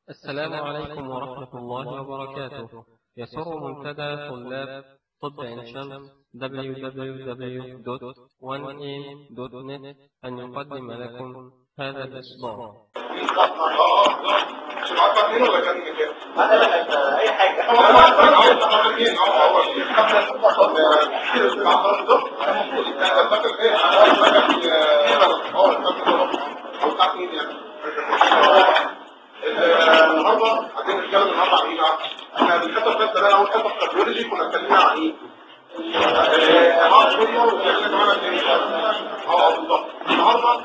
السلام عليكم ورحمة الله وبركاته يسر منتدى طلاب طب عين شمس www.1am.net أن يقدم لكم هذا الإصدار اي حاجه النهارده عايزين نتكلم النهارده عن ايه بقى؟ احنا بالخطه اللي فاتت ده انا اول خطه في الكارديولوجي كنا اتكلمنا عن ايه؟ هارت فيلير واتكلمنا كمان عن ايه؟ اه بالظبط النهارده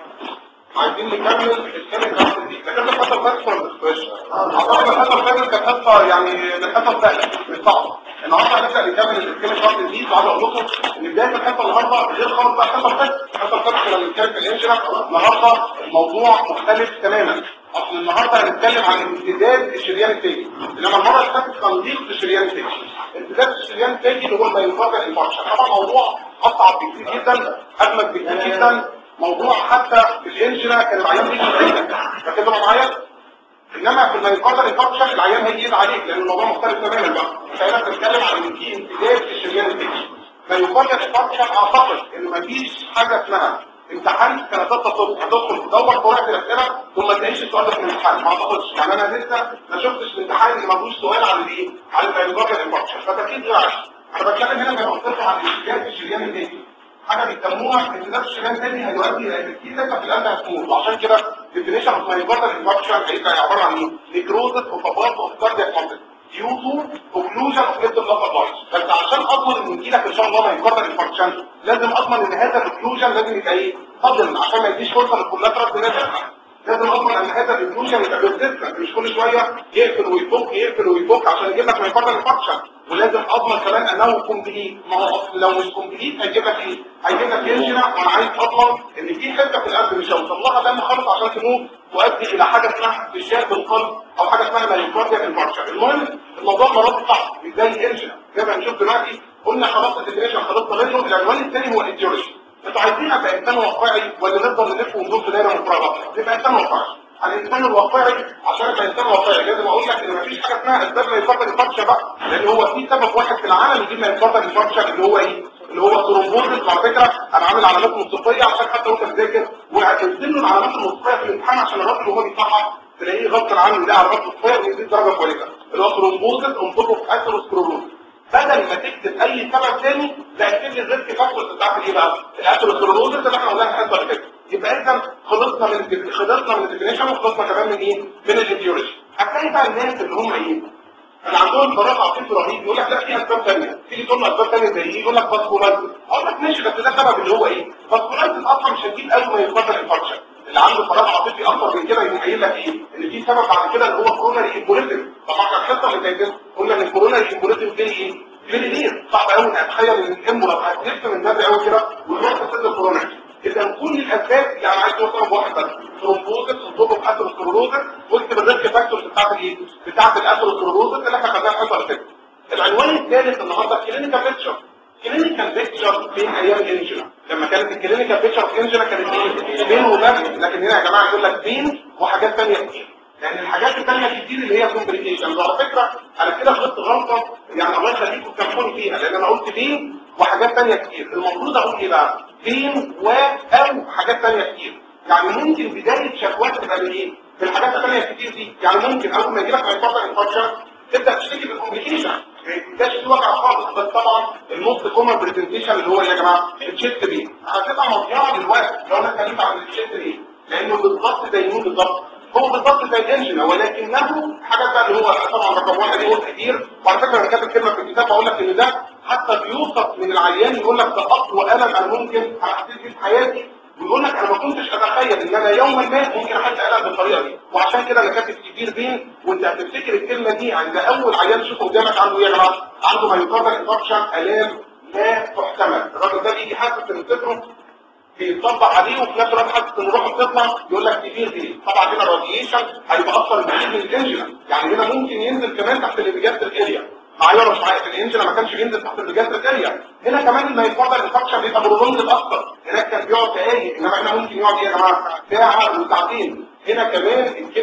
عايزين نكمل الكلام ده دي لكن الخطه اللي فاتت كنا بنخش اعتقد الخطه اللي فاتت كانت خطه يعني الخطه سهله مش صعبه النهارده هنبدا نكمل الكلام ده دي وعايز اقول لكم ان بدايه الخطه النهارده غير خالص بقى الخطه اللي فاتت الخطه اللي فاتت كنا بنتكلم في الانشرا النهارده الموضوع مختلف تماما اصل النهارده هنتكلم عن امتداد الشريان التاجي انما المره اللي فاتت تنظيف الشريان التاجي امتداد الشريان التاجي اللي هو المايوكاردال انفاركشن طبعا موضوع اصعب بكتير جدا اجمد بكتير جدا موضوع حتى في الانجنا كان العيان بيجي بعيدك فكده معايا انما في المايوكاردال انفاركشن العيان هيجي يد عليك لان الموضوع مختلف تماما بقى انت هنا بتتكلم عن ان في امتداد الشريان التاجي مايوكاردال انفاركشن اعتقد ان مفيش حاجه اسمها امتحان سنه ثالثه طب هتدخل تدور في ورقه الاسئله ثم تلاقيش السؤال ده في الامتحان ما اعتقدش يعني انا لسه ما شفتش الامتحان اللي ما فيهوش سؤال عن الايه؟ عن المايوكاردال انفاركشن فده اكيد غير عشان انا بتكلم هنا زي ما قلت لكم عن امتداد الشريان التاجي حاجه بيسموها امتداد الشريان التاجي هيؤدي الى ان في حته في القلب هتموت وعشان كده ديفينيشن اوف مايوكاردال انفاركشن هيبقى عباره عن ايه؟ نيكروزس اوف بارت اوف كاردياك ماسل ديوتو اوكلوجن اوف ليفت بلاد بايس بس عشان اضمن ان يجيلك ان شاء الله مايوكاردال انفاركشن لازم اضمن ان هذا الاوكلوجن لازم يبقى ايه؟ فضل عشان ما يديش فرصه للكولاترال تنزل لازم اضمن ان هذا الاوكلوجن يبقى بيرسيستنت مش كل شويه يقفل ويفك يقفل ويفك عشان يجيب لك مايوكاردال انفاركشن ولازم اضمن كمان انه كومبليت ما هو اصل لو مش كومبليت هيجيب لك ايه؟ هيجيب لك انجنا وانا عايز اضمن ان في حته في القلب مش هيوصل لها دم خالص عشان تموت تؤدي الى حاجه اسمها انتشار بالقلب او حاجه اسمها مايوكارديال انفاركشن المهم الموضوع مرات صعب مش زي الانجنا زي ما هنشوف دلوقتي قلنا خلاص الديفينيشن خلصنا منه العنوان الثاني هو الايديولوجي انتوا عايزين ابقى انسان واقعي ولا نفضل نلف وندور في دايره مفرغه يبقى انسان واقعي الانسان الواقعي عشان ابقى انسان واقعي لازم اقول لك ان مفيش حاجه اسمها اسباب مايوكارديال انفاركشن بقى لان هو في سبب واحد في العالم يجيب مايوكارديال انفاركشن اللي هو ايه اللي هو الثرومبوزس وعلى فكره انا عامل علامات موسيقيه عشان حتى وانت بتذاكر وهترسم له العلامات الموسيقيه في الامتحان عشان الراجل وهو بيصحح تلاقيه غصب عنه يلاقي علامات موسيقيه ويديك درجه كويسه اللي هو ثرومبوزس انطقه في اثيروسكلروز بدل ما تكتب اي سبب تاني لا اكتب لي الريسك فاكتورز بتاعت ايه بقى الاثيروسكلروز اللي احنا قلناها الحصه اللي فاتت يبقى اذا خلصنا من خلصنا من الديفينيشن وخلصنا كمان من ايه من الايديولوجي هتلاقي بقى الناس اللي هم ايه اللي عندهم فراغ عاطفي رهيب يقول لك لا في اسباب ثانيه تيجي تقول له اسباب ثانيه زي ايه يقول لك فاسكولايتس اقول لك ماشي بس ده سبب اللي هو ايه فاسكولايتس اصلا مش هتجيب قوي ما يقدر انفاركشن اللي عنده فراغ عاطفي اكتر من كده يقوم قايل لك ايه ان في سبب بعد كده اللي هو كوروناري امبوليزم طبعا احنا الحصه اللي فاتت قلنا ان الكوروناري امبوليزم فين ايه فين ايه صعب قوي اتخيل ان الامبولا هتلف من بدري قوي كده ويروح في سد الكوروناري اذا كل الاسباب يعني عايز توصل بواحد بس ثرومبوزس صندوق اثيروسكلروزس واكتب الريسك فاكتورز بتاعت الايه بتاعت الاثيروسكلروزس اللي احنا خدناها الحصه اللي فاتت العنوان الثالث النهارده كلينيكال بيكتشر كلينيكال بيكتشر فين ايام الانجنا لما كانت الكلينيكال بيكتشر في الانجنا كانت ايه بين وبس لكن هنا يا جماعه يقول لك بين وحاجات ثانيه كتير لان الحاجات الثانيه كتير اللي هي كومبليكيشنز وعلى فكره انا كده غلطت غلطه يعني الله يخليكم تكفوني فيها لان انا قلت بين وحاجات ثانيه كتير المفروض اقول ايه بقى بين و او حاجات ثانيه كتير يعني ممكن بدايه شكوات تبقى من ايه في الحاجات الثانيه الكتير دي يعني ممكن اول ما يجي لك مايكروبيال انفكشن تبدا تشتكي بالكومبليكيشن ما يبقاش في وجع خالص بس طبعا الموست كومن برزنتيشن اللي هو يا جماعه التشيست بيه هتبقى مضيعه دلوقتي لو انا اتكلمت عن التشيست بيه لانه بالظبط زي مين بالظبط هو بالظبط زي الانجن ولكنه حاجه بقى اللي هو طبعا رقم واحد دي قلت كتير وعلى فكره انا كاتب كلمه في الكتاب بقول لك ان ده حتى بيوصف من العيان يقول لك ده اقوى الم انا ممكن احس فيه في حياتي ويقول لك انا ما كنتش اتخيل ان انا يوما ما ممكن احس الم بالطريقه دي وعشان كده انا كاتب كبير بين وانت هتفتكر الكلمه دي عند اول عيان تشوفه قدامك عنده ايه يا جماعه عنده مايوكاردال انفكشن الام لا تحتمل الراجل ده بيجي حاسس ان صدره بيطبق عليه وفي نفس الوقت حاسس ان روحه بتطلع يقول لك كتير دي طبعا هنا الراديشن هيبقى اكتر بكتير من الانجنا يعني هنا ممكن ينزل كمان تحت الابيجاستريك اريا معايا ولا مش معايا في الانجنا ما كانش بينزل تحت الابيجاستريك اريا هنا كمان المايكاردال انفكشن بيبقى برولونج اكتر هناك كان بيقعد دقايق انما هنا ممكن يقعد ايه يا جماعه ساعه وساعتين هنا كمان الكلمه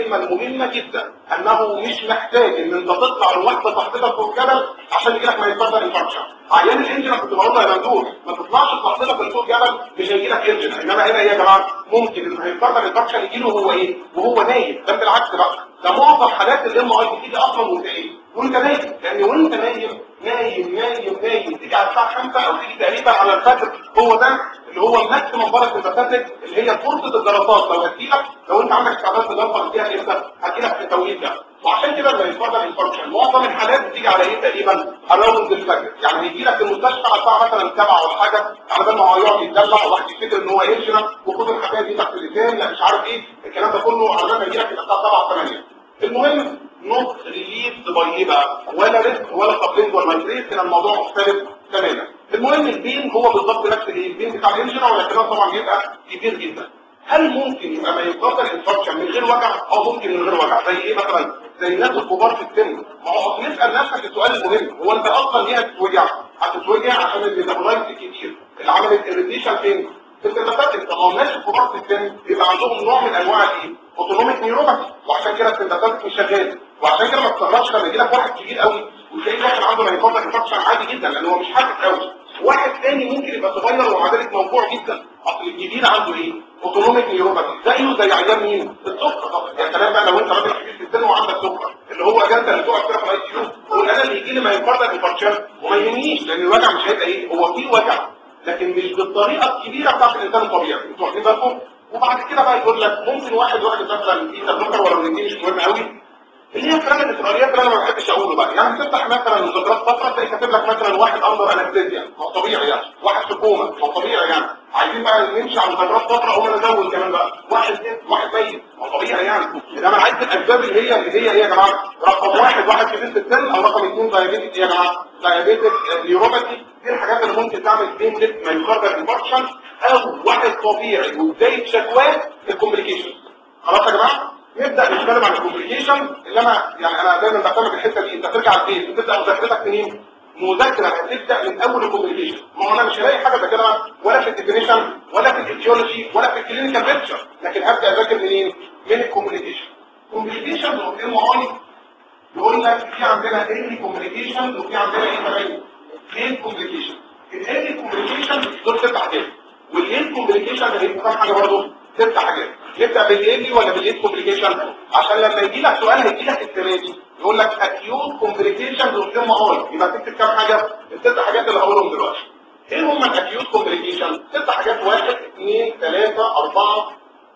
الكلمه المهمه جدا انه مش محتاج ان انت تطلع لوحده تحتك فوق الجبل عشان يجي لك ما يتفضل انفكشن عيان الانجن كنت بقول له يا ممدوح ما تطلعش تحتك فوق الجبل مش هيجي لك انجن انما هنا ايه يا جماعه ممكن ان هيتفضل انفكشن يجي له هو ايه وهو نايم ده بالعكس بقى ده معظم حالات الام اي بتيجي اصلا وانت ايه وانت نايم لان وانت نايم نايم نايم نايم تيجي على الساعه 5 او تيجي تقريبا على الفجر هو ده اللي هو الماكسيمم بركه البساتك اللي هي فرصه الجلطات لو هتجيلك لو انت عندك استعداد تجلطه هتجيلك امتى؟ هتجيلك في التوقيت ده وعشان كده لما يتفضل الفانكشن معظم الحالات بتيجي على ايه تقريبا اراوند الفجر يعني هيجي لك المستشفى على الساعه مثلا 7 ولا حاجه على بال ما هو يقعد يتدلع وواحد يفتكر ان هو هيمشي وخد الحكايه دي تحت اللسان لا مش عارف ايه الكلام ده كله على بال ما يجي لك الساعه 7 8 المهم نوت ريليف باي ايه بقى ولا ريسك ولا كابلينج ولا مايتريس كان الموضوع مختلف تماما المهم البين هو بالظبط نفس الايه البين بتاع الانجن ولكنه طبعا بيبقى كبير جدا هل ممكن يبقى ما يقدر انفكشن من غير وجع او ممكن من غير وجع زي ايه مثلا زي الناس الكبار في السن ما هو اصل نسال نفسك السؤال المهم هو انت اصلا ليه هتتوجع هتتوجع عشان الميتابولايت كتير اللي عملت اريتيشن فين في السمباتيك طب ما هو الناس الكبار في السن بيبقى عندهم نوع من انواع الايه اوتونوميك نيوروباثي وعشان كده السمباتيك مش شغال وعشان كده ما تستغربش لما يجي لك واحد كبير قوي وتلاقيه داخل عنده مايكوبا انفكشن عادي جدا لان هو مش حاسس قوي واحد تاني ممكن يبقى صغير ومع ذلك موضوع جدا اصل الجديد عنده ايه اوتونوميك نيوروباثي زيه زي عيان مين السكر طب يا سلام بقى لو انت راجل كبير في السن وعندك سكر اللي هو اجازه اللي تقعد كده في الاي سي يو تقول انا اللي يجي لي مايكوبا انفكشن وما يهمنيش لان الوجع مش هيبقى ايه هو في وجع لكن مش بالطريقه الكبيره بتاعت الانسان الطبيعي انتوا واخدين بالكم وبعد كده بقى يقول لك ممكن واحد واحد مثلا في بلوكر ولا الاثنين مش مهم قوي اللي هي الكلام الاسرائيليات اللي انا ما بحبش اقوله بقى يعني تفتح مثلا مذكرات فتره تلاقي كاتب لك مثلا واحد اندر انستيزيا ما هو طبيعي يعني واحد في كوما ما هو طبيعي يعني عايزين بقى نمشي على مذكرات فتره او انا ازود كمان بقى واحد واحد ميت ما هو طبيعي يعني انما انا عايز الاسباب اللي هي اللي هي ايه يا جماعه رقم واحد واحد كبير في السن او رقم اثنين دايابيتك ايه يا جماعه دايابيتك نيوروباثي دي الحاجات اللي ممكن تعمل بين ليفت مايوكاردال انفكشن او واحد طبيعي وبدايه شكواه الكومبليكيشن خلاص يا جماعه نبدا نتكلم عن الكومبليكيشن اللي انا يعني انا دايما بهتم بالحته دي انت ترجع البيت تبدا مذاكرتك منين مذاكره هتبدا من اول الكومبليكيشن ما هو انا مش هلاقي حاجه ذاكرها ولا في الديفينيشن ولا في الايديولوجي ولا في الكلينيكال بيكتشر لكن هبدا اذاكر منين من الكومبليكيشن كومبليكيشن اوف ام اي يقول لك في عندنا ايرلي كومبليكيشن وفي عندنا ايه كمان ليت كومبليكيشن الايرلي كومبليكيشن دول ست حاجات والليت كومبليكيشن هيبقى كام حاجه برضه ست حاجات نبدا بالايرلي ولا بالليت كومبليكيشن عشان لما يجي لك سؤال هيجي لك السنه دي يقول لك اكيوت كومبليكيشن اوف ام اي يبقى تكتب كام حاجه الست حاجات اللي هقولهم دلوقتي ايه هم الاكيوت كومبليكيشن ست حاجات واحد اثنين ثلاثه اربعه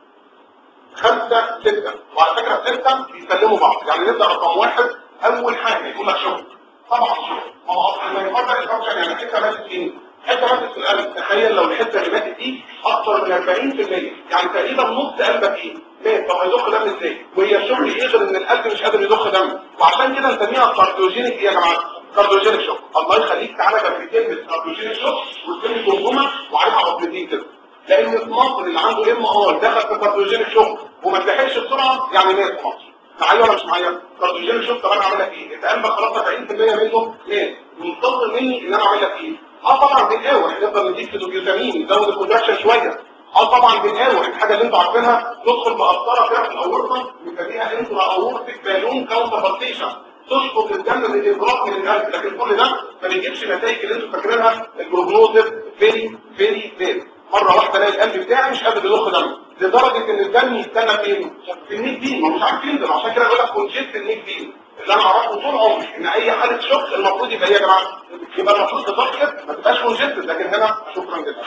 خمسة ستة وعلى فكرة ستة بيسلموا بعض يعني نبدأ رقم واحد أول حاجة يقول لك شغل طبعا شغل ما هو أصلا ما يفضل الفانكشن يعني حتة ماتت فين؟ حتة ماتت في القلب تخيل لو الحتة اللي ماتت دي أكتر من 40% يعني تقريبا نص قلبك إيه؟ مات طب هيضخ دم إزاي؟ وهي الشغل يقدر إن القلب مش قادر يضخ دم وعشان كده نسميها كارديوجينيك إيه يا جماعة؟ كارديوجينيك شوك الله يخليك تعالى جنب كلمة كارديوجينيك شوك وكلمة جمجمة وعليها عقدتين كده لان في مصر اللي عنده ام ار دخل في كارديوجينيك شوك وما اتلحقش بسرعه يعني مات في مصر معايا ولا مش معايا كارديوجينيك شوك طب انا اعمل لك ايه انت قلبك خلاص 40% منه مات منتظر مني ان انا اعمل لك ايه اه طبعا بنقاوح نفضل نديك فيتامين نزود الكونتراكشن شويه اه طبعا بنقاوح الحاجه اللي انتوا عارفينها ندخل بقسطره كده في الاورطه بنسميها انترا اورتيك بالون كاونتربالتيشن تشفط الدم من الإبراء من القلب لكن كل ده ما بيجيبش نتائج اللي انتوا فاكرينها البروجنوزيف فيري فيري فيري مرة واحدة الاقي القلب بتاعي مش قادر يضخ دم لدرجة ان الدم يستنى فين؟ في النيك بين ما هو مش عارف ينزل عشان كده بقول لك كونجيت النيك بين اللي انا اعرفه طول عمري ان اي حالة شوك المفروض يبقى ايه يا جماعة؟ يبقى المفروض تتفقد ما تبقاش كونجيت لكن هنا شكرا جدا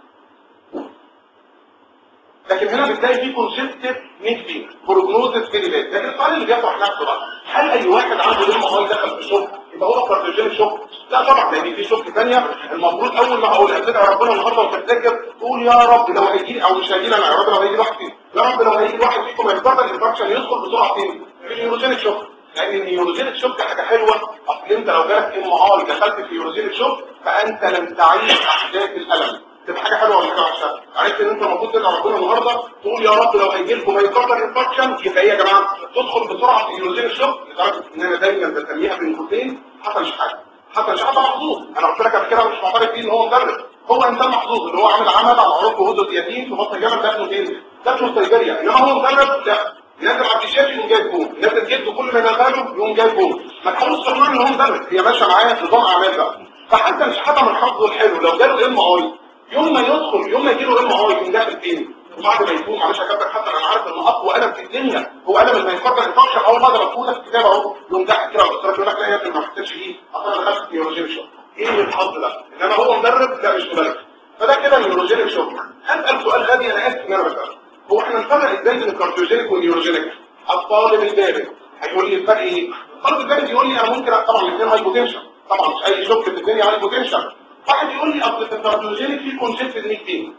لكن هنا بتلاقي فيه كونجستيف نيك بين بروجنوزس فيري باد لكن السؤال اللي بيطرح نفسه بقى هل اي واحد عنده ام اي دخل في شوك يبقى هو كارديوجينيك شوك لا طبعا لان في شوك ثانيه المفروض اول ما هقول هتدعي ربنا النهارده وتتذكر تقول يا رب لو هيجي لي او مش هيجي لي انا يا رب لو هيجي لي واحد فيكم يا رب لو هيجي لي واحد فيكم يفضل الانفكشن يدخل بسرعه فين في النيوروجينيك شوك لان النيوروجينيك شوك حاجه حلوه اصل انت لو جالك ام اي دخلت في النيوروجينيك شوك فانت لم تعيش احداث الالم تبقى حاجه حلوه ولا حاجه وحشه عرفت ان انت المفروض تدعي ربنا النهارده تقول يا رب لو هيجي لكم هيكبر انفكشن يبقى ايه يا جماعه تدخل بسرعه في النيوروجينيك شوك لدرجه ان انا دايما بسميها بين قوسين حصل شحاته حتى مش حتى محظوظ انا قلت لك قبل كده مش معترف فيه ان هو مدرب هو انسان محظوظ اللي هو عامل عمل على عروق وهدى يتيم في بطن جبل دفنه فين دفنه في سيبيريا انما هو مدرب لا نازل على الشاشي جايب بوم الناس الجد كل ما ينزلوا يقوم جايب بوم ما تحاولوش تقنعوا ان هو مدرب هي ماشيه معايا نظام اعمال بقى فحتى مش حاجه من حظه الحلو لو جاله ام اي يوم ما يدخل يوم ما يجيله ام اي يقوم داخل فين وبعد ما يفوق معلش يا كابتن حسن انا عارف ان اقوى قلم في الدنيا هو قلم الميكروبيال انفكشن اول مره بكتبه في الكتاب اهو يوم داخل كده والدكتور يقول لك لا يا ابني ما حسيتش فيه اصلا دخلت في نيوروجينيك شوك ايه الحظ ده انما هو مدرب لا مش مدرب فده كده نيوروجينيك شوك هسال سؤال غبي انا اسف ان انا بساله هو احنا نفرق ازاي بين الكارديوجينيك والنيوروجينيك الطالب البارد هيقول لي الفرق ايه الطالب البارد يقول لي انا ممكن طبعا الاثنين هاي بوتنشال طبعا مش اي شوك في الدنيا هاي بوتنشال واحد يقول لي اصل في الكارديوجينيك في كونسيبت نيك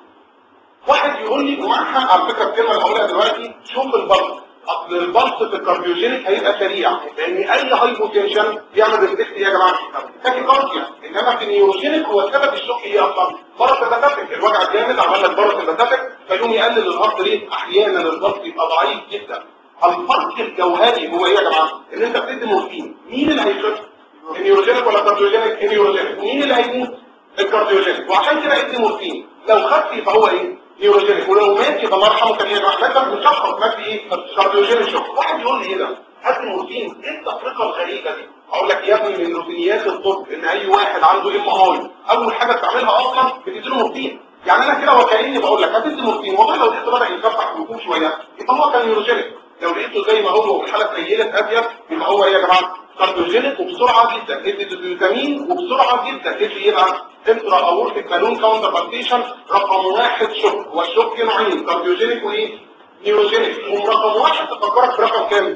واحد يقول لي ومعاك حق على فكره الكلمه اللي هقولها دلوقتي شوف البلس اصل البلس في الكارديوجينيك هيبقى سريع لان اي هاي بوتنشن بيعمل ريفلكس يا جماعه تاكي كارديا انما في النيوروجينيك هو سبب الشوك ايه اصلا برس الباتاتيك الوجع الجامد عمل لك برس الباتاتيك فيقوم يقلل الهارت ريت احيانا البلس يبقى ضعيف جدا الفرق الجوهري هو ايه يا جماعه ان انت بتدي مورفين مين اللي هيخف النيوروجينيك ولا الكارديوجينيك النيوروجينيك مين اللي هيموت الكارديوجينيك وعشان كده ادي مورفين لو خف يبقى هو ايه نيوروجينيك ولو مات يبقى الله يرحمه كان يبقى مثلا مشخص مات ايه كارديوجينيك شوك واحد يقول لي ايه ده هات مورفين ايه التفرقه الغريبه دي اقول لك يا ابني من روتينيات الطب ان اي واحد عنده ام اي اول حاجه بتعملها اصلا بتديله مورفين يعني انا كده وكاني بقول لك هتدي مورفين والله لو لقيته بدا يفتح ويفوق شويه يبقى هو كان نيوروجينيك لو لقيته زي ما هو والحاله اتنيلت ابيض يبقى هو ايه يا جماعه كارديوجينيك وبسرعه جدا ادي الفيتامين وبسرعه جدا ادي يبقى انترا اورتيك بالون كاونتر بالتيشن رقم واحد شوك والشوك نوعين كارديوجينيك وايه نيوروجينيك ورقم واحد تفكرك برقم كام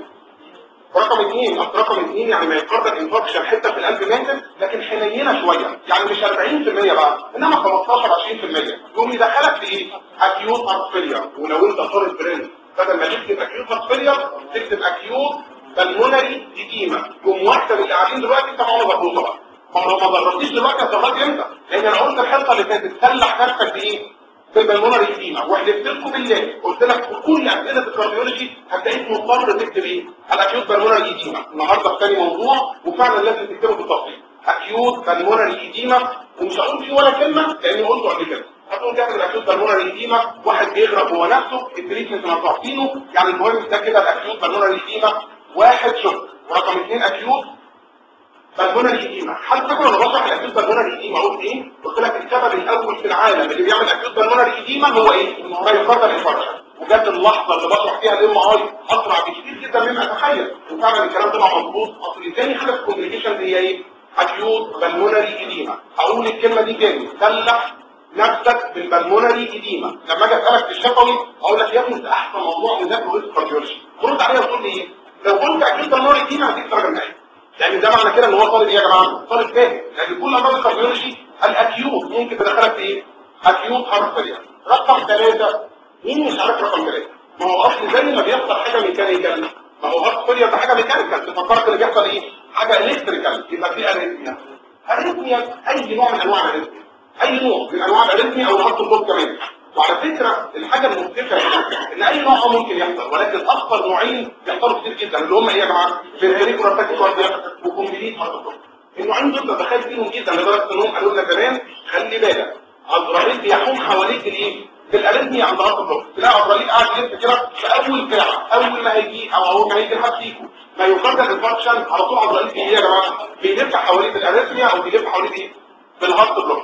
رقم اثنين اصل رقم اثنين يعني ما يتقدر انفكشن حته في القلب ماتت لكن حنينه شويه يعني مش 40% بقى انما 15 20% يقوم يدخلك في ايه؟ اكيوت هارت فيلير ولو انت طالب برنس بدل ما تكتب اكيوت هارت فيلير تكتب اكيوت بالمونري اديما يوم واحده من اللي قاعدين دلوقتي انت معاهم مربوطه بقى ما لو ما جربتيش دلوقتي هتجربي امتى؟ لان انا قلت الحلقه اللي فاتت تسلح نفسك بايه؟ بالبلمونري اديما وحلفت لكم بالله قلت لك في كل اسئله الكارديولوجي هتلاقيك مضطر تكتب ايه؟ الاكيوت بالمونري اديما النهارده في ثاني موضوع وفعلا لازم تكتبه بالتفصيل اكيوت بالمونري اديما ومش هقول فيه ولا كلمه لاني قلته قبل كده هتقول تعمل الاكيوت بالمونري اديما واحد بيغرق هو نفسه التريتمنت ما عارفينه يعني المهم ده كده الاكيوت بالمونري اديما واحد شوك ورقم اثنين اكيوت بالمونري ايديما حد فاكر انا بشرح الاكيوت بالمونري ايديما قلت ايه قلت لك السبب الاول في العالم اللي بيعمل اكيوت بالمونري ايديما هو ايه ما يقدر انفاركشن وجت اللحظه اللي بشرح فيها الام اي اسرع بكتير جدا مما اتخيل وفعلا الكلام طلع مظبوط اصل تاني حاجه في الكوميونيكيشن هي ايه اكيوت بالمونري ايديما اقول الكلمه دي تاني سلح نفسك بالبلمونري ايديما لما اجي اسالك في الشفوي اقول لك يا ابني انت احسن موضوع مذاكره الكارديولوجي ترد عليا وتقول لي ايه لو قلت اكيوت بالمونري ايديما هديك درجه نهائيه يعني ده معنى كده ان هو طالب ايه يا جماعه طالب فاهم لان كل امراض الكارديولوجي الاكيوت ممكن تدخلك في ايه اكيوت هارت فيلير رقم ثلاثة مين مش عارف رقم ثلاثة ما هو اصل زي ما بيحصل حاجه ميكانيكال ما هو هارت فيلير ده حاجه ميكانيكال تفكرك اللي بيحصل ايه حاجه الكتريكال يبقى في اريثميا اريثميا اي نوع من انواع الاريثميا اي نوع من انواع الاريثميا او الهارت بلوك كمان وعلى فكرة الحاجة المختلفة ان اي نوع ممكن يحصل ولكن اكثر نوعين يحصلوا كتير جدا اللي هم ايه يا جماعة فيرهيريك ورفاكي كارديا وكومبليت هارت النوعين دول تتخيل فيهم جدا لدرجة انهم قالوا لنا زمان خلي بالك عزرائيل بيحوم حواليك الايه الاريثميا عند هارت بلوك تلاقي عزرائيل قاعد يلف كده في اول ساعة اول ما هيجي او اول ما هيجي حد فيكم ما يقدر الانفكشن على طول عزرائيل ايه يا جماعة بيلف حواليك الاريثميا او بيلف حواليك ايه بالهارت بلوك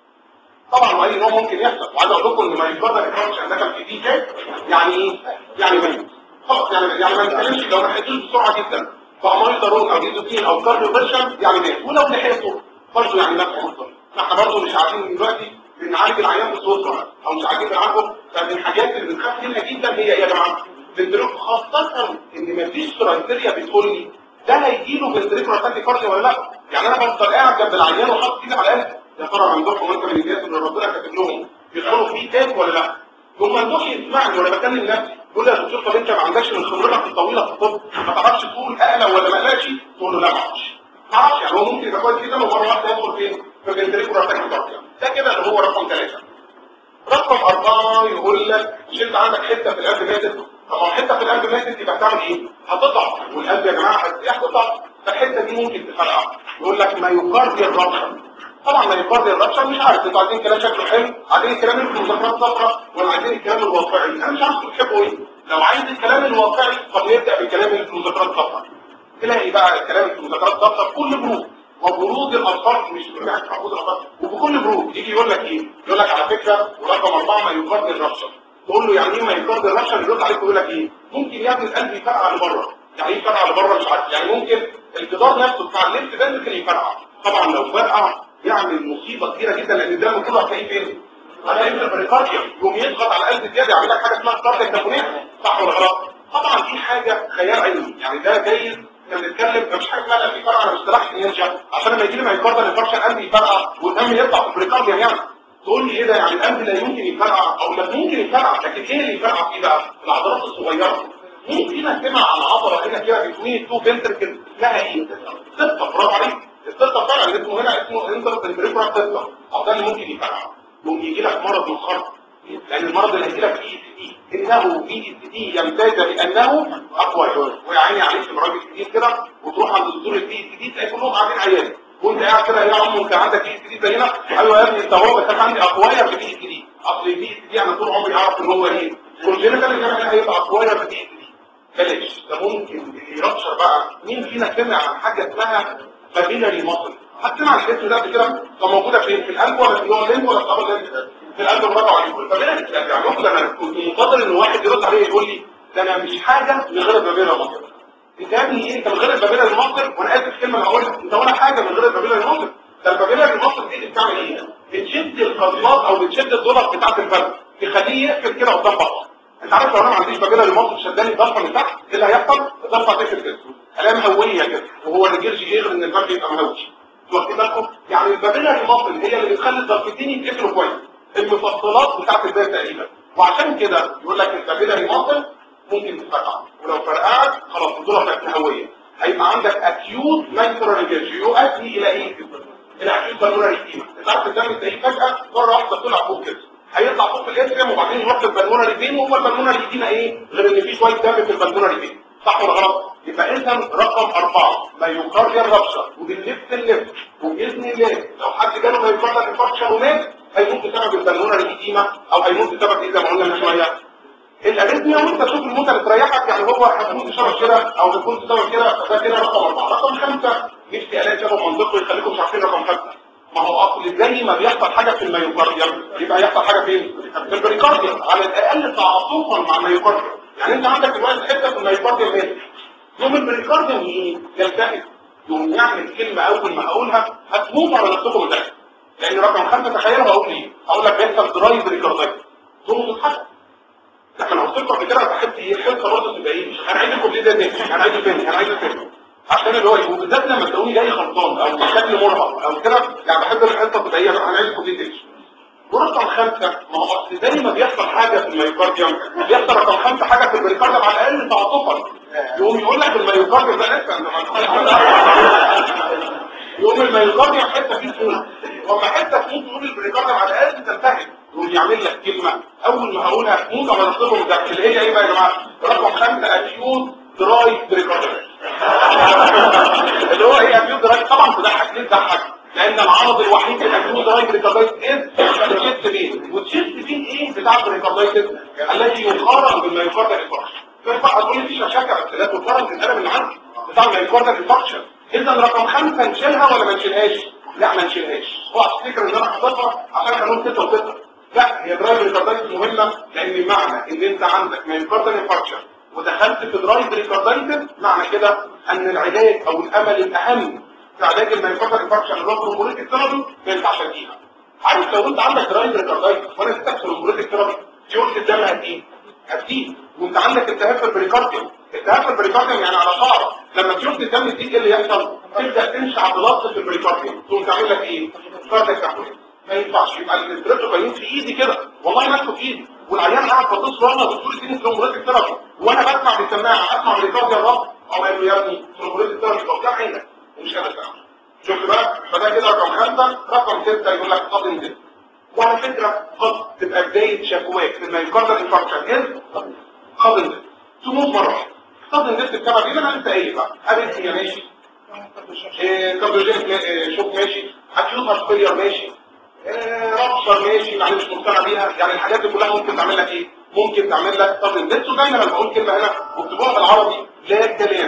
طبعا واي نوع ممكن يحصل وعايز اقول لكم ان ما يقدر الانفكشن ده كان في دي جي يعني ايه يعني ميت خلاص يعني يعني ما نتكلمش لو ما لحقتوش بسرعه جدا فاميضرون او ديزوتين او كارديوفيرشن يعني ميت ولو لحقته برضه يعني نفس مصدر احنا برضه مش عارفين دلوقتي بنعالج العيان بصوت او مش عارفين نعالجه فمن الحاجات اللي بنخاف منها جدا هي ايه يا جماعه بنتروك خاصه ان مفيش كرايتيريا بتقول لي ده هيجي له بنتريك راتاتي كارديا ولا لا يعني انا بفضل قاعد جنب العيان وحاطط ايدي على قلبي يا ترى عندكم انت من الناس اللي ربنا كاتب لهم يدخلوا فيه تاك ولا لا هم ما عندوش يسمعني ولا بكلم نفسي يقول لي يا دكتور طب انت ما عندكش من خبرتك الطويله في الطب ما تعرفش تقول اقلق ولا ما اقلقش تقول له لا ما اعرفش ما اعرفش يعني هو ممكن يبقى كويس جدا ومره واحده يدخل فين في بنتريك وراتاك كارديا ده كده اللي هو رقم ثلاثه رقم أربعة يقول لك شلت عندك حتة في القلب ماتت طب ما حتة في القلب ماتت يبقى تعمل ايه؟ هتضعف والقلب يا جماعة هتضعف فالحتة دي ممكن تفرقع يقول لك ما يقارب الرقم طبعا ما يقارب الرقم مش عارف انتوا عايزين كلام شكله حلو عايزين الكلام اللي في مذكرات صفراء ولا عايزين الكلام الواقعي انا مش عارف تحبوا ايه لو عايز الكلام الواقعي طب نبدأ بالكلام تلاقي بقى الكلام في المذكرات ده في كل جروب وبروز الاطفال مش كل واحد بروز الاطفال وبكل جروب يجي يقول لك ايه يقول لك على فكره ورقم اربعه ما يقدر الرابشر تقول له يعني ايه ما يقدر الرابشر يرد عليك يقول لك ايه ممكن يا ابني القلب يفرقع لبره يعني ايه يفرقع لبره مش عارف يعني ممكن الجدار نفسه بتاع الليفت ده ممكن يفرقع طبعا لو فرقع يعمل مصيبه كبيره جدا لان الدم كله هتلاقيه فين؟ هتلاقيه في البريكارديوم يقوم يضغط على القلب زياده يعمل لك حاجه اسمها كاردياك تابونيت صح ولا غلط؟ طبعا دي حاجه خيال علمي يعني ده جايز احنا بنتكلم مفيش حاجه اسمها في فرقع انا ما بصطلحش يرجع عشان لما يجي لي مايكارديال انفاركشن قلبي يفرقع والدم يطلع في البريكارديوم يعني تقول لي ايه ده يعني القلب لا يمكن يفرقع او لا ممكن يفرقع لكن ايه اللي يفرقع فيه بقى؟ العضلات الصغيره مين فينا سمع عن عضله هنا كده بتوين التو فنتركل اسمها ايه؟ سته برافو عليك السته فعلا اسمه هنا اسمه انتر فنتريكولار سته او ده اللي ممكن يفرقع ممكن يجي لك مرض مخرط لان المرض اللي هيجي لك بي اس دي انه بي اس دي يمتاز بانه اقوى ويعيني عليك راجل كبير كده وتروح عند دكتور البي اس دي تلاقي كلهم قاعدين عيال وانت قاعد كده يا عم انت عندك بي اس دي زينا ايوه يا ابني انت هو بس انا عندي اقوياء في بي اس دي اصل البي اس دي انا طول عمري اعرف ان هو ايه كلنا كان انما هيبقى اقوياء في بي اس دي بلاش ده ممكن اللي يرشر بقى مين فينا سمع عن حاجه اسمها بابيلاري مصل حد سمع عن الاسم ده قبل كده كان موجوده فين في القلب ولا في اللي هو الليمب ولا في الأبر الليمب في القلب برافو عليك البابيلاري يعني المفروض انا كنت منتظر ان واحد يرد عليه يقول لي ده انا مش حاجه من غير البابيلاري مصل انت يا ابني ايه انت من غير البابيلاري مصل وانا اسف كلمه هقولها انت ولا حاجه من غير البابيلاري مصل ده البابيلاري مصل دي اللي بتعمل ايه بتشد القضبات او بتشد الضلع بتاعت الفرد تخليه يقفل كده قدام بعض انت عارف لو انا ما عنديش بابيلا لمصر شداني الضغطه من تحت ايه اللي هيحصل الضغطه هتقفل كده الاقيها مهويه كده وهو اللي جيرش يغلى ان الباب يبقى مهوش واخدين بالكم يعني البابيلا لمصر هي اللي بتخلي الضغطتين يتقفلوا كويس المفصلات بتاعت الباب تقريبا وعشان كده يقول لك البابيلا لمصر ممكن تفرقع ولو فرقعت خلاص الضلع بقت مهويه هيبقى عندك اكيوت مايكرو ريجيرش يؤدي الى ايه الى اكيوت بالوناري ايديما انت عارف الدم تلاقيه فجاه مره واحده طلع فوق كده هيطلع فوق في الاسم وبعدين يروح للبلمونري فين وهو البلمونري فين ايه غير ان في شويه دم في البلمونري فين صح ولا غلط يبقى اذا رقم أربعة ما يقرر ربشة وباللفت اللفت وبإذن الله لو حد جاله ما يقرر انفكشن ومات هيموت بسبب البلمونري ايديما او هيموت بسبب ايه زي ما قلنا من شويه الاريثميا وانت تشوف الموتة اللي تريحك يعني هو هتموت بسبب كده او هتكون بسبب كده ده كده رقم أربعة رقم خمسة نفسي الاقي سبب منطقي يخليكم مش عارفين رقم خمسة ما هو اصل زي ما بيحصل حاجه في الميوكارديوم يبقى يحصل حاجه فين في البريكارديوم على الاقل تعاطفا مع الميوكارديوم يعني انت عندك دلوقتي حته في الميوكارديوم مات يوم البريكارديوم ايه يلتهب يوم يعمل كلمه اول ما هقولها هتموت على نفسكم ده لان رقم خمسه تخيلوا هقول ايه هقول لك بيحصل دراي بريكارديوم تقوم تضحك لما انا قلت لكم قبل كده بحب ايه الحصه برضه تبقى ايه هنعيد لكم ليه ده تاني هنعيده تاني هنعيده تاني عشان اللي هو ايه وبالذات لما تلاقوني جاي غلطان او بشكل مرهق او كده يعني بحب الحصه تبقى ايه هنعيد لكم ليه تاني ورقم خمسة ما هو اصل زي ما بيحصل حاجة في الميوكارديوم بيحصل رقم خمسة حاجة في البريكارديوم على الأقل تعاطفا يقوم يقول لك الميوكارديوم ده لسه انت ما يقوم الميوكارديوم حتة فيه سهولة وما حتة فيه تقول البريكارديوم على الأقل تنتهي يقوم يعمل لك كلمة أول ما هقولها تموت على نصيبهم ده اللي هي إيه بقى يا جماعة رقم خمسة أكيوت دراي بريكارديوم اللي هو إيه أكيوت دراي طبعا تضحك ليه تضحك لان العرض الوحيد الاكيوت دراي بريكاردايتس از الشيست بين والشيست بين ايه بتاع البريكاردايتس الذي يقارن بالميوكاردال انفكشن ترفع هتقول لي في شكاكه بس لا تقارن بالقلم اللي عندي بتاع الميوكاردال انفكشن اذا رقم خمسه نشيلها ولا ما نشيلهاش لا ما نشيلهاش اوعى تفتكر ان انا حاططها عشان قانون 6 و6 لا هي دراي بريكاردايتس مهمه لان معنى ان انت عندك ميوكاردال انفكشن ودخلت في دراي بريكاردايتس معنى كده ان العلاج او الامل الاهم في علاج الميوكاردال انفكشن اللي هو الرومبوليتيك ثيرابي ما ينفعش اديها عارف لو انت عندك دراي بريكاردايتس وانا اديتك الرومبوليتيك ثيرابي يورت الدم هتجيب هتجيب وانت عندك التهاب في البريكارديوم التهاب في البريكارديوم يعني على شعره لما تيورت الدم تيجي ايه اللي يحصل تبدا تنشع بلط في البريكارديوم تقوم تعمل لك ايه كاردياك تحويل ما ينفعش يبقى الاسبريتو في ايدي كده والله ماسكه في ايدي والعيان قاعد بتص له انا دكتور اديني رومبوليتيك ثيرابي وانا بسمع بالسماعه اسمع بريكارديوم رب او قال له يا ابني رومبوليتيك ثيرابي قدام عينك ومش قادر تعمل شفت بقى فده كده رقم خمسة رقم ستة يقول لك قد انزل وعلى فكرة قد تبقى بداية شكواك في الميوكاردال انفاركشن ايه قد انزل تموت مرة واحدة قد انزلت بسبب ايه انا لسه قايل بقى قابلت يا ماشي كارديوجينيك شوك ماشي اكيوت هارت فيلير ماشي رابشر ماشي يعني مش مقتنع بيها يعني الحاجات دي كلها ممكن تعمل لك ايه ممكن تعمل لك قد انزلت ودايما لما بقول كلمة هنا بكتبوها بالعربي لا كلام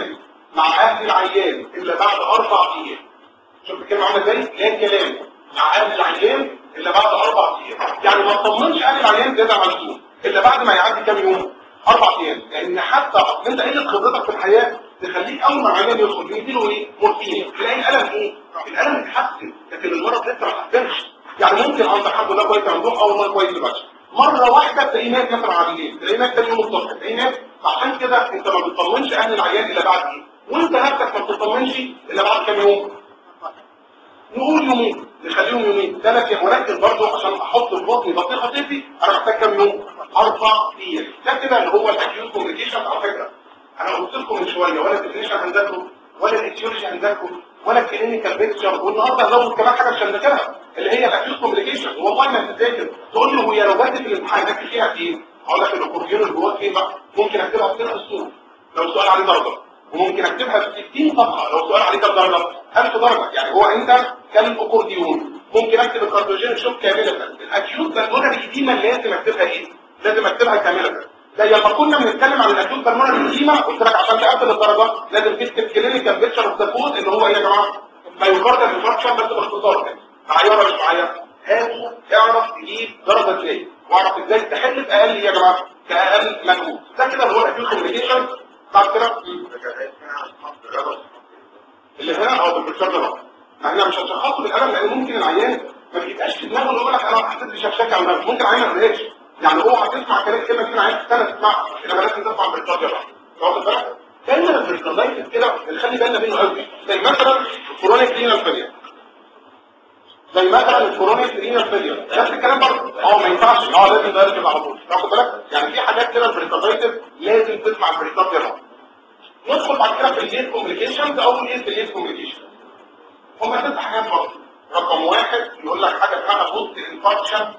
مع اهل العيان الا بعد اربع ايام شوف الكلمه عامله ازاي لا كلام مع اهل العيان الا بعد اربع ايام يعني ما تطمنش اهل العيان زياده عن اللزوم الا بعد ما يعدي كام يوم اربع ايام لان حتى اصل انت قله خبرتك في الحياه تخليك اول ما العيان يدخل بيديله ايه مورفين تلاقي الالم ايه الالم اتحسن لكن المرض لسه ما اتحسنش يعني ممكن انت الحمد لله كويس ممدوح اول مره كويس دلوقتي مره واحده تلاقيه مات مثلا على الليل تلاقيه مات تاني يوم الصبح تلاقيه مات عشان كده انت ما بتطمنش اهل العيان الا بعد ايه وانت نفسك ما بتطمنش الا بعد كام يوم نقول يومين نخليهم يومين ثلاث ولكن برضه عشان احط في بطني بطيخه طفي انا محتاج كام يوم اربع ايام ده كده اللي هو الاكيوت كوميونيكيشن على فكره انا قلت لكم من شويه ولا الديفينيشن هنذاكره ولا الايتيولوجي هنذاكره ولا الكلينيكال بيكتشر والنهارده هزود كمان حاجه مش هنذاكرها اللي هي الاكيوت كوميونيكيشن والله ما تذاكر تقول لي هي لو جت في الامتحان هكتب فيها ايه؟ اقول لك الاكورديون اللي جواك فين بقى؟ ممكن اكتبها في ست سطور لو السؤال عليه درجه وممكن اكتبها في 60 صفحه لو السؤال عليه كام درجه 1000 درجه يعني هو انت كان اكورديون ممكن اكتب الكارديوجين شوف كامله الاكيوت بالمونري ايديما لازم اكتبها ايه لازم اكتبها كامله ده لما كنا بنتكلم عن الاكيوت بالمونري ايديما قلت لك عشان تقفل الدرجه لازم تكتب كلينيكال بيكتشر اوف ذا كود اللي هو ايه يا جماعه مايوكاردال انفاركشن بس باختصار كده معايا ولا مش معايا هاتوا اعرف تجيب درجه ازاي واعرف ازاي تحل باقل يا جماعه باقل مجهود ده كده اللي هو الاكيوت كوميونيكيشن بعد كده اللي هنا او بالبرشار ده احنا مش هنشخصه بالقلم لان ممكن العيان ما بيبقاش في دماغه يقول لك انا حسيت بشكشكه او نفس ممكن العيان ما يقولهاش يعني اوعى تسمع كلام كلمه كده عايز سنه تسمعها انما لازم تسمع بالبرشار ده واخد بالك دايما البرشاردايتس كده نخلي بالنا منه قوي زي مثلا الكورونيك رينال فيلير زي مثلا الكورونيك رينال فيلير نفس الكلام برضه اه ما ينفعش اه لازم دايركت على طول واخد بالك يعني في حاجات كده البرشاردايتس لازم تسمع البرشار ده ندخل بعد كده في الليد كوميونيكيشنز او ايه في الليد كوميونيكيشن هم ست حاجات برضه رقم واحد يقول لك حاجه اسمها بوست انفاركشن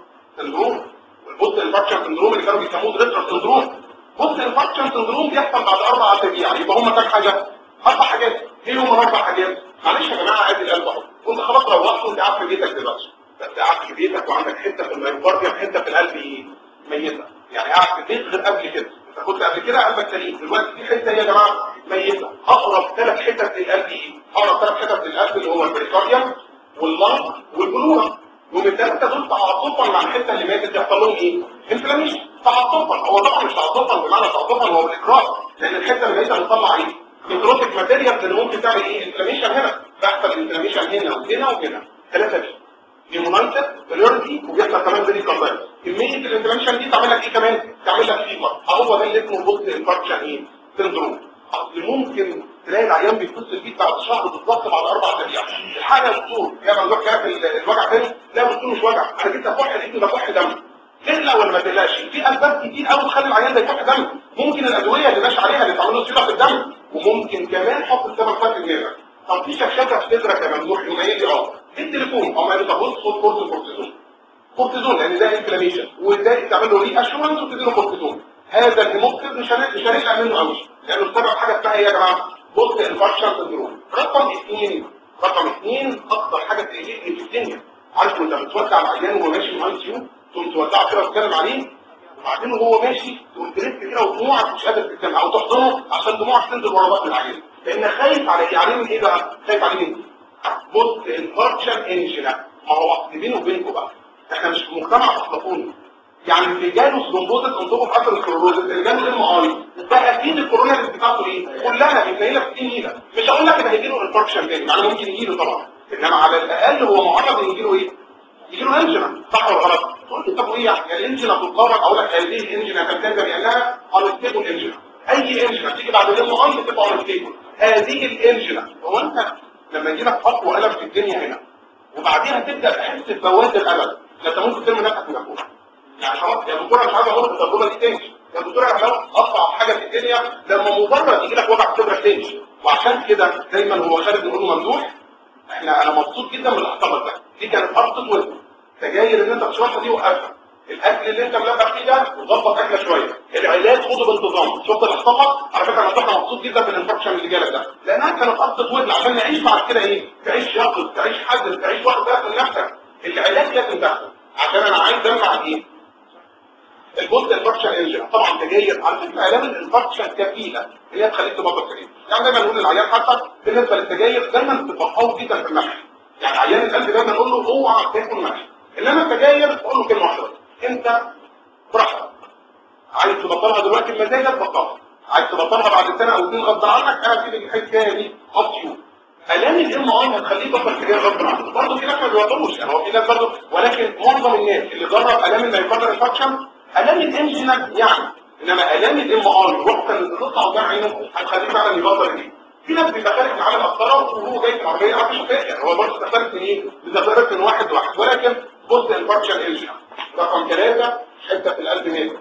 سندروم والبوست انفاركشن سندروم اللي كانوا بيسموه دريتر سندروم بوست انفاركشن سندروم بيحصل بعد اربع اسابيع يبقى هم كام حاجه؟ اربع حاجات ايه هم الاربع حاجات؟ معلش يا جماعه عادي القلب اهو وانت خلاص روحت وانت قاعد في بيتك دلوقتي بس قاعد في بيتك وعندك حته في الميوكارديوم حته في القلب ايه؟ ميته يعني قاعد في البيت غير قبل كده انت كنت قبل كده قلبك سليم دلوقتي في حته يا جماعه ميته اقرب ثلاث حتت للقلب ايه؟ اقرب ثلاث حتت للقلب اللي هو البريكارديوم واللنج والبلوره ومن الثلاثه دول تعاطفا مع الحته اللي ماتت يحصل لهم ايه؟ انفلاميشن تعاطفا هو طبعا مش تعاطفا بمعنى تعاطفا هو بالاكراه لان الحته اللي ميته بتطلع ايه؟ نيكروتيك ماتيريال اللي ممكن تعمل ايه؟ انفلاميشن هنا بيحصل انفلاميشن هنا وهنا وهنا ثلاثه دي هيمونايتس بلورتي وبيحصل كمان بيدي كاربايت كميه الانفلاميشن دي تعمل لك ايه كمان؟ تعمل لك فيبر هو ده اللي اسمه بوست انفاركشن ايه؟ سندروم اصل ممكن تلاقي العيان بيتصل بيك بعد شهر بالظبط بعد اربع اسابيع الحاجه يا دكتور يا ممدوح كده في الوجع تاني لا يا دكتور مش وجع انا جيت اكح لقيت ده كح دم تقلق ولا ما تقلقش في اسباب كتير قوي تخلي العيان ده يكح دم ممكن الادويه اللي ماشي عليها اللي تعمل له صيغه في الدم وممكن كمان حط السبب فات دماغك طب في شكشكه في صدرك يا ممدوح يقوم قايل لي اه التليفون او قال لي طب بص خد كورس كورتيزون كورتيزون لان ده انفلاميشن وده تعمل له ري اشورنس وتدي له كورتيزون هذا المخطر مش هنقلق مش هنقلق منه قوي لانه السبب حاجه اسمها ايه يا جماعه بوست انفاركشن سندروم رقم اثنين رقم اثنين اكتر حاجه تقلقني في الدنيا عارف وانت بتودع العيان وهو ماشي من اي سي يو تقوم تودعه كده وتتكلم عليه وبعدين وهو ماشي تقوم تلف كده ودموعك مش قادر تتكلم او تحضنه عشان دموعك تنزل ورا بطن العيان لان خايف على ايه عليه من ايه بقى خايف عليه من بوست انفاركشن انجينا ما هو بيني وبينكم بقى احنا مش في مجتمع اخلاقوني يعني اللي جاله ثرومبوزس انتوبه في اثر الكلوروزس اللي جاله ام اي ده اكيد الكورونا اللي بتاعته ايه كلها بتلاقيها في 60 نيله مش هقول لك ان هيجي له انفاركشن تاني يعني ممكن يجي له طبعا انما على الاقل هو معرض ان يجي له ايه يجي له انجنا صح ولا غلط تقول لي طب وايه يعني الانجنا بتتقرب اقول لك هذه الانجنا تمتاز بانها انستيبل انجنا اي انجنا تيجي بعد الام اي بتبقى انستيبل هذه الانجنا هو انت لما يجي لك اقوى الم في الدنيا هنا وبعديها تبدا تحس بفوات الالم انت ممكن ترمي نفسك من فوق يعني خلاص يا دكتور انا مش عايز اقول التجربه دي تاني يا دكتور انا خلاص اصعب حاجه في الدنيا لما مجرد يجي لك وجع صدر تاني وعشان كده دايما هو خالد نقول له ممدوح احنا انا مبسوط جدا من الاحتمال ده دي كانت ارض وزن سجاير اللي انت بتشربها دي وقفها الاكل اللي انت ملبخ فيه ده وظبط اكلك شويه العلاج خده بانتظام شفت الاحتمال على فكره انا انا مبسوط جدا بالانفكشن اللي جالك ده لانها كانت ارض وزن عشان نعيش بعد كده ايه تعيش يقظ تعيش حزن تعيش واخد بالك من نفسك العلاج لازم تاخده عشان انا عايز امنع ايه البوست انفكشن انجن طبعا سجاير على فكره الام الانفكشن كفيله ان هي تخليك تبطل سجاير يعني دايما نقول للعيان حتى بالنسبه للسجاير دايما تبقى قوي جدا في الملح يعني عيان القلب دايما نقول له اوعى تاكل ملح انما السجاير تقول له كلمه واحده انت براحتك عايز تبطلها دلوقتي بمزاجك بطلها عايز تبطلها بعد سنه او اتنين غصب عنك انا في الحكايه دي اب يو الام الام اي هتخليه يبطل سجاير غصب عنه برضه في ناس ما بيبطلوش يعني هو في ناس برضه ولكن معظم الناس اللي جرب الام المايكاردر انفكشن الام الانجن يعني انما الام الام اي روح كان تطلع قدام عينه هتخليه فعلا يبطل دي في ناس بيبقى خارج معاه القطره وهو جاي في العربيه عارف مش فاكر هو برضه تختلف من ايه؟ بتختلف من واحد لواحد ولكن بص انفكشن انجن رقم ثلاثه حته في القلب نازل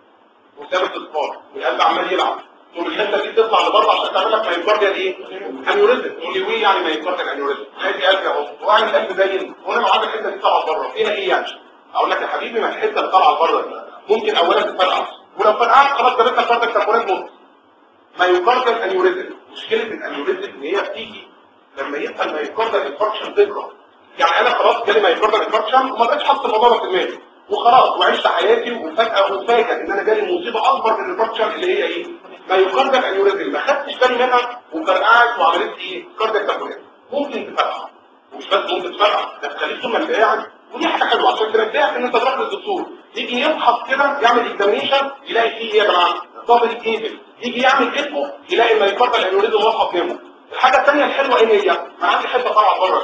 وثابت الصفار والقلب عمال يلعب ثم الحته دي تطلع لبره عشان تعمل لك مايوكارديال ايه؟ انيوريزم وليه يعني مايوكارديال انيوريزم ادي قلب اهو وعامل القلب زي هنا معاد الحته دي طالعه بره فيها ايه يعني؟ اقول لك يا حبيبي ما الحته اللي طالعه بره دي ممكن اولا تفرقع ولو فرقعت خلاص جابت لك كاردياك تمبونات موت مايوكارديال انيوريزم مشكله الانيوريزم ان هي بتيجي لما يبقى المايوكارديال انفكشن تكره يعني انا خلاص جالي مايوكارديال انفكشن وما بقتش حاطط الموضوع ده في دماغي وخلاص وعشت حياتي وفجاه افاجئ ان انا جالي مصيبه اكبر من الانفكشن اللي هي ايه؟ مايوكارديال انيوريزم ما خدتش بالي منها وفرقعت وعملت لي ايه؟ كاردياك تمبونات ممكن تفرقع ومش بس ممكن تفرقع ده تخليك طول ما انت قاعد ودي حاجه حلوه عشان ترجعك ان انت تروح للدكتور يجي يفحص كده يعمل اكزامينشن يلاقي فيه ايه يا جماعه؟ دبل كيبل يجي يعمل ايكو يلاقي المايوكارديال انيوريزم واضحه قدامه الحاجه الثانيه الحلوه ايه هي؟ ما عندي حته طالعه بره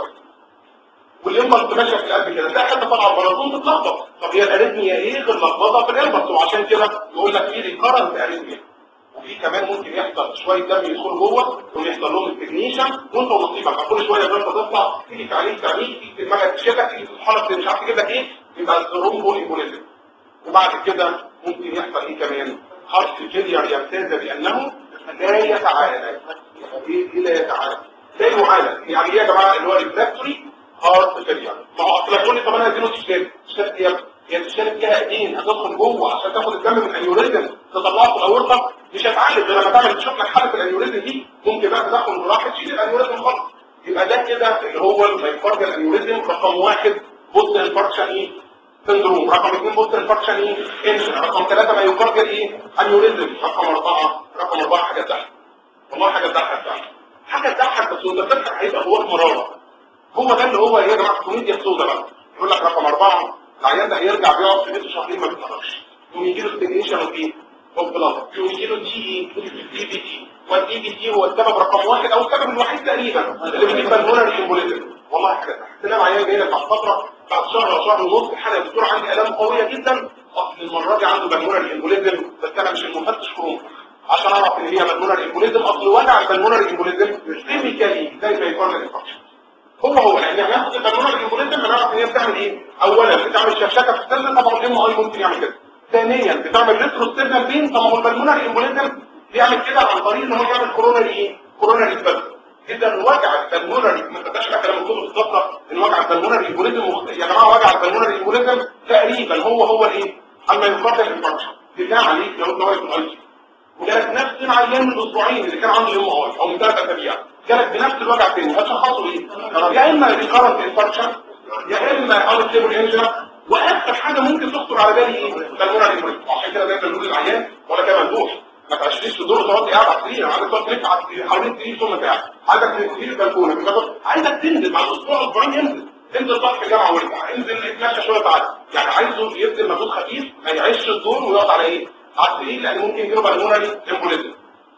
والامبلس ماشيه في القلب كده تلاقي حته طالعه بره تقوم تتلخبط طب هي الاريثميا ايه غير لخبطه في الامبلس وعشان كده يقول لك في ريكارنت اريثميا وفي كمان ممكن يحصل شويه دم يدخل جوه ويحصل لهم استجنيشن وانت ونصيبك كل شويه الضغط تطلع تيجي في عينيك تعميك تيجي في دماغك تشدك تيجي في حالك مش عارف تجيب لك ايه يبقى الثرومبو ايمبوليزم وبعد كده ممكن يحصل ايه كمان هارت فيلير يمتاز بانه لا يتعالج ايه لا يتعالج لا يعالج يعني ايه يا جماعه اللي هو ريفراكتوري هارت فيلير ما هو اصل تقول لي طب انا هديله تشتري تشتري ايه هي تشتري فيها ايدين هتدخل جوه عشان تاخد الدم من الانيوريزم تطلعه في الاورطه مش هتعالج غير لما تعمل تشوف لك حاله الانيوريزم دي ممكن بقى تدخل جراحه تشيل الانيوريزم خالص يبقى ده كده اللي هو المايكارديال انيوريزم رقم واحد بوست انفاركشن ايه سندروم رقم اثنين بوست انفاركشن ايه انشن رقم ثلاثه مايوكارديال ايه انيوريزم رقم اربعه رقم اربعه حاجه تضحك والله حاجه تضحك فعلا حاجه تضحك بس وانت بتضحك هيبقى جواك مراره هو ده اللي هو ايه يا جماعه الكوميديا السوداء بقى يقول لك رقم اربعه العيان ده هيرجع بيقعد في بيته شهرين ما بيتحركش يقوم يجي له ستيجنيشن اوف ايه؟ اوف بلاد يقوم يجي له دي اي دي بي تي والدي بي تي هو السبب رقم واحد او السبب الوحيد تقريبا اللي بيجيب بالمونر امبوليزم والله حاجه تضحك تلاقي عيان جاي لك بعد فتره بعد شهر او شهر ونص الحاله يا دكتور عندي الام قويه جدا اصل المره دي عنده بالمونر امبوليزم بس انا مش المفتش كروم عشان اعرف ان هي بالمونر امبوليزم اصل وجع البالمونر امبوليزم كيميكالي زي ما يكون الانفكشن هو هو يعني هناخد البالونه الامبوليزم هنعرف ان هي بتعمل ايه اولا بتعمل شكشكه في السن طبعا الام اي ممكن يعمل كده ثانيا بتعمل ريترو ستيرنال بين طب هو البالونه الامبوليزم بيعمل كده عن طريق ان هو يعمل كوروناري ايه كوروناري سبب اذا وجع البالمونري ما تبقاش بقى كلام الكتب الصفراء ان وجع البالمونري امبوليزم مخ... يا جماعه وجع البالمونري امبوليزم تقريبا هو هو الايه المايوكارديال انفاركشن بتاع عليه لو انت واقف في الاي وجالك نفس العيان من اسبوعين اللي كان عنده ام اي او من ثلاث اسابيع جالك بنفس الوجع تاني هتشخصه ايه؟ يا اما ريكارنت انفاركشن يا اما انستيبل انجنا واكثر حاجه ممكن تخطر على بالي ايه؟ بالمونري امبوليزم عشان كده دايما بنقول للعيان ولا كان مندوح ما تعيشليش في دور تقعد قاعد على السرير عايزك تقعد تلف على السرير حوالين السرير ثم قاعد عايزك تنزل البلكونه عايزك تنزل بعد اسبوع اسبوعين انزل انزل سطح الجامعه وارجع انزل اتمشى شويه تعالى يعني عايزه يبذل مجهود خفيف ما يعيش الدور ويقعد على ايه؟ على السرير لان ممكن يجيله بالمونري امبوليزم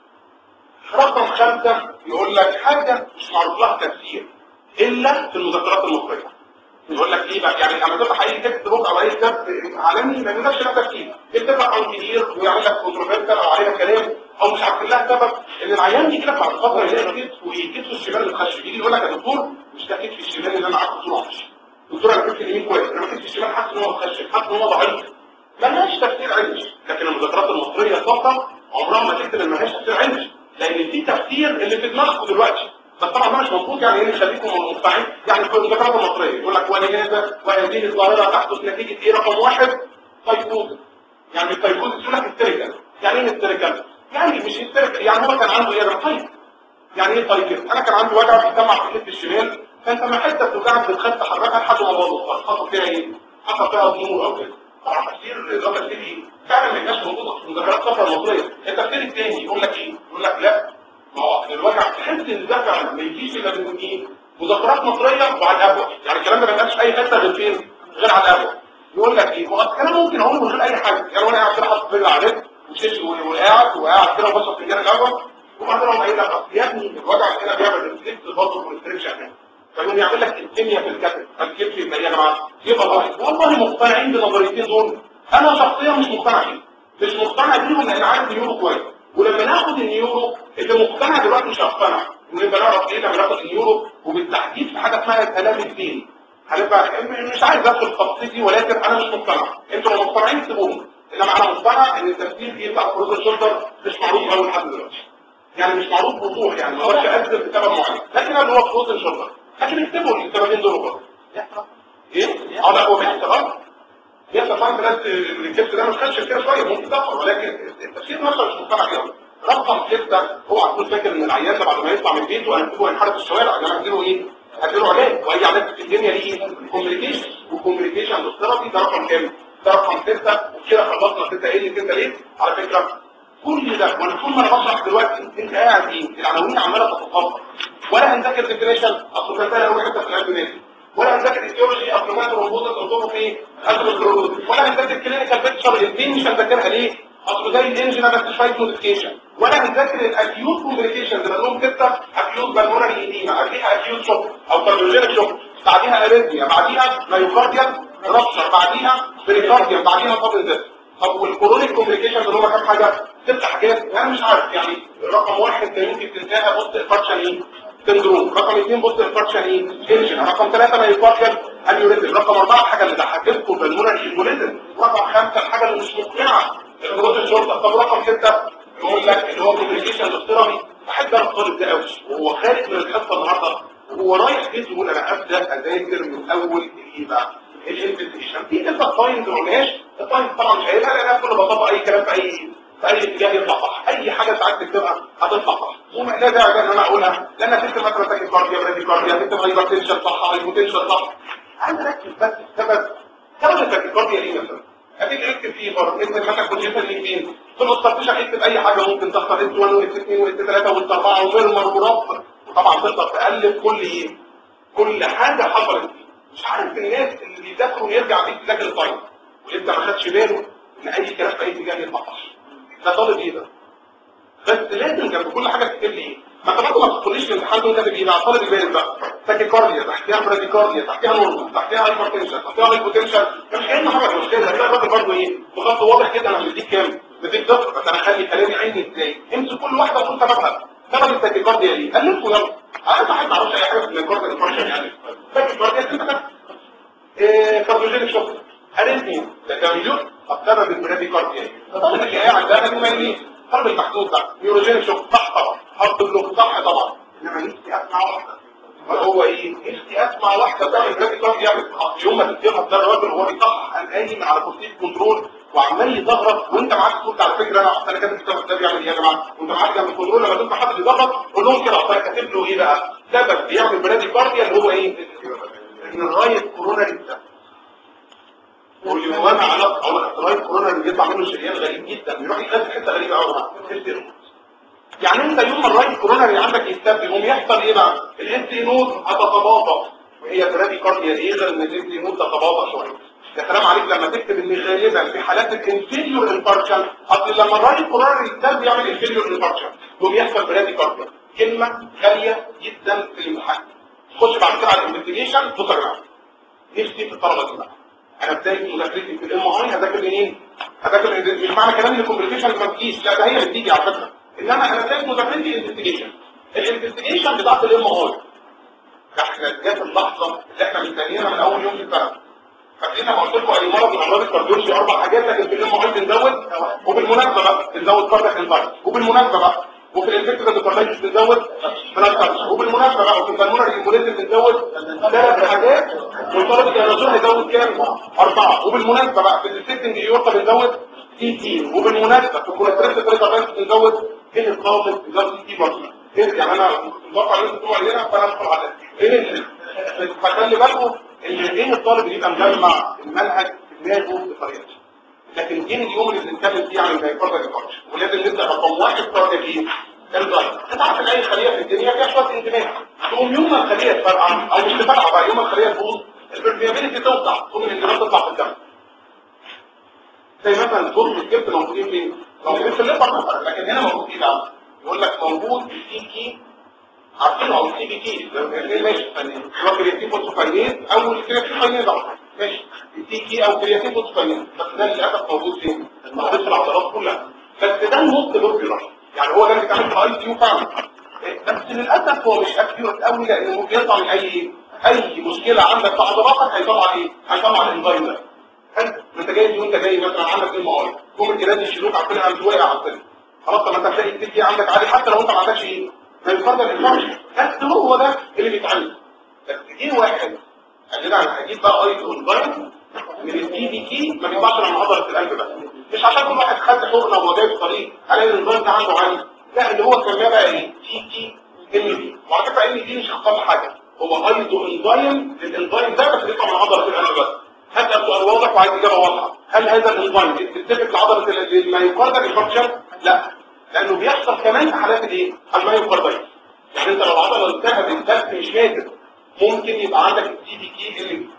رقم خمسة يقول لك حاجة مش معروف لها تفسير إلا في المذكرات المصرية يقول لك ليه بقى يعني لما تفتح اي تكست بوك او اي كتاب عالمي ما يقولكش لها تفسير يتفق عن كبير ويعمل لك كونتروفيرسال او عليها كلام او مش عارف لها سبب ان العيان يجي لك بعد فتره يلاقي كتف وكتفه الشمال متخشب يجي يقول لك يا دكتور مش ده كتفي الشمال اللي انا قعدت طول عمري دكتور انا كتفي اليمين كويس انا كتفي الشمال حاسس ان هو متخشب حاسس ان هو ضعيف ملهاش تفسير علمي لكن المذكرات المصريه الصفراء عمرها ما تكتب ان ملهاش تفسير علمي لان دي تفسير اللي في دماغكم دلوقتي بس طبعا ده مش مظبوط يعني ايه يخليكم مقطعين يعني في المذكرات المصريه يقول لك ولهذا وهذه الظاهره تحدث نتيجه ايه رقم واحد سايكوز يعني السايكوز يقول لك هيستيريكال يعني ايه هيستيريكال؟ يعني مش هيستيريكال يعني هو كان عنده ايه ده طيب يعني ايه طيب انا كان عندي وجع بيسمع في الكتف الشمال فانت ما حته بتوجعك بتخاف تحركها لحد ما باظت خاصه فيها ايه؟ حصل فيها ضمور او كده طبعا تفسير ده تفسير ايه؟ فعلا ما يبقاش موجود في مذكرات الصفحه المصريه التفسير الثاني يقول لك ايه؟ يقول لك لا ما هو الوجع تحس ان ده فعلا ما يجيش الا من ايه؟ مذكرات مصريه وعلى القهوه يعني الكلام ده ما يبقاش اي حته غير فين؟ غير على القهوه يقول لك ايه؟ هو الكلام ممكن اقوله من غير اي حاجه يعني وانا قاعد كده حاطط رجل على رجل وشيش وقاعد وقاعد كده وبشرب فنجان القهوه وبعدين اقوم قايل لك اصل يا ابني الوجع كده بيعمل ريفلكس برضه كونستريكشن فيقوم يعمل لك الكيمياء في الكتف الكتف يبقى يا جماعه يبقى غلط والله مقتنعين بالنظريتين دول انا شخصيا مش مقتنع بيهم مش مقتنع بيهم لان عارف النيورو كويس ولما ناخد النيورو اللي مقتنع دلوقتي مش هقتنع ونبقى نعرف ايه لما ناخد النيورو وبالتحديد في حاجه اسمها كلام الدين هنبقى مش عايز ادخل في التفاصيل دي ولكن انا مش مقتنع انتوا لو مقتنعين سيبوهم انما انا مقتنع ان التفسير ايه بتاع فروز الشولدر مش معروف قوي لحد دلوقتي يعني مش معروف بوضوح يعني ما اقدرش اجزم بسبب معين لكن اللي هو فروز الشولدر لكن اكتبوا السببين دول برضه ايه؟ اه لا هو بيحصل اه بيحصل فعلا ناس الكبس ده ما خدش كده شويه ممكن تظهر ولكن التفسير نفسه مش مقتنع بيه رقم ستة اوعى تكون فاكر ان العيان ده بعد ما يطلع من بيته هنكتبه ينحرف في الشوارع انا هديله ايه؟ هديله علاج واي علاج في الدنيا ليه كوميونيكيشن وكوميونيكيشن بالثيرابي ده رقم كام؟ ده رقم ستة وكده خلصنا ستة ايه اللي ستة ليه؟ على فكرة كل ده وانا كل ما انا بشرح دلوقتي انت قاعد ايه؟ العناوين عماله تتفاضل ولا هنذاكر ديفينيشن اصل كان اول حته في الالف ولا هنذاكر ايديولوجي اصل ما الروبوت تربطه في الروبوت ولا هنذاكر كلينيكال بيكتشر الاثنين مش هنذاكرها ليه؟ اصل زي الانجن بس شويه موديفيكيشن ولا هنذاكر الاكيوت كومبليكيشن اللي لهم سته اكيوت بالمونري ايديما قبليها اكيوت شوك او كارديوجينيك شوك بعديها اريثميا بعديها مايوكارديال رابشر بعديها بريكارديال بعديها طب طب والكورونيك كومبليكيشن اللي هم كام حاجه؟ ست حاجات انا مش عارف يعني رقم واحد ده يمكن تنساها بص الفرشن ايه؟ سندروم رقم اثنين بص الفرشن ايه؟ انجن رقم ثلاثه مايوكارديال انيوريزم رقم اربعه الحاجه اللي ضحكتكم بالمونري ايمبوليزم رقم خمسه الحاجه اللي مش مقنعه الروبوت الشرطه طب رقم سته يقول لك اللي هو كومبليكيشن الافتراضي بحب انا الطالب ده قوي وهو خارج من الحصه النهارده وهو رايح بيته يقول انا ابدا اذاكر من اول ايه بقى؟ الانفستيشن في كده التايمز ما قلناش التايمز طبعا مش قايلها لان كل بساطه اي كلام في اي في اي اتجاه يطلع صح اي حاجه انت عايز تكتبها هتطلع صح وما لا داعي ان انا اقولها لان هتكتب مثلا تاكي كارديا برادي كارديا هتكتب هايبرتنشن صح هايبوتنشن صح عايز اركز بس السبب سبب التاكي كارديا ايه مثلا هتيجي اكتب فيبر اكتب مثلا كونجيشن مين في الاستراتيجيه اكتب اي حاجه ممكن تحصل اس 1 واس 2 واس 3 واس 4 ومرمر ورب وطبعا تقدر تقلب كل ايه كل حاجه حصلت مش عارف الناس اللي بيذاكروا يرجع بيه يذاكر التايم ويبدا ما خدش باله ان اي كلام في اي اتجاه يطلع صح ده طالب ايه ده بس لازم جنب كل حاجه تكتب لي ايه ما انت برضه ما تدخليش في الامتحان تقول كاتب ايه بقى طالب البارد بقى تاكيكارديا تحتيها براديكارديا تحتيها نورمال تحتيها هايبرتنشن تحتيها هايبوتنشن مش كأنه حاجه مش كده هتلاقي الراجل برضه ايه بخط واضح كده انا مديك كام مديك صفر بس انا اخلي كلامي عيني ازاي امسك كل واحده وقول سببها سبب التاكيكارديا ايه الفه يلا انا واحد ما اعرفش اي حاجه في الكارديا الفرشن يعني تاكيكارديا انت ايه كارديوجينيك شوك اريثميا ده كاميليون بسبب البراديكارديا طالب اللي قاعد ده انا ما طالب المحدود ده نيوروجينيك شوك صح طبعا هارت بلوك صح طبعا انما نفسي اسمع واحده هو ايه نفسي اسمع واحده بقى البراديكارديا يعمل يوم ما تتفهم ده الراجل هو بيصحح قام قايم على كرسي كنترول وعمال يضغط وانت معاك صوت على فكره انا انا كاتب كتاب ده بيعمل ايه يا جماعه وانت معاك جنب الكنترول لما تبقى حد بيضغط قول لهم كده اصل انا كاتب له ايه بقى سبب بيعمل براديكارديا اللي هو ايه ان الرايت كوروناري ده واللي هو انا علاقه اقول لك الرايت كورونا اللي بيطلع منه شريان غريب جدا بيروح يخزن حته غريبه قوي يعني انت يوم ما الرايت كورونا اللي عندك يستبدل يقوم يحصل ايه بقى الاس نود هتتباطا وهي برادي كارديا ايه غير ان الاس نود تتباطا شويه يا سلام عليك لما تكتب ان غالبا في حالات الانفيريور انفاركشن اصل لما الرايت كورونا يستبدل يعمل انفيريور انفاركشن يقوم يحصل برادي كارديا كلمه غاليه جدا في الامتحان خش بعد كده على الانفستيجيشن بص يا جماعه نفسي في الطلبه دي بقى انا بدايه مذاكرتي في الام اي هذاكر منين هذاكر مش معنى كلام ان الكومبليكيشن ما بتجيش لا ده هي اللي بتيجي على فكره انما انا بدايه مذاكرتي انفستيجيشن الانفستيجيشن بتاعت الام اي احنا جت اللحظه اللي احنا مستنيينها من اول يوم في السنه فاكرين لما قلت لكم اي مرض من امراض الكارديولوجي اربع حاجات لكن في الام اي بنزود وبالمناسبه بقى بنزود كاردياك انفاركت وبالمناسبه بقى وفي الانفكتيف اندوكاردايتس بنزود بلاك وبالمناسبه بقى وفي البلمونري امبوليزم بنزود ثلاث حاجات والطالب الجنرازون هيزود كام؟ اربعه وبالمناسبه بقى في السيستنج ايورتا بنزود سي تي وبالمناسبه في الكوليسترول بريكابانس بنزود ايه الطالب بنزود سي تي برضه يعني انا متوقع ان انتوا تقولوا علينا فانا ادخل على ايه فخلي بالكم ان ايه الطالب اللي يبقى مجمع المنهج في دماغه بطريقته لكن ايه اليوم اللي بنتكلم فيه عن المايكروبيال انفكشن ولازم نبدا رقم واحد كاردياك ايه؟ الفيروس انت عارف ان اي خليه في الدنيا فيها شويه انتماء تقوم يوم ما الخليه تفرقع او مش تفرقع بقى يوم ما الخليه تبوظ البرميابيلتي توسع تقوم الانتماء تطلع في الدم زي مثلا الدور والكبد موجودين فين؟ موجودين في الليفر مثلا لكن هنا موجود ايه بقى؟ يقول لك موجود السي كي عارفين او السي بي كي ايه ماشي ثانيه هو كرياتين فوسفاينيز او الكرياتين فاينيز ماشي السي كي او كرياتين فوسفاينيز بس ده للاسف موجود فين؟ موجود في العضلات كلها بس ده النص بوبيولار يعني هو ده اللي بيتعمل في اي كيو فعلا بس للاسف هو مش اكيوريت قوي لانه بيطلع من اي اي مشكله عندك في عضلاتك هيطلع ايه؟ هيطلع الانزيم ده حلو انت جاي وانت جاي مثلا عندك ام ار قوم الجهاز يشيلوك عارفين قامت واقع على السلم خلاص طب ما انت هتلاقي السي عندك عادي حتى لو انت ما عندكش ايه؟ ما يفرض الانفكشن بس هو ده اللي بيتعمل بس دي واحد عندنا انا هجيب بقى ايضا انزيم من التي دي كي ما بيطلعش من عضله القلب بس مش عشان كل واحد خد حقنه وهو جاي في الطريق الاقي الانزيم ده عنده عالي لا اللي هو سماه بقى ايه؟ تي تي ام دي وعلى فكره ام دي مش اخطر حاجه هو ايضا انزيم للانزيم ده بس بيطلع من عضله القلب بس هسأل سؤال واضح وعايز إجابة واضحة هل هذا الانزيم سبيسيفيك لعضلة المايوكاردال انفكشن؟ لا لأنه بيحصل كمان في حالات الايه؟ المايوكاردايتس يعني أنت لو العضلة التهبت بس مش ماتت ممكن يبقى عندك السي بي كي اللي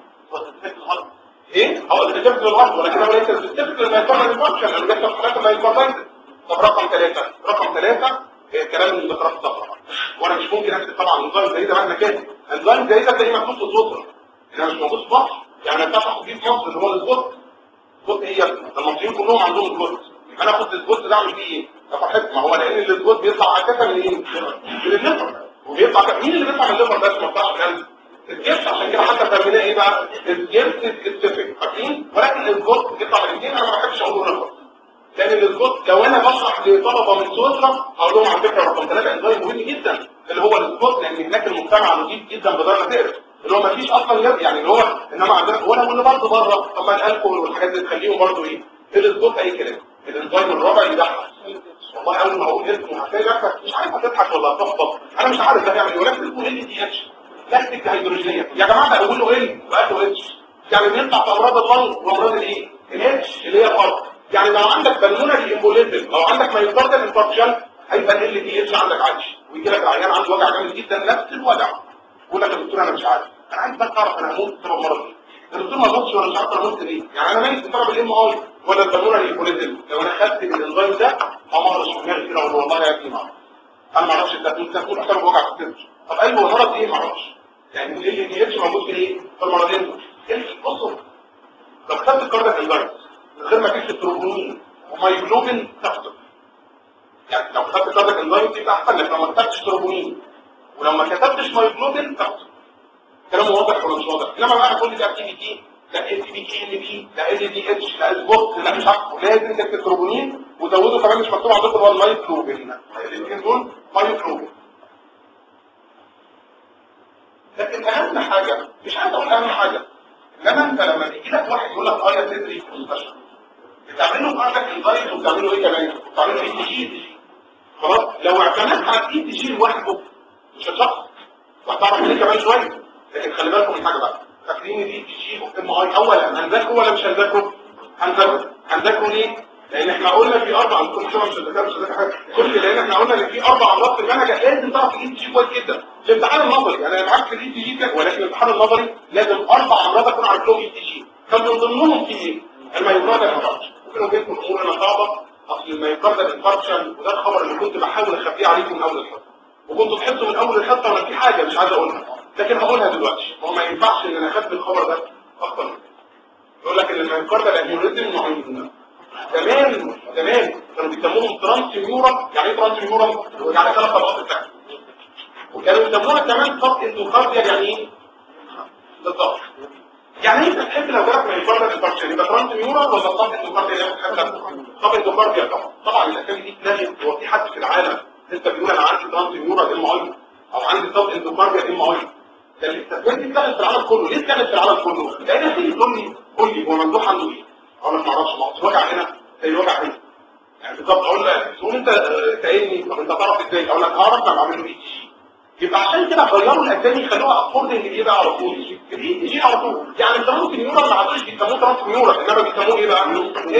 ايه؟ هو سبيسيفيك للعضلة ولكن هو ليس سبيسيفيك للمايوكاردال انفكشن لأنه بيحصل في حالات المايوكاردايتس طب رقم ثلاثة رقم ثلاثة الكلام اللي ذكرته الصفحة وانا مش ممكن اكتب طبعا انزيم زي ده مهما كان انزيم زي ده تلاقيه مكتوب في الصوره انا مش موجود في مصر يعني انت تاخد دي في مصر اللي هو السبوت السبوت ايه يا ابني المصريين كلهم عندهم سبوت انا اخد السبوت ده اعمل فيه ايه يا فرحتي ما هو لان السبوت بيطلع اساسا من ايه من الليفر وبيطلع مين اللي بيطلع من الليفر بس ما بيطلعش من القلب الجبس عشان كده حتى سميناه ايه بقى الجبس سبيسيفيك فاكرين ولكن السبوت بيطلع من الاثنين انا ما بحبش اقوله رقم لان السبوت لو انا بشرح لطلبه من سويسرا اقول لهم على فكره رقم ثلاثه انزيم مهم جدا اللي هو السبوت لان هناك المجتمع نظيف جدا بدرجه تقرف اللي هو ما فيش اصلا جاب يعني اللي هو انما عندنا ولا واللي برضه بره طب ما الالكول والحاجات دي تخليهم برضه ايه الاسبوت اي كلام الانزيم الرابع يضحك والله اول ما اقول اسمه هتلاقي نفسك مش عارف هتضحك ولا هتحبط انا مش عارف ده هيعمل ايه ولكن اسمه ال دي اتش لاكتيك هيدروجينيه يا جماعه ده اقول له ال وقال له اتش يعني بيطلع في امراض اللنج وامراض الايه الاتش اللي هي الارض يعني لو عندك بالمونري امبوليزم او عندك مايوكاردال انفاركشن هيبقى ال دي اتش عندك عادي ويجي لك العيان عنده وجع جامد جدا نفس الوجع يقول لك يا دكتور انا مش عارف انا عايز بس اعرف انا هموت بسبب مرض ايه الدكتور ما موتش ولا مش عارف انا هموت ليه يعني انا ميت بسبب الام اي ولا البالمونري امبوليزم لو انا خدت الانزيم ده امرش في دماغي كده اقول والله يا ابني ما اعرف انا ما اعرفش انت انت تقول بسبب وجع في الصدر طب ايوه مرض ايه ما اعرفش يعني ال دي اتش موجود في ايه في المرضين دول بصوا لو خدت الكاردياك انزيم من غير ما تكتب تروبونين ومايجلوبين تحصل يعني لو كتبت كاردياك انزيم تبقى احسن لك لو ما كتبتش تروبونين ولو ما كتبتش مايجلوبين تحصل كلامه واضح ولا مش واضح انما بقى كل ده تي بي تي لا ال تي بي كي ال بي لا ال دي اتش لا سبوت لا مش عارف لازم تكتب تروبونين وزوده كمان مش مكتوب عندكم هو المايجلوبين الاثنين دول مايجلوبين لكن اهم حاجه مش عايز اقول اهم حاجه انما انت لما يجي لك واحد يقول لك اه يا صدري في المستشفى بتعملوا في عندك انزايم وبتعملوا ايه كمان بتعملوا اي تي جي خلاص لو اعتمدت على الاي تي جي لوحده مش هتشخص وهتعرف ليه كمان شويه لكن خلي بالكم من حاجه بقى فاكرين الاي تي جي ام اي اولا هنذاكره ولا مش هنذاكره هنذاكره هنذاكره ليه لان احنا قلنا في اربع كل شويه مش هنذاكر مش هنذاكر حاجه كل لان احنا قلنا ان في اربع امراض في المنهج لازم تعرف الاي تي جي كويس جدا في الامتحان النظري يعني انا معاك في الاي تي جي كده ولكن الامتحان النظري لازم اربع امراض اكون عارف لهم اي تي جي كان من ضمنهم في ايه المايوكاردال انفاركشن ممكن اجيب لكم امور انا صعبه اصل المايوكاردال انفاركشن وده الخبر اللي كنت بحاول اخبيه عليكم من اول الحصه وكنت تحسوا من اول الحصه وانا في حاجه مش عايز اقولها لكن هقولها دلوقتي هو ما ينفعش ان انا اخبي الخبر ده اكتر من كده يقول لك ان المايوكاردال انيوريزم نوعين زمان زمان كانوا بيسموهم ترانس ميورال يعني ايه ترانس ميورال يعني ثلاث طبقات الفعل وكانوا يسموها كمان سب اندوكارديال يعني ايه بالظبط يعني انت تحب لو جالك مايوكاردال انفاركشن يبقى ترانس ميورال ولا سب اندوكارديال يعني تحب سب اندوكارديال طبعا طبعا الاسامي دي اتلغت هو في حد في العالم لسه بيقول انا عندي ترانس ميورال ام اي او عندي سب اندوكارديال ام اي ده الاستثبات دي اتلغت في العالم كله ليه اتلغت في العالم كله؟ لان تيجي تقول لي قول لي هو ممدوح عنده ايه؟ اقول لك ما اعرفش ما هو الوجع هنا زي الوجع هنا يعني بالظبط اقول لك تقول انت سالني طب انت تعرف ازاي؟ اقول لك هعرف لما اعمل له اي جي يبقى عشان كده غيروا الاسامي خلوها افوردنج ايه بقى على طول الاي جي على طول يعني الترانس نيورال ما عادوش بيسموه ترانس نيورال انما بيسموه ايه بقى؟ اف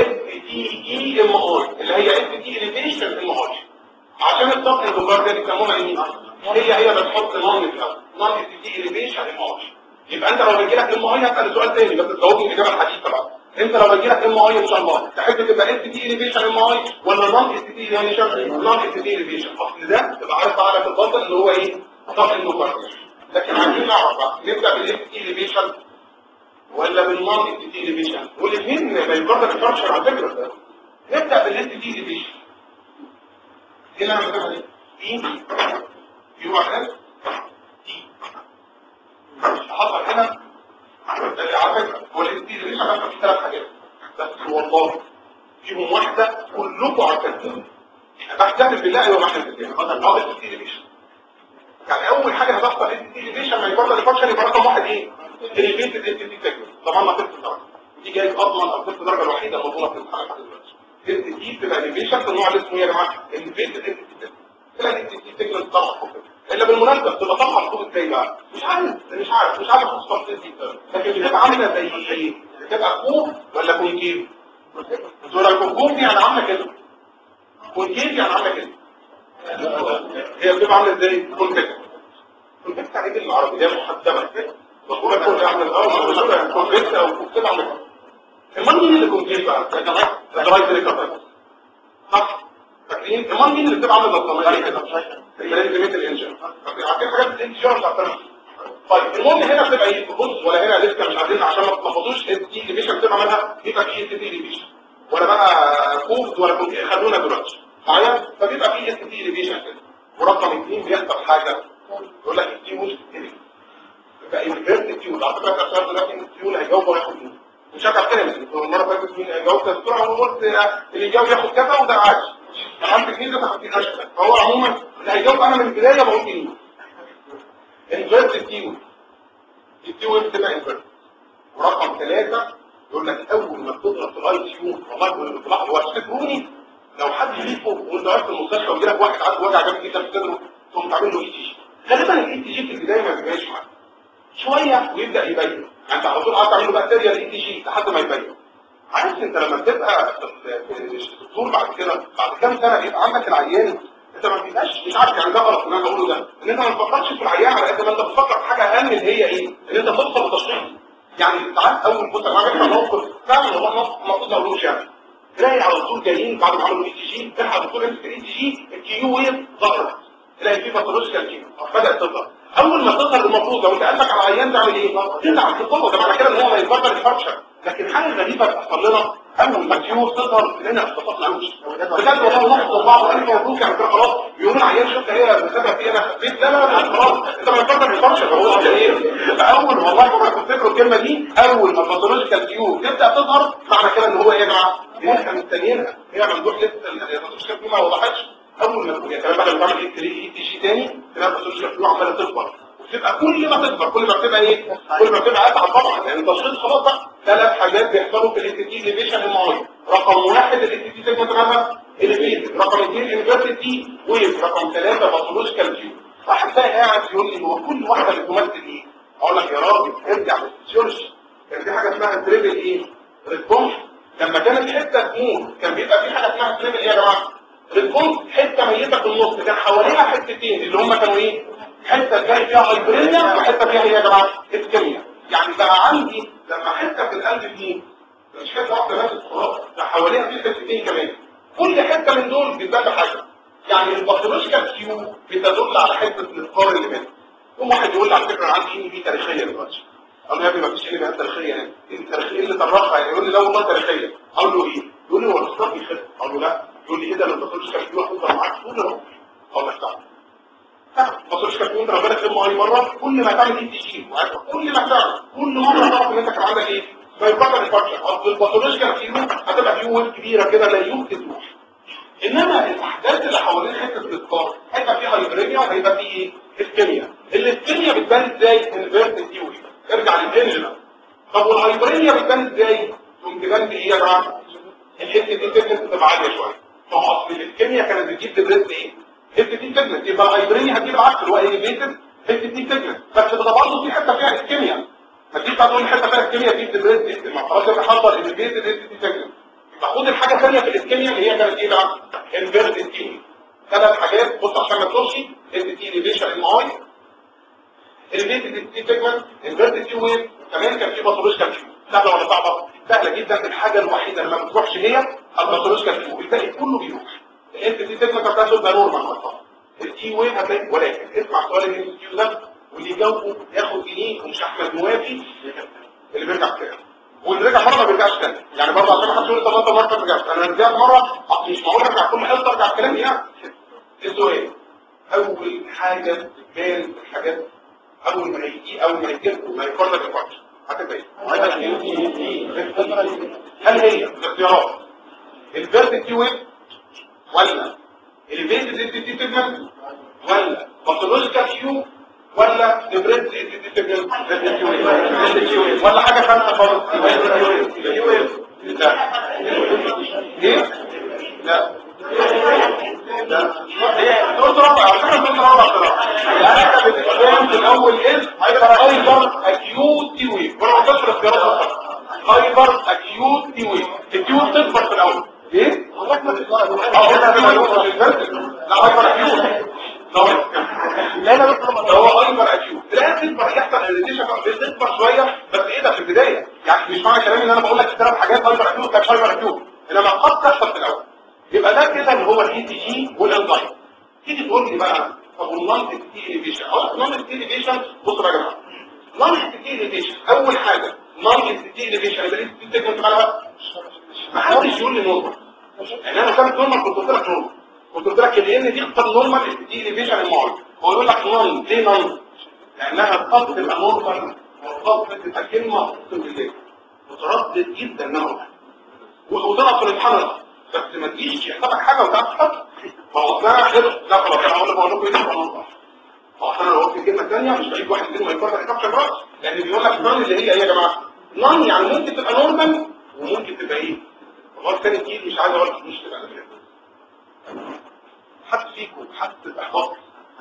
تي اي ام اي اللي هي اس تي اليفيشن ام اي عشان الضغط الاندوكارديا بيسموها ايه هي هي بتحط نون في الاول نون اس تي اليفيشن ام اي يبقى انت لو بيجي لك ام اي هسال سؤال تاني بس تجاوبني الاجابه الحديثه بقى انت لو بيجي لك ام اي ان شاء الله تحب تبقى اس تي اليفيشن ام اي ولا نون اس تي اليفيشن نون اس تي اليفيشن اصل ده تبقى عارف على في البطن اللي هو ايه ضغط الاندوكارديا لكن عايزين نعرف بقى نبدا بالاس تي اليفيشن ولا بالنون اس تي اليفيشن والاثنين ما يقدر الفرشر على فكره نبدا بالاس تي اليفيشن هنا مثلا ايه بي يو ار اس تي حصل هنا على فكره هو الاس تي اليفيشن هيبقى فيه ثلاث حاجات بس والله فيهم واحده كلكم عارفينها بحتفل بالله ايوه ما احنا بنتكلم اه الاس تي اليفيشن يعني اول حاجه هتحصل اس تي اليفيشن ما يقدر الفانكشن يبقى رقم واحد ايه اليفيتد اس تي سيجمنت طبعا ما تلت درجه دي جايز اضمن او تلت درجه الوحيده المضمونه في الامتحان لحد دلوقتي اس تي بتبقى اليفيشن في النوع اللي اسمه ايه يا جماعه اليفيتد اس تي سيجمنت تلاقي الاس تي سيجمنت طبعا فوق الا بالمناسبه بتبقى طبعا فوق ازاي بقى مش عارف مش عارف مش عارف اخص تفاصيل دي لكن بتبقى عامله زي ايه بتبقى كوب ولا كونكيف بتقول لك كوب يعني عامله كده كونكيف يعني عامله كده هي بتبقى عامله ازاي كونكيف كونفكت على ايه العربي ده محدبه مفهوم يكون احنا الاول مشهوره كونفكت او كونفكت على امال مين اللي كونفكت بقى يا جماعه درايف ريكفر صح فاكرين امال مين اللي بتبقى عامله الضمانيه كده المانجمنت الانجن عارفين حاجات الانجن بتاعتنا طيب المهم هنا بتبقى ايه بص ولا هنا لسه مش عايزين عشان ما تلخبطوش دي ديفيشن بتبقى عاملها بيبقى في اس تي ديفيشن ولا بقى كود ولا كود خدونا دلوقتي معايا فبيبقى في اس تي ديفيشن كده ورقم اثنين بيحصل حاجه يقول لك التيول يبقى انفيرت التيول على فكره الاسئله دلوقتي التيول هيجاوب وياخد ايه مش هبقى كلمه المره اللي فاتت مين هيجاوب كده بسرعه وانا قلت اللي يجاوب ياخد كذا وده عادي انا عندي اثنين ده تحت الاشهر فهو عموما اللي هيجاوب انا من البدايه بقول ايه انفيرت التيول التيول بتبقى انفيرت ورقم ثلاثه يقول لك اول ما بتضغط في الاي تيون والله بتلاحظ وهتفتكروني لو حد يلفه وانت واقف في المستشفى ويجي لك واحد عنده وجع جامد جدا في صدره تقوم تعمل له اي تي جي غالبا الاي تي جي في البدايه ما بيبقاش معاك شويه ويبدا يبين انت على طول قاعد تعمل له بقى سيريال اي تي جي لحد ما يبين عارف انت لما بتبقى في الدكتور بعد كده بعد كام سنه بيبقى عندك العيان انت ما بتبقاش مش عارف يعني ده غلط اللي انا بقوله ده ان انت ما تفكرش في العيان على قد ما انت بتفكر في حاجه اهم اللي هي ايه؟ ان انت توصل للتشخيص يعني ساعات اول بص انا عامل موقف فعلا والله موقف المفروض ما اقولوش يعني تلاقي على طول جايين بعد ما عملوا اي تي جي تلحق الدكتور يمسك الاي تي جي الكيو ويف ظهرت تلاقي في باثولوجيكال كيو بدات تظهر اول ما تظهر المفروض لو انت قلبك على العيان تعمل ايه؟ تزعل تطلع ده معنى كده ان هو ما يتبطل الفرشه لكن حاجه غريبه بتحصل لنا اول ما الكيو تظهر لنا اختصاص معلوش بجد والله نحط بعض الف مبروك يعني كده خلاص يقول العيان شفت هي بسبب ايه انا خفيت لا لا لا خلاص انت ما يتبطل الفرشه هو ايه؟ اول والله ما تفتكروا الكلمه دي اول ما الباثولوجيكال كيو تبدا تظهر معنى كده ان هو ايه يا جماعه؟ احنا مستنيينها هي ممدوح لسه الباثولوجيكال كيو ما وضحتش اول ما يا كلام بعد ما تعمل ايه تي جي تاني تلاقي الباثولوجيكال كيو عماله تكبر وتبقى كل ما تكبر كل ما بتبقى ايه كل ما بتبقى اتعب طبعا لان التشخيص خلاص بقى ثلاث حاجات بيحصلوا في الاس تي ليفيشن المعين رقم واحد الاس تي سيجمنت مالها الفيت رقم اثنين انفيرتي ويف رقم ثلاثه باثولوجيكال كيو واحد تاني قاعد يقول لي هو كل واحده بتمثل ايه اقول لك يا راجل ارجع للفسيولوجي كان في حاجه اسمها تريبل ايه ريسبونس لما كانت حته تموت كان بيبقى في حاجه اسمها تريبل ايه يا جماعه ريسبونس حته ميته في النص كان حواليها حتتين اللي هم كانوا ايه حته جاي فيها هايبرينيا وحته فيها ايه يا جماعه اسكيميا يعني بقى عندي لما حته في القلب دي مش حته واحده بس خلاص ده حواليها في حتتين كمان كل حته من دول بتبان بحاجه يعني الباثولوجيكال كيو بتدل على حته الاسقار اللي منها يوم واحد يقول لي على فكره انا عندي ان بي تاريخيه دلوقتي اقول له يا ابني ما فيش ان بي تاريخيه يعني التاريخيه اللي طرفها يعني يقول لي لا والله تاريخيه اقول له ايه يقول لي هو الاسقار بيخف اقول له لا يقول لي ايه ده لو الباثولوجيكال كيو هتفضل معاك طول العمر اقول لك تعالى بص كانت وانت ربنا تلمه اي مره كل ما تعمل اي تي جي كل ما تعمل كل مره تعرف ان انت كان عندك ايه ما يفكر الفرشه اصل الباثولوجيكال كيو هتبقى كيو ويف كبيره كده لا يمكن تروح انما الاحداث اللي حوالين حته الاسقاط هيبقى فيها هايبرينيا وهيبقى فيه ايه اسكيميا الاسكيميا بتبان ازاي انفيرت ثيوري ارجع للانجلا طب والهايبرينيا بتبان ازاي تقوم تبان بايه يا جماعه الحته دي تكنس بتبقى عاليه شويه ما هو اصل الاسكيميا كانت بتجيب دبريس ايه حته دي تجنس يبقى الهايبرينيا هتجيب العكس اللي هو اليفيتد حته دي تجنس بس ده برضه في حته فيها اسكيميا ما تجيش تقول حته فيها اسكيميا دي دبريس دي ما خلاص يبقى حصل اليفيتد حته دي تجنس يبقى خد الحاجه الثانيه في الاسكيميا اللي هي كانت ايه بقى انفيرتد تيوب ثلاث حاجات بص عشان ما تقولش ان تي ليفيشن ام اي الريليتد تي سيجمنت انفيرتد تيوب كمان كان في باثولوجيكال تيوب سهله ولا صعبه سهله جدا الحاجه الوحيده اللي ما بتروحش هي الباثولوجيكال تيوب الباقي كله بيروح الانت تي سيجمنت هتاخد ده نورمال اصلا التي ويف هتلاقي ولكن اسمع سؤال الام كيو ده واللي يجاوبه ياخد جنيه ومش احمد موافي اللي بيرجع تاني واللي رجع مره ما بيرجعش تاني يعني برضه عشان ما حدش يقول طب انت مره ما رجعت انا رجعت مره اصل مش معقول ارجع كل حصه ارجع كلامي يعني السؤال اول حاجه تبان في الحاجات اول ما هيجي اول ما يجي ما يقرر لك الفرش هتبقى ايه هل هي الاختيارات الفيرت تي ويف ولا الفيرت تي تي تيجمنت ولا باثولوجيكال كيو ولا ديبريت تي تيجمنت ولا حاجه خامسه خالص لا ايه لا لا قلت رابع على فكره قلت رابع بصراحه انا بالاسلام في الاول اسم هايبر اكيوت تي ويف وانا قلت في الاختيارات اصلا هايبر اكيوت تي ويف التيوب تكبر في الاول ايه؟ والله ما تطلع لا هايبر اكيوت لا لا بس هو هايبر اكيوت لا تكبر يحصل اريتيشن بتكبر شويه بس ايه ده في البدايه يعني مش معنى كلامي ان انا بقول لك ثلاث حاجات هايبر اكيوت مش هايبر اكيوت انما قد تحصل في الاول يبقى ده كده اللي هو الاي تي جي والانزايم تيجي تقول لي بقى طب والنون تي اليفيشن اه النون تي اليفيشن بصوا يا جماعه نون تي اليفيشن اول حاجه نون تي اليفيشن يبقى الاي تي تيجمنت مالها ما حدش يقول لي نورمال يعني انا كانت نورمال كنت قلت لك نورمال كنت قلت لك ان دي اختار نورمال تي اليفيشن المعرض هو يقول لك نون ليه نون لانها قد تبقى نورمال وقد تبقى كلمه اقسم بالله متردد جدا ان انا اقولها وتقف في الامتحان بس ما تجيش يحصلك حاجه وتعرف تحط ما هو انا حفظ لا خلاص انا هقول لك بقول لكم ايه ده ما هو انا لو قلت كلمه ثانيه مش بعيد واحد منهم يفكر يحط راس لان بيقول لك نون اللي هي ايه يا جماعه نون يعني ممكن تبقى نورمال وممكن تبقى ايه هو الثاني اكيد مش عايز اقول لك مش تبقى نورمال حد فيكم حد احباط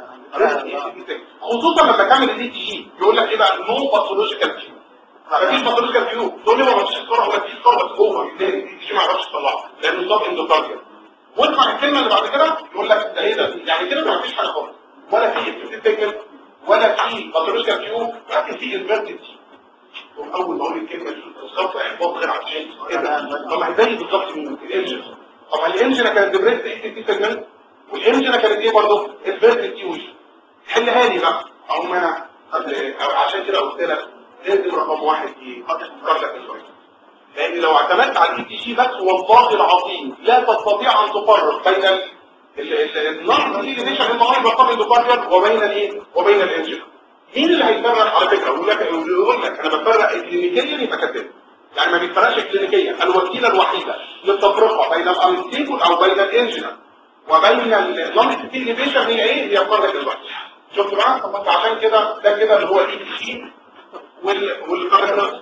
خصوصا لما تعمل الاي تي جي يقول لك ايه بقى نو باثولوجيكال كيو مفيش باثولوجيكال كيو تقول لي ما فيش سكر ولا في سكر بس اوفر ليه دي ما اعرفش اطلعها لانه صاب اندوكارديا واسمع الكلمه اللي بعد كده يقول لك ده ايه ده يعني كده ما فيش حاجه خالص ولا في افكتيف ولا في باثولوجيكال كيو لكن في انفيرتد اول ما اقول الكلمه دي بالظبط احباط غير عشان ايه ده طب ما زي بالظبط مين الانجن طب الانجن كانت ديبريست اي تي سيجمنت والانجن كانت ايه برضه انفيرتد كيو حلها لي بقى او ما انا قبل أو عشان كده قلت لك لازم رقم واحد ايه كاردياك انسولين لان لو اعتمدت على الاي تي جي بس والله العظيم لا تستطيع ان تفرق بين النقص دي ليش المريض بطل اندوكارديال وبين الايه وبين الانجن مين اللي هيفرق على فكره يقول لك يقول لك انا بفرق كلينيكيا يبقى كاتب يعني ما بيفرقش كلينيكيا الوسيله الوحيده للتفرقه بين الانستيبل او بين الانجن وبين النون ستيليفيشن هي ايه هي الكاردياك انسولين شفت بقى طب عشان كده ده كده اللي هو الاي تي جي والكاردياك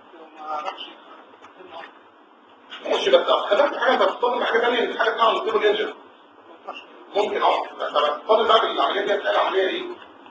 ماشي بس خدمت حاجه انت بتستخدم حاجه ثانيه حاجه اسمها مصيبه الانجن ممكن اه بس فاضل بقى العمليه دي هتسال عمليه ايه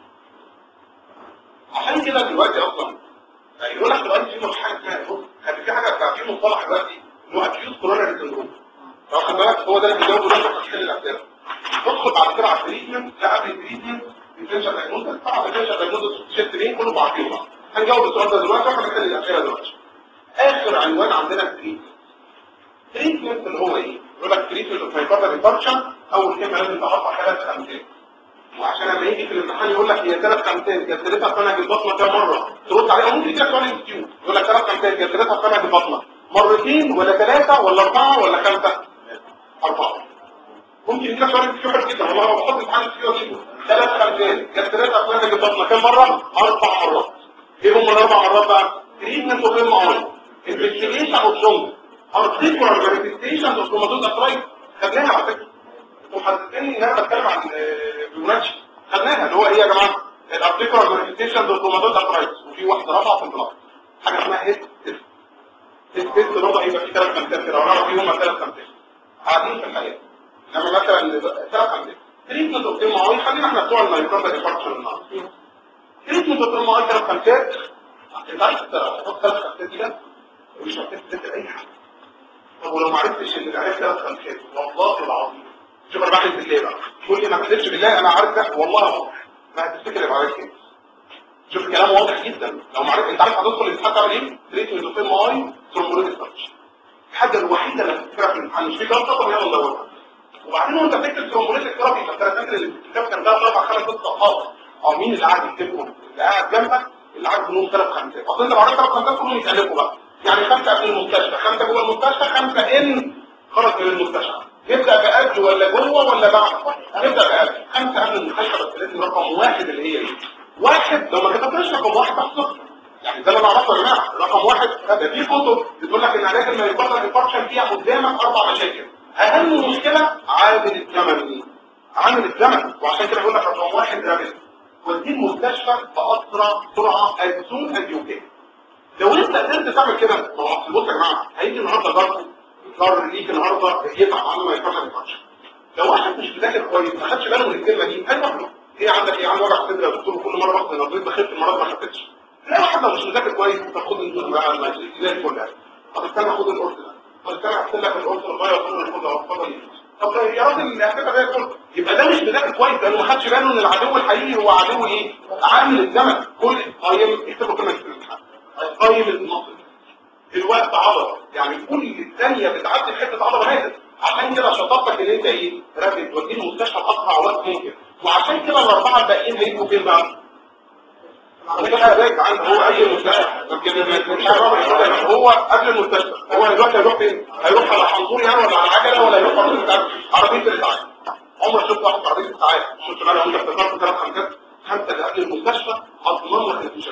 عشان كده دلوقتي اصلا يقول لك دلوقتي في حاجه اسمها بص كان في حاجه في مصطلح دلوقتي اللي هو اكيوت كوروناري سندروم لو خد بالك هو ده اللي بيجاوب ده في تحليل الاسئله تدخل بعد كده على التريتمنت لا قبل التريتمنت الديفرنشال دايجنوستس طبعا الديفرنشال دايجنوستس شيفت ليه كله بعضيهم هنجاوب السؤال ده دلوقتي واحنا بنحل الاسئله دلوقتي اخر عنوان عندنا التريتمنت تريتمنت اللي هو ايه يقول لك تريتمنت اوف هايبرتر ريفرشن اول كلمه لازم تحطها ثلاث خمسات وعشان لما يجي في الامتحان يقول لك هي ثلاث خمسات جسرتها في منهج البطنه كام مره ترد عليه او ممكن يجي لك سؤال انستيو يقول لك ثلاث خمسات جسرتها في منهج البطنه مرتين ولا ثلاثه ولا اربعه ولا خمسه اربعه ممكن يجي لك سؤال انستيو حلو جدا والله بحط امتحان انستيو اجيبه ثلاث خمسات جسرتها في منهج البطنه كام مره اربع مرات ايه هم الاربع مرات بقى تريتمنت اوف ام اي انفستيجيشن اوف جونز ارتيكولار مانيفستيشن اوف روماتويد ارثرايتس خدناها على فكره محددين ان انا بتكلم عن بيوناتش خدناها اللي هو ايه يا جماعه الارتيكولار مانيفستيشن اوف روماتويد ارثرايتس وفي واحده رابعه في البلاط حاجه اسمها هيد تيست هيد تيست برضه هيبقى في ثلاث خمسات كده ونعرف ايه هم الثلاث خمسات قاعدين في الحياه لما مثلا ثلاث خمسات تريتمنت اوف ام اي خلينا احنا بتوع المايكروبا ديفاركشن النهارده تريتمنت اوف ام اي ثلاث خمسات انت عايز تحط ثلاث خمسات كده مش محتاج تذاكر اي حاجه طب ولو ما عرفتش ان العلاج ثلاث خمسات والله العظيم شوف انا بحلف بالله بقى تقول لي ما تحلفش بالله انا عارف ده والله واضح ما هتفتكر العلاج كده شوف الكلام واضح جدا لو ما عرفت انت عارف هتدخل الامتحان تعمل ايه؟ تريتمنت اوف ام اي ثرومبوليتس ستاتش الحاجه الوحيده اللي هتفتكرها في الامتحان مش في جلطه طب يلا ندورها وبعدين وانت بتكتب ثرومبوليتس ثيرابي انت فاكر الكتاب كان ثلاث اربع خمس ست صفحات اه مين اللي قاعد يكتبهم؟ اللي قاعد جنبك اللي قاعد منهم ثلاث خمسات اصل انت لو عرفت ثلاث خمسات كلهم يتقلبوا بقى يعني خمسه قبل المستشفى خمسه جوه المستشفى خمسه ان خرج من المستشفى نبدا بقبل ولا جوه ولا بعد؟ نبدا بقبل خمسه قبل المستشفى بس لازم رقم واحد اللي هي ايه؟ واحد لو ما كتبتش رقم واحد تحصل يعني ده اللي انا اعرفه يا جماعه رقم واحد ده في كتب بتقول لك ان علاج الميوكاردال انفاركشن فيها قدامك اربع مشاكل اهم مشكله عامل الزمن عامل الزمن وعشان كده بقول لك رقم واحد رابط وديه المستشفى باسرع سرعه as soon as you can لو انت قدرت تعمل كده ما هو اصل بص يا جماعه هيجي النهارده جاركم جار ليك النهارده يتعب عنه ما ينفعش انفاركشن لو واحد مش بيذاكر كويس ما خدش باله من الكلمه دي هيروح له ايه عندك ايه عندي وجع صدر يا دكتور كل مره باخد نظريه بخف المرض ما خفتش لا واحد لو مش مذاكر كويس تاخد الدكتور بقى زي الفل طب استنى خد القرص ده طب استنى احط لك القرص الغايه وخد القرص ده اتفضل طب يا راجل هتبقى زي الفل يبقى ده مش مذاكر كويس لانه ما خدش باله ان العدو الحقيقي هو عدو ايه؟ عامل الزمن كل قايم اكتبوا كلمه في الامتحان قايم النصر الوقت عضله يعني كل ثانيه بتعدي في حته عضله ماتت عشان كده شطارتك ان انت ايه؟ رابط توديه المستشفى باسرع وقت ممكن وعشان كده الاربعه الباقيين هيبقوا فين بقى؟ هو قبل المستشفى هو قبل المستشفى هو دلوقتي هيروح فين؟ هيروح على حنظور يعني ولا على عجله ولا هيروح على عربيه الاسعاف عمرك شفت واحد عربيه اسعاف شفت بقى لو انت افتكرت ثلاث خمسات خمسه اللي قبل المستشفى اضمن لك الانتشار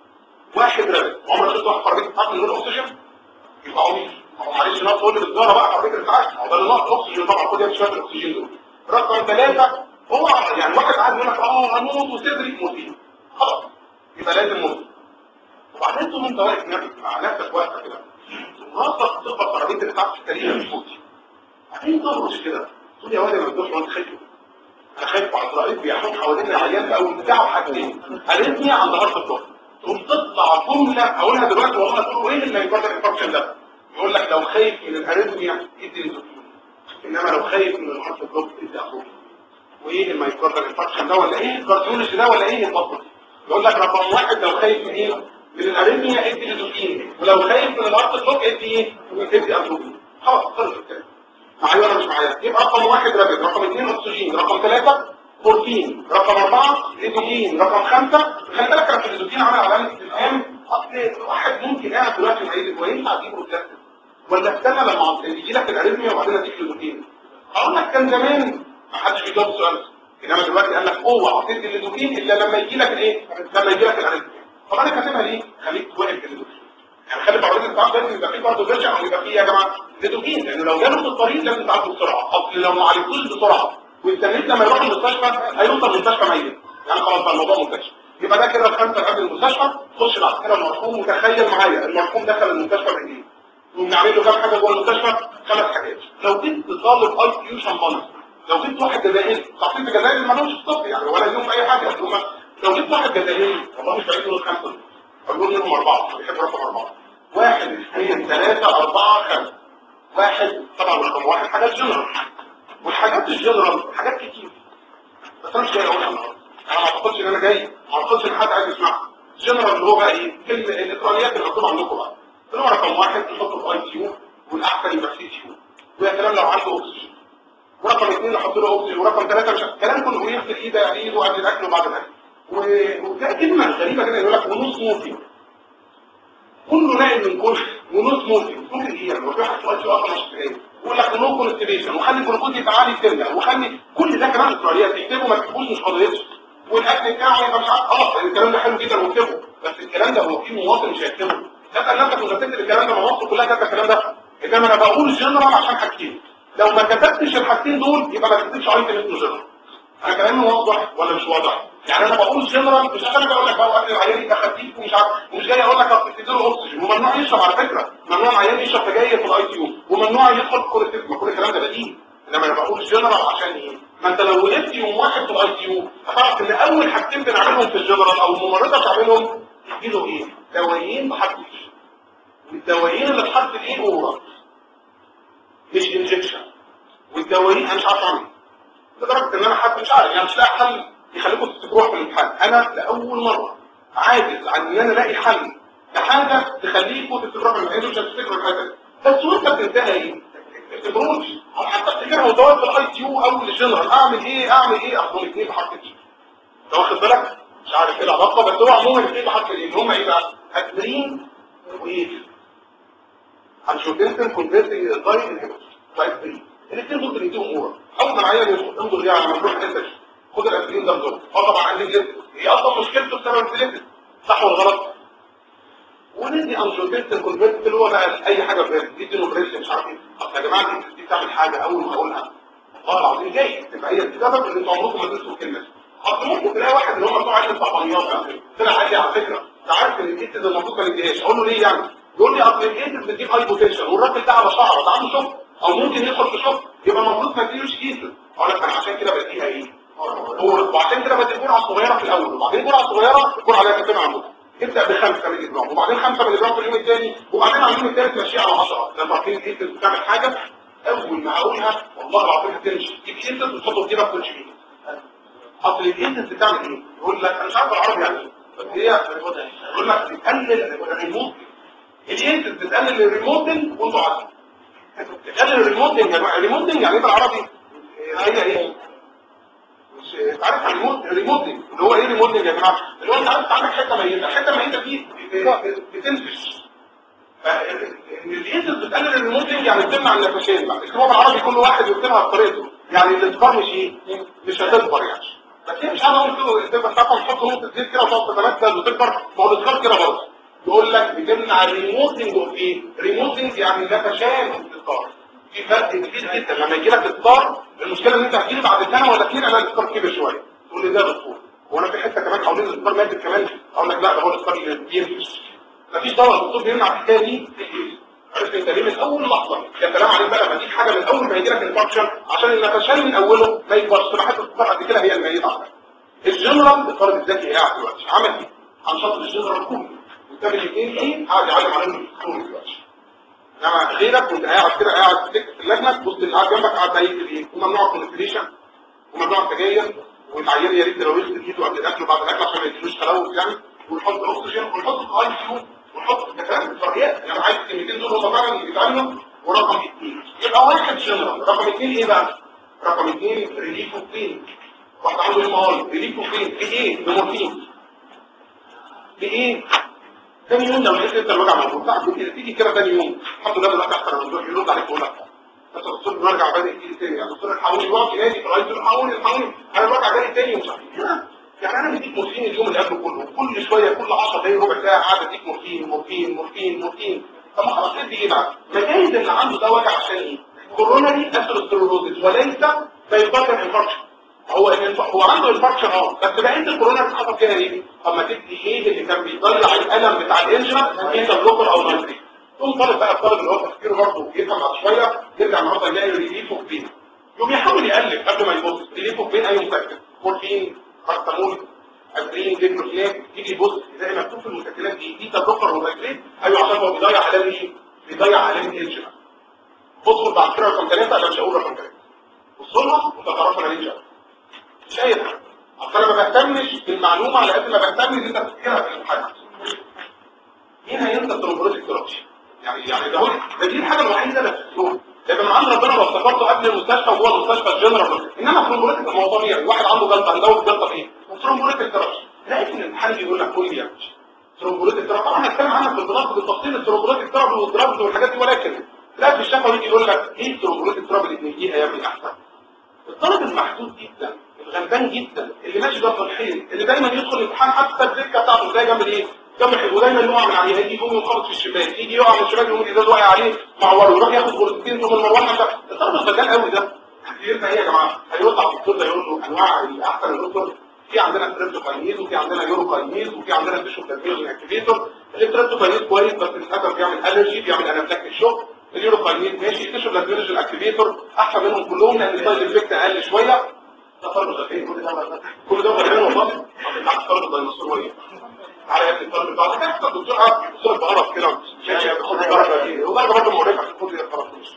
واحد رابط عمرك شفت واحد عربيه اسعاف من غير اكسجين يبقى عميق هو معلش ناقص تقول لي بالزاره بقى عربيه الاسعاف هو ده اللي ناقص اكسجين طبعا خد يا شويه الاكسجين دول رقم ثلاثه هو يعني واحد قاعد يقول لك اه هموت وصدري مصيبه خلاص يبقى لازم موت وبعدين تقوم انت واقف نفسك مع نفسك واقفه كده راسك تخبط عربيه الاسعاف السريع بصوتي بعدين تخرج كده تقول يا واد ما تدوش وانت خايف انا خايف على الطريق بيحوم حوالين العيان في اول ساعه وحاجتين قالتني عند هارت الظهر تقوم تطلع جمله اقولها دلوقتي والله تقول ايه اللي هيفرق الانفكشن ده يقول لك لو خايف من الاريثميا ادي الزوفين انما لو خايف من الهارت بلوك ادي اخوك وايه المايكاردال انفكشن ده ولا ايه الكارديولوجي ده ولا ايه البطن يقول لك رقم واحد لو خايف من ايه من الاريثميا ادي ليزوفين ولو خايف من الهارت بلوك ادي ايه ادي اتروبين خلاص خلص الكلام معايا ولا مش معايا يبقى رقم واحد رابط رقم اثنين اكسجين رقم ثلاثة بروتين رقم أربعة ليزوفين رقم خمسة خلي بالك انا في الليزوفين عامل علامة استفهام اصل واحد ممكن قاعد دلوقتي معيد هو ينفع تجيب بروتين ولا استنى لما يجي لك الاريثميا وبعدين اديك ليزوفين اقول لك كان زمان ما حدش بيجاوب السؤال ده انما دلوقتي قال لك اوعى تدي الليزوفين الا لما يجي لك الايه لما يجي لك الاريثميا طب انا كاتبها ليه خليك واقف الليزوفين يعني خلي بعرض التعب لازم يبقى فيه برضه فيرجن او يبقى فيه يا جماعه ليزوفين لانه لو جاله في الطريق لازم تعالجه بسرعه اصل لو ما عالجتوش بسرعه واستنيت لما يروح المستشفى هيوصل المستشفى ميت يعني خلاص بقى الموضوع منتشر يبقى ده كده الخمسه قبل المستشفى خش بعد كده المرحوم متخيل معايا المرحوم دخل المستشفى بايه ونعمل له كام حاجه جوه المستشفى خمس حاجات لو جبت طالب اي كيو شمبانه لو جبت واحد جزائري تعطيل جزائري ما لهمش في الطب يعني ولا لهم اي حاجه هم لو جبت واحد جزائري والله مش بعيد منهم خمسه اقول منهم اربعه بيحب رقم اربعه واحد اثنين ثلاثه اربعه خمسه واحد طبعا رقم واحد حاجات جنرال والحاجات الجنرال حاجات كتير بس انا مش جاي اقولها النهارده انا ما اعتقدش ان انا جاي ما اعتقدش ان حد عايز يسمعها جنرال اللي هو بقى ايه كلمه الالكترونيات اللي مكتوبه عندكم بقى اللي هو رقم واحد نحطه في اي كيو والاحسن يبقى سي كيو ويا سلام لو عنده اكسجين ورقم اثنين نحط له اوكسجين ورقم ثلاثه مش الكلام كله يغسل ايده ايده قبل الاكل وبعد الاكل وده كلمه غريبه كده يقول لك ونص موتي كله نائم من كل ونص موتي ممكن ايه يعني في واحد سؤال سؤال مش جاي يقول لك نو كونستيبيشن وخلي الجلوكوز يبقى عالي سنه وخلي كل ده كمان اسرائيليات تكتبه ما تكتبوش مش قضيتش والاكل بتاعه يبقى مش عارف خلاص الكلام ده حلو جدا واكتبه بس الكلام ده هو في مواطن مش هيكتبه تسال نفسك وانت بتكتب الكلام ده مواطن كلها كاتبه الكلام ده انما انا بقول جنرال عشان حاجتين لو ما كتبتش الحاجتين دول يبقى ما تكتبش ايتم اسمه جنرال انا كلامي واضح ولا مش واضح يعني انا بقول جنرال مش عشان بقول لك بقى اكل العيان يبقى خفيف ومش عارف ومش جاي اقول لك اصل تديله اكسجين وممنوع يشرب على فكره ممنوع العيان يشرب سجاير في الاي تي يو وممنوع يدخل كورتيزم كل الكلام ده بديهي انما انا بقول جنرال عشان ايه ما انت لو وقفت يوم واحد في الاي تي يو هتعرف ان اول حاجتين بنعملهم في الجنرال او الممرضه بتعملهم يديله ايه دوايين بحرف الايه والدوايين اللي بحرف الايه اورال مش انجكشن والدوايين انا مش عارف اعمل لدرجه ان انا حتى مش عارف يعني مش لاقي حل يخليكم تفتكروها في الامتحان انا لاول مره عاجز عن ان انا الاقي حل لحاجه تخليكم تفتكروها في الامتحان مش هتفتكروا الحاجه دي بس وانت بتنتهي ايه؟ تفتكروش او حتى افتكرها وتقعد في الاي تي يو او الجنرال اعمل ايه اعمل ايه اخدهم اثنين بحرف الاي انت واخد بالك؟ مش عارف ايه العلاقه بس هو عموما الاثنين بحرف الاي اللي هم ايه بقى؟ اسبرين وايه؟ انشوتنسن كونفرتنج دايت انهبيتور دايت الاثنين دول بنديهم اورا اول ما العيان يدخل انظر ليه على مجروح انت خد الاسبرين ده بزور اه طبعا عندي جلد هي اصلا مشكلته بسبب الجلد صح ولا غلط وندي انجوتنسن كونفرت اللي هو بقى اي حاجه في دي دينوبريس مش عارف ايه اصل يا جماعه دي دي بتعمل حاجه اول ما اقولها والله العظيم جاي تبقى هي السبب ان انتوا عمركم ما تنسوا الكلمه دي اصل ممكن تلاقي واحد اللي هم بتوع علم الطعمانيات يعني طلع قال لي على فكره انت عارف ان الكيس ده المفروض ما نديهاش اقول له ليه يعني يقول لي اصل الكيس بتجيب هاي بوتنشال والراجل ده على شعره ده عنده شوك او ممكن يدخل في شوك يبقى المفروض ما تديلوش كيس اقول لك انا عشان كده بديها ايه هو وعشان كده بدي جرعه صغيره في الاول وبعدين جرعه صغيره الجرعه عليها كام عندكم ابدا بخمسه مللي جرام وبعدين خمسه مللي جرام في اليوم الثاني وبعدين على اليوم الثالث مشيها على 10 لما عارفين الايسس بتعمل حاجه اول ما هقولها والله العظيم هتمشي تجيب ايسس وتحطه في جيبك وتمشي بيه اصل الايسس بتعمل ايه؟ يقول لك انا مش عارف العربي يعني ايه بس هي يقول لك بتقلل الريموت الايسس بتقلل الريموتنج وانتوا عارفين تقلل الريموتنج الريموتنج يعني ايه بالعربي؟ هي ايه؟ مش عارف الريموت الريموتنج اللي هو ايه ريموتنج يا جماعه اللي هو انت عارف عندك حته ميته الحته الميته دي بتنفش الايسس بتقلل الريموتنج يعني بتمنع النفسين بقى الكتاب العربي كل واحد يكتبها بطريقته يعني الاصفار مش ايه مش هتكبر يعني بس هي مش عارف اقول كده بس تعرف تحط نقطه زيت كده وتقعد تتمثل وتكبر ما هو الاصفار كده برضه يقول لك بتمنع الريموتنج اوف ايه ريموتنج يعني نفشان الاصفار في فرق كبير جدا لما يجي لك اصفار المشكله ان انت هتجيلي بعد سنه ولا اتنين انا الاصفار كبر شويه تقول لي ده دكتور وانا في حته كمان حوالين الاصفار مادت كمان اقول لك لا ده هو الاصفار اللي بينفش مفيش دواء الدكتور بيمنع الحكايه دي عرفت انت ليه من اول لحظه يا سلام عليك بقى لما تيجي حاجه من اول ما يجي لك انفكشن عشان النفشان من اوله ما يكبرش تبقى حته الصفار قد كده هي الميت عندك الجنرال الفرد الذكي قاعد دلوقتي عمل ايه؟ عن شرط الجنرال كله وكتاب الاثنين ايه قاعد يعلم عليهم الدكتور دلوقتي انما غيرك كنت قاعد كده قاعد في اللجنه تبص اللي قاعد جنبك قاعد بقى يكتب ايه؟ وممنوع الكونسليشن وممنوع السجاير والعيان يا ريت لو يغسل ايده قبل الاكل وبعد الاكل عشان ما يديلوش تلوث يعني ونحط اكسجين ونحط في اي سي ونحط ده كلام فريات يعني عايز الكلمتين دول هم فعلا يتعلموا ورقم اثنين يبقى واحد جنرال رقم اثنين ايه بقى؟ رقم اثنين ريليف اوفين واحد عنده ام اي ريليف اوفين في ايه؟ بمورفين في ايه؟ تاني يوم لو لقيت انت الوجع موجود لا ممكن تيجي كده تاني يوم الحمد لله دلوقتي احسن من الدكتور يرد عليك يقول لك بس الدكتور بيرجع بادئ يجي تاني يعني الدكتور الحقوني يقف ينادي في الرايت الحقوني الحقوني انا الوجع جاي تاني ومش عارف يعني انا بديك مورفين اليوم اللي قبله كله كل شويه كل 10 دقايق ربع ساعه قاعد اديك مورفين مورفين مورفين مورفين طب ما خلاص ادي ايه بقى؟ مجاز اللي عنده ده وجع عشان ايه؟ كوروناري اثيروسكليروزس وليس فيبقى انفكشن هو هو عنده انفكشن اه بس بقيه الكورونا بتحصل فيها ايه؟ طب ما تدي ايه اللي كان بيضيع الالم بتاع الانجنا انت بلوكر او نايتريت تقوم طالب بقى الطالب اللي هو تفكيره برضه يفهم بعد شويه يرجع النهارده يلاقي ريليف اوف بين يقوم يحاول يقلب قبل ما يبص ريليف اوف بين اي مسكن مورفين بارتامول اسبرين ديكلوفيناك يجي يبص يلاقي مكتوب في المسكنات دي دي بلوكر ونايتريت ايوه عشان هو بيضيع علام ايه؟ بيضيع علام الانجنا ادخل بعد كده رقم ثلاثه انا مش هقول رقم ثلاثه بص لها وانت تعرف انا ليه شايف اصل انا ما بهتمش بالمعلومه على قد ما بهتم ان انت تفتكرها في الامتحان مين هينسى الترومبوليتيك ثيرابي يعني يعني ده هو ده دي الحاجه الوحيده اللي تفتكروها لكن من عند ربنا لو افتكرته قبل المستشفى وهو المستشفى الجنرال انما الترومبوليتيك ما هو طبيعي واحد عنده جلطه هندوب جلطه في ايه؟ الترومبوليتيك ثيرابي لقيت ان الامتحان بيقول لك كل يعني ترومبوليتيك ثيرابي طبعا هنتكلم عنها في البناء بالتفصيل الترومبوليتيك ثيرابي والدراجز والحاجات دي ولكن لا في الشفا يجي يقول لك ايه الترومبوليتيك ثيرابي اللي بنديها يا ابني احسن الطالب المحدود جدا الغلبان جدا اللي ماشي جنب الحيط اللي دايما يدخل الامتحان حتى الدكه بتاعته تلاقي جنب الايه جنب الحيط ودايما يقع من عليها يجي يقوم يخبط في الشباك يجي يقع من الشباك يقوم الازاز واقع عليه معوره يروح ياخد غرفتين ثم المروحه ده الطالب الغلبان قوي ده يبقى ايه يا جماعه هيرد على الدكتور ده يقول له انواع الاحسن الدكتور في عندنا ستريبتوكاينيز وفي عندنا يوروكاينيز وفي عندنا تيشو بلازميوزن اكتيفيتور الستريبتوكاينيز كويس بس للاسف بيعمل الرجي بيعمل انافلاكتيك شوك اليوروكاينيز ماشي التيشو بلازميوزن اكتيفيتور احسن منهم كلهم لان السايد افكت اقل شويه ده فرق غفين كل ده كل ده غفين والله معاك فرق الديناصوريه على يد الفرق بتاع ده الدكتور قاعد الدكتور بقرف كده يعني بياخد درجه دي وده برضه مقرفه خد القرف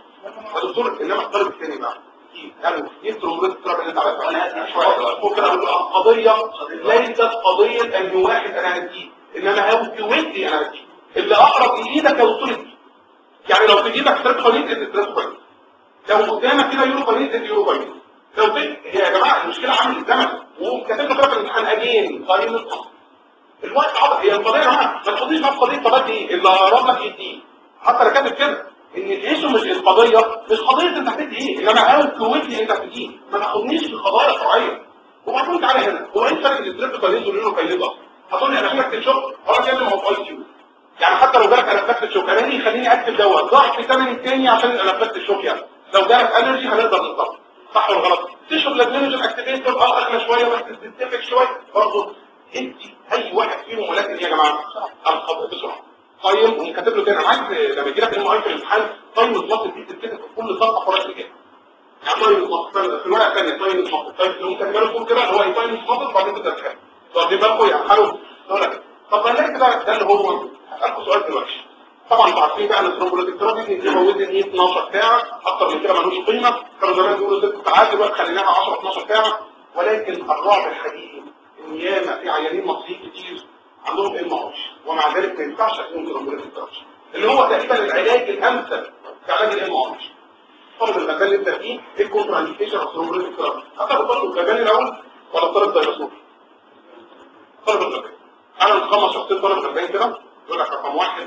يا دكتور انما الطالب الثاني بقى قالوا يكتروا مريض التراب اللي انت عملته انا هدي شويه ممكن اقول له القضيه ليست قضيه ان واحد انا هديه انما هو كويتي انا هديه اللي اقرب لايدك يا دكتور اديه يعني لو في ايدك ستريب خليط ادي ستريب خليط لو قدامك كده يورو خليط ادي يورو خليط لو في هي يا جماعه المشكله عامل الزمن وكاتب له كده في الامتحان اجين قليل الأصل. الوقت عبط هي القضيه يا جماعه ما تاخديش بقى قضيه طب ايه اللي قرب لك يديه حتى انا كاتب كده ان الايشو مش القضيه مش قضيه انت هتدي ايه انما انا كويتي انت هتديه ما تاخدنيش في القضايا الفرعيه وبعدين تعالى هنا هو ايه فرق الستريب كاينيز واليورو كاينيز اصلا هتقول لي انا فاكر الشغل ولا كده ما هو اي كيو يعني حتى لو جالك انافلاكت شوك انا ليه يخليني اكتب دواء ضعف ثمن الثاني عشان الانافلاكت شوك يعني لو جالك الرجي هنقدر نطبق صح ولا غلط تشرب لازمينوجين اكتيفيتور اه اغلى شويه بس تتفق شويه برضه انت اي واحد فيهم ولكن ايه يا جماعه الخط بسرعه قيم ومكتب له كده انا عايز لما يجي لك ام اي في الامتحان قيم الضغط دي تتكتب في كل ضغطه فرق كده يعني قيم الضغط في الورقه الثانيه قيم الضغط طيب لو كان بالكم كده هو قيم الضغط وبعدين تبدا تفهم واخدين بالكم يعني حاولوا اقول لك طب ما نلاقي كده ده اللي هو هسالكم سؤال دلوقتي طبعا انتوا عارفين بقى ان الثرومبوليتيك ثيرابي دي موجود ان 12 ساعه اكتر من كده ملوش قيمه كانوا زمان بيقولوا ست ساعات دلوقتي خليناها 10 12 ساعه ولكن الرعب الحقيقي ان ياما في عيانين مصريين كتير عندهم ام اتش ومع ذلك ما ينفعش اديهم ثرومبوليتيك ثيرابي اللي هو تقريبا العلاج الامثل في علاج الام اتش طالب المجال اللي انت فيه ايه الكونترا انديكيشن اوف ثرومبوليتيك ثيرابي حتى طالب المجال الاول ولا طالب دايناصور طالب المجال انا مخلص شخصين طالب المجال كده يقول لك رقم واحد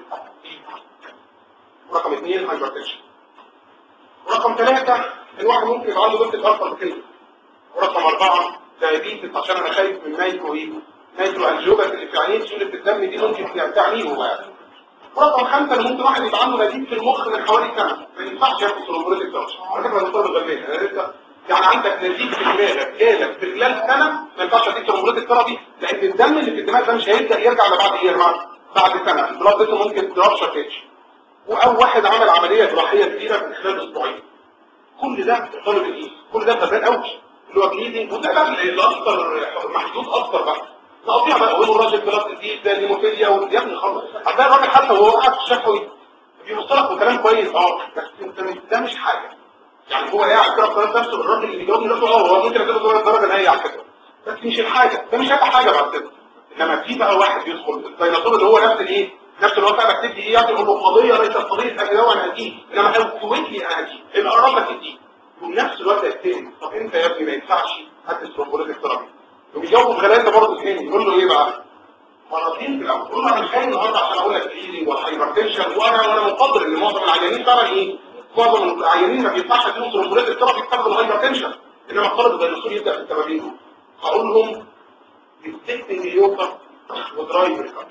رقم اثنين هايبرتنشن ورقم ثلاثة الواحد ممكن يبقى عنده ضغط اكتر بكده ورقم أربعة دايابيتس عشان أنا خايف من مايكرو إيه مايكرو أنجيوباث اللي في عينيه سيولة الدم دي ممكن تعنيه هو يعني ورقم خمسة اللي ممكن واحد يبقى عنده نزيف في المخ من حوالي سنة ما ينفعش ياخد ثرومبوليتيك تاتش على فكرة أنا طالب غلبان أنا لسه يعني عندك نزيف في دماغك جالك في خلال سنة ما ينفعش اديك ثرومبوليتيك ثيرابي لأن الدم اللي في الدماغ ده مش هيبدأ يرجع لبعد إيه يا جماعة؟ بعد سنة البلاد ده ممكن ترابشر تاتش او واحد عمل عملية جراحية كبيرة في خلال اسبوعين كل ده طالب الايه كل ده غبان قوي اللي هو بليدنج وده بقى اللي اكتر محدود اكتر بقى تقطيع بقى وين الراجل بلاد دي ده الهيموفيليا يا ابني خلص هتلاقي الراجل حتى وهو قاعد في الشفوي بيبص لك بكلام كويس اه بس انت مش ده مش حاجه يعني هو قاعد كده بطريقه نفسه الراجل اللي بيجاوبني نفسه اه هو ممكن اديله درجه درجه نهائيه على فكره بس مش الحاجه ده مش هيبقى حاجه بعد كده انما في بقى واحد يدخل الديناصور اللي هو نفس الايه نفس الوقت انا بكتب ايه يعني يقول له قضيه ليست قضيه اجل وانا هديه انما لو كويت لي انا هديه يبقى قرب لك هديه وفي نفس الوقت الثاني طب انت يا ابني ما ينفعش هات ثرومبوليتيك ثيرابي وبيجاوبوا بغلاسه برضه ثاني يقول له ايه بقى مرضين في الاول يقول له انا مش جاي النهارده عشان اقول لك الايدنج والهايبرتنشن وانا وانا مقدر ان معظم العيانين فعلا ايه معظم العيانين ما بينفعش اديهم ثرومبوليتيك ثيرابي بسبب الهايبرتنشن انما الطالب الديناصور يبدا في التمارين دول هقول لهم التكنيك يوقف ودرايف ريكفري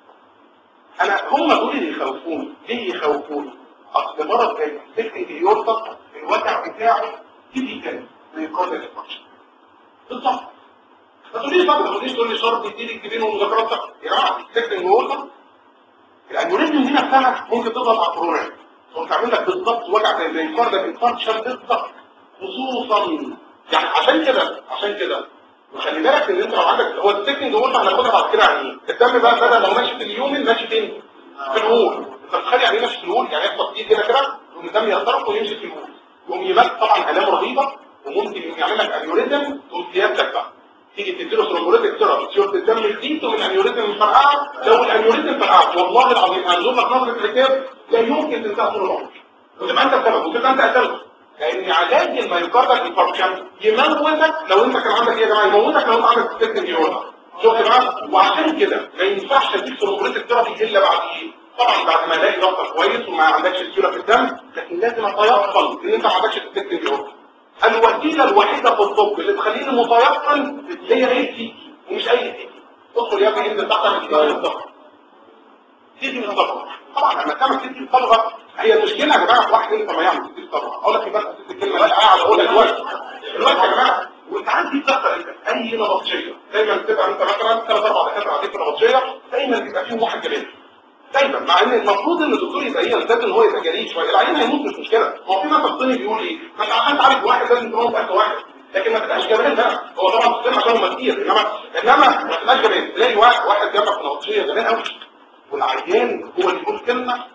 انا هم دول اللي يخوفوني ليه يخوفوني اصل مرض زي السكتنج يورطة الوجع بتاعه تيبيكال للكارديو انفكشن بالظبط ما تقوليش بقى ما تقوليش تقول لي شرب يديلي الكبير ومذاكرات يا جماعه السكتنج يورطة الانيوريزم دي نفسها ممكن تضغط على الكورونا وتعمل لك بالظبط وجع زي زي الكارديو انفكشن بالظبط خصوصا يعني عشان كده عشان كده وخلي بالك ان انت لو عندك هو السكند وورد هناخدها بعد كده يعني ايه الدم بقى بدل لو ماشي في اليومن ماشي فين في الوول انت متخيل يعني ايه ماشي في الوول يعني يحصل فيه كده كده يقوم الدم ينطلق ويمشي في الوول يقوم يبقى طبعا الام رهيبه وممكن يعمل لك انيوريزم تقوم سيادتك بقى تيجي تديله ثرومبوليتيك ثيرابي شورت الدم جديد تقوم الانيوريزم مفرقعه لو الانيوريزم فرقعت والله العظيم هنزور لك نظره الكتاب لا يمكن تنتهي طول العمر وتبقى انت السبب وتبقى انت قتلت لان علاج الميوكاردال انفاركشن يموتك لو انت كان عندك ايه يا جماعه يموتك لو انت عندك سكتن ديورا شفت بقى وعشان كده ما ينفعش اديك ثرومبوليتيك ثيرابي الا بعد ايه طبعا بعد ما الاقي ضغطك كويس وما عندكش سيوله في الدم لكن لازم اتيقن ان انت ما عندكش سكتن ديورا الوسيله الوحيده في الطب اللي تخليني متيقن هي ايه سي ومش اي سي ادخل يا ابني انزل تحت الضغط سيدي من الضغط طبعا لما تعمل سيدي الطلبه هي المشكله يا جماعه واحد انت ما يعمل سيدي الطلبه اقول لك بس الكلمه اللي قاعد اقولها دلوقتي دلوقتي يا جماعه وانت عندي بتحصل اي نبطشيه دايما بتبقى انت مثلا ثلاث اربع دكاتره قاعدين في نبطشيه دايما بيبقى فيهم واحد جميل دايما مع ان المفروض ان الدكتور يبقى ايه لازم ان هو يبقى جريء شويه العيان هيموت مش مشكله هو في مثل صيني بيقول ايه مش عشان تعالج واحد لازم تموت ألف واحد لكن ما تبقاش جبان بقى هو طبعا الصين عشان هم كتير انما انما ما تبقاش جبان تلاقي واحد واحد جنبك في نبطشيه جبان قوي والعيان هو اللي يقول كلمه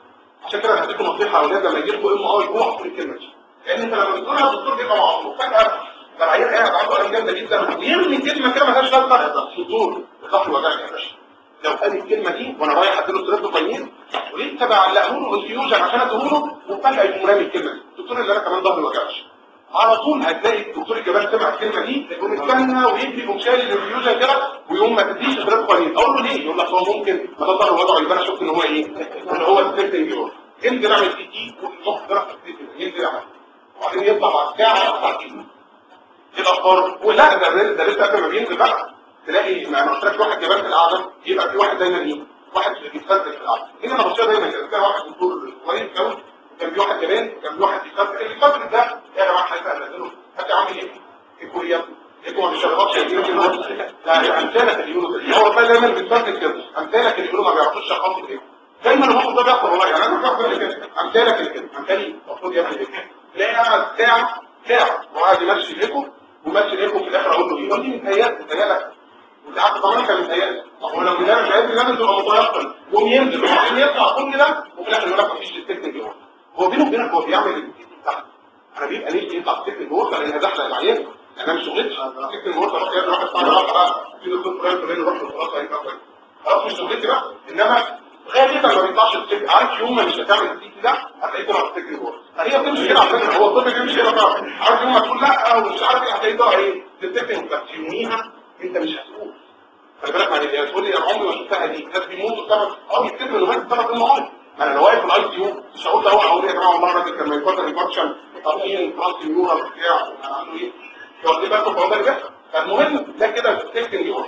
عشان كده انا هديكم نصيحه يا اولاد لما يجي لكم ام اي اوعوا تقولوا الكلمه دي لان انت لما بتقولها الدكتور بيبقى معصوب فجاه ده العيال قاعد عنده قلم جامده جدا ويرمي كلمه كده مالهاش لازمه دكتور الظهر وجعني يا باشا لو قال الكلمه دي وانا رايح اديله ستريبتوفايين ولسه بعلقه له انفيوجن عشان اديله وفجاه يقوم رامي الكلمه دي الدكتور اللي انا كمان ظهري وجعش على طول هتلاقي الدكتور الجبال سمع الكلمه دي يقوم يستنى ويجري يقوم شايل الانفيوجن كده ويقوم ما تديش ستريبتوفايين اقول له ليه؟ يقول لك هو ممكن ما ده ظهر وجعه يبقى انا شفت ان هو ايه؟ ان هو السيرتنج يور ينزل اعمل سي تي والمخ ده ينزل يعمل وبعدين يطلع بعد ساعه او ساعتين ايه الاخبار ولا ده ده لسه قبل ما بينزل بقى تلاقي ما انا قلت لك واحد جبان في القعده يبقى في واحد دايما ايه واحد بيتفلسف في القعده هنا انا بصير دايما كده كان واحد دكتور كويس قوي وكان في واحد جبان وكان في واحد بيتفلسف اللي بيتفلسف ده يا جماعه هيبقى انزله حد عامل ايه في كوريا انتوا ما بيشربوش يجيبوا كده لا امثالك اللي يقولوا كده هو بقى دايما بيتفلسف كده امثالك اللي يقولوا ما بيعرفوش يخلصوا كده دايما الموقف ده بيحصل والله يعني انا بعمل كده امثالك اللي كده امثالي المفروض يعمل كده تلاقي قاعد ساعه ساعه وقاعد يمشي لكم وماشي لكم في الاخر اقول له ايه يقول لي متهيألك متهيألك وانت عارف طبعا كان متهيألك طب هو لو كده مش عايز لازم تبقى متيقن يقوم ينزل وبعدين يطلع كل ده وفي الاخر يقول لك مفيش التكنيك جوه هو بينه وبينك هو بيعمل التكنيك تحت انا بيبقى نفسي يطلع التكنيك جوه لان هزحلق العيان انا مش شغلتي التكنيك جوه خلاص يا راح استعمل بقى في دكتور فلان فلان يروح له خلاص هيبقى كويس خلاص مش شغلتي بقى انما غالبا ما بيطلعش التكنيك عارف يوم ما مش هتعمل التكنيك ده هتلاقيه طلع التكنيك جوه فهي بتمشي كده على فكره هو الطب بيمشي كده فعلا عارف يوم ما تقول لا ومش عارف ايه هتلاقيه طلع ايه التكنيك بس يوميها انت مش هتقول خلي بالك معلش يعني تقول لي انا عمري ما شفتها دي ناس بيموتوا بسبب اه يكتبوا انه مات بسبب ام اي ما انا لو واقف في الاي سي يو مش هقول له هقول يا جماعه والله الراجل كان يفكر انفكشن تطمين فرانس نيورال بتاع عنده ايه واخدين بالكم هو ده اللي بيحصل فالمهم ده كده تكتنج يورال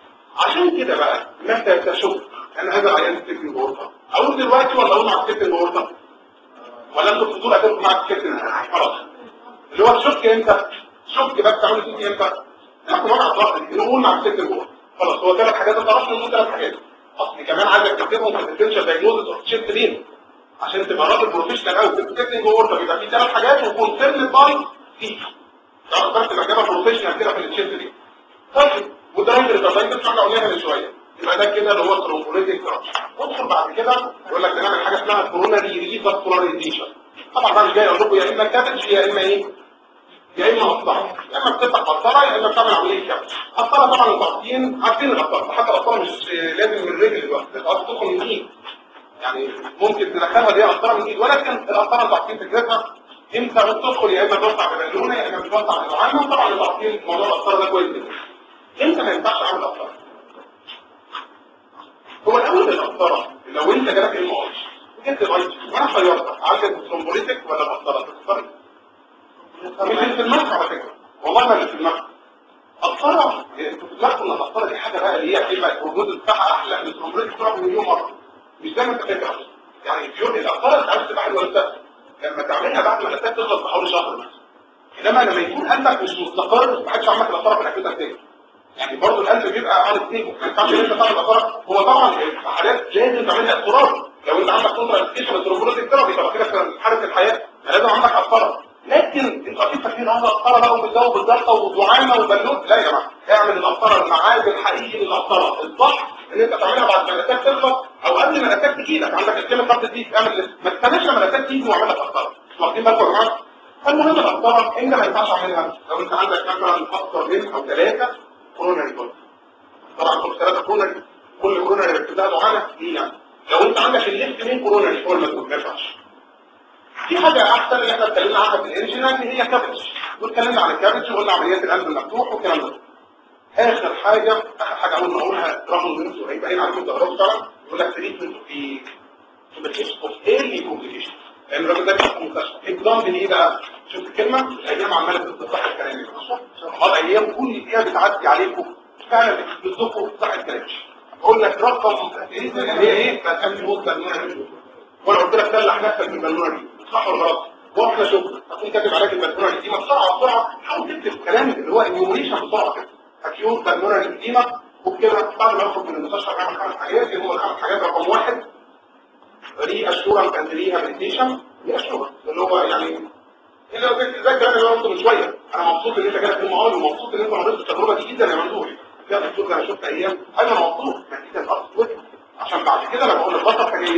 عشان كده بقى متى تشك ان هذا العيان تكتنج يورال اقول دلوقتي ولا اقول مع التكتنج يورال ولا انتوا بتقولوا ادوكم مع التكتنج خلاص اللي هو تشك امتى شك بس تعملوا سيتي امتى ناخد وضع الضغط نقول مع التكتنج يورال خلاص هو ثلاث حاجات انت عرفت انه ثلاث حاجات اصل كمان عايزك تكتبهم في الديفرنشال دايجنوزس اوف تشيست بين عشان تبقى راجل بروفيشنال قوي في التكتنج اورتا بيبقى في ثلاث حاجات وكونسيرن باي سي تعرف بس تبقى كده بروفيشنال كده في التشيست بين طيب وده راجل التايتس احنا قلناها من شويه يبقى ده كده اللي هو الترومبوليتيك كراش ندخل بعد كده يقول لك نعمل حاجه اسمها كوروناري ريليف فاسكولاريزيشن طبعا انا مش جاي اقول لكم يا اما كابج يا اما ايه يا اما قسطره يا اما بتفتح قسطره يا اما بتعمل عمليه كبد قسطره طبعا انتوا عارفين عارفين القسطره حتى القسطره مش لازم من الرجل دلوقتي القسطره تدخل من الايد يعني ممكن تدخلها دي قسطره من الايد ولكن القسطره انتوا عارفين فكرتها امتى بتدخل يا اما بتوسع ببالونه يا اما بتوسع بالعامه وطبعا انتوا عارفين موضوع القسطره ده كويس جدا امتى ما ينفعش اعمل قسطره هو الاول القسطره لو انت جالك ام ار جبت الاي وانا خيرتك عايز ترومبوليتك ولا قسطره تختار مش اللي في دماغك على فكرة والله ما اللي في دماغك الطرف انتوا في دماغكم ان الطرف دي حاجة بقى اللي هي هتبقى الوجود بتاعها احلى من التمرين بتاعها مليون مرة مش زي ما انت فاكر اصلا يعني في يوم الطرف انت عايز تبقى حلوه انت لما تعملها بعد ما الاساس تخلص بحوالي شهر مثلا انما لما يكون قلبك مش مستقر ما حدش عمل الطرف الاكيد تاني يعني برضه القلب بيبقى على ستيبل ما ينفعش ان انت تعمل الطرف هو طبعا في حالات لازم تعملها اضطرار لو انت عندك كونترا ادكيشن الترومبوليتيك ثيرابي تبقى كده في حاله الحياه لازم عندك الطرف لكن انتوا اكيد فاكرين اه القطره بقى وبالجو بالضغطه ودعامه وبالون لا يا جماعه اعمل القطره المعاد الحقيقي للقطره الصح ان انت تعملها بعد ما الاتاك تخلص او قبل ما الاتاك تجي لك عندك الكلمه بتاعت دي اعمل ما تستناش لما الاتاك تيجي واعمل لك قطره واخدين بالكم يا جماعه فالمهم القطره انت ما ينفعش اعملها لو انت عندك مثلا اكثر من او ثلاثه كوروناري بول طبعا كل ثلاثه كوروناري كل كوروناري ابتداء دعامه دي يعني لو انت عندك الليفت مين كوروناري هو المسؤول ما ينفعش في حاجة أحسن اللي احنا اتكلمنا عنها في الانجينا ان هي كابج واتكلمنا عن الكابج وقلنا عمليات القلب المفتوح والكلام ده آخر حاجة آخر حاجة أقول أقولها رغم إن أنتوا هيبقى هنا عليكم تجربة فعلا يقول لك تريتمنت في في الكيس اوف ايرلي كومبليكيشن لأن الراجل ده كان في المستشفى اكزامبل إيه بقى؟ شوف الكلمة الأيام عمالة بتصح الكلام ده اه الأيام كل دقيقة بتعدي عليكم فعلا بتصدقوا صح الكلام بقول لك رقم ايه هي ايه؟ ما كانش مصدر وانا قلت لك سلح نفسك بالبالونه دي صح ولا غلط واحنا شغل هتكون كاتب عليك البالونه دي ما بسرعه بسرعه حاول تكتب الكلام اللي هو النيومريشن بسرعه كده اكيوت بالونه القديمه وبكده بعد ما يخرج من المستشفى يعمل خمس حاجات اللي هم الخمس حاجات رقم واحد ري اشورنس اند ريهابيليتيشن ري اشورنس اللي هو يعني اللي هو زي الكلام اللي انا قلته من شويه انا مبسوط ان انت جالك المعاون ومبسوط ان انت مريت بالتجربه دي جدا يا ممدوح يا دكتور انا شفت ايام انا مبسوط نتيجه الاصل عشان بعد كده لما اقول لك بطل حاجيه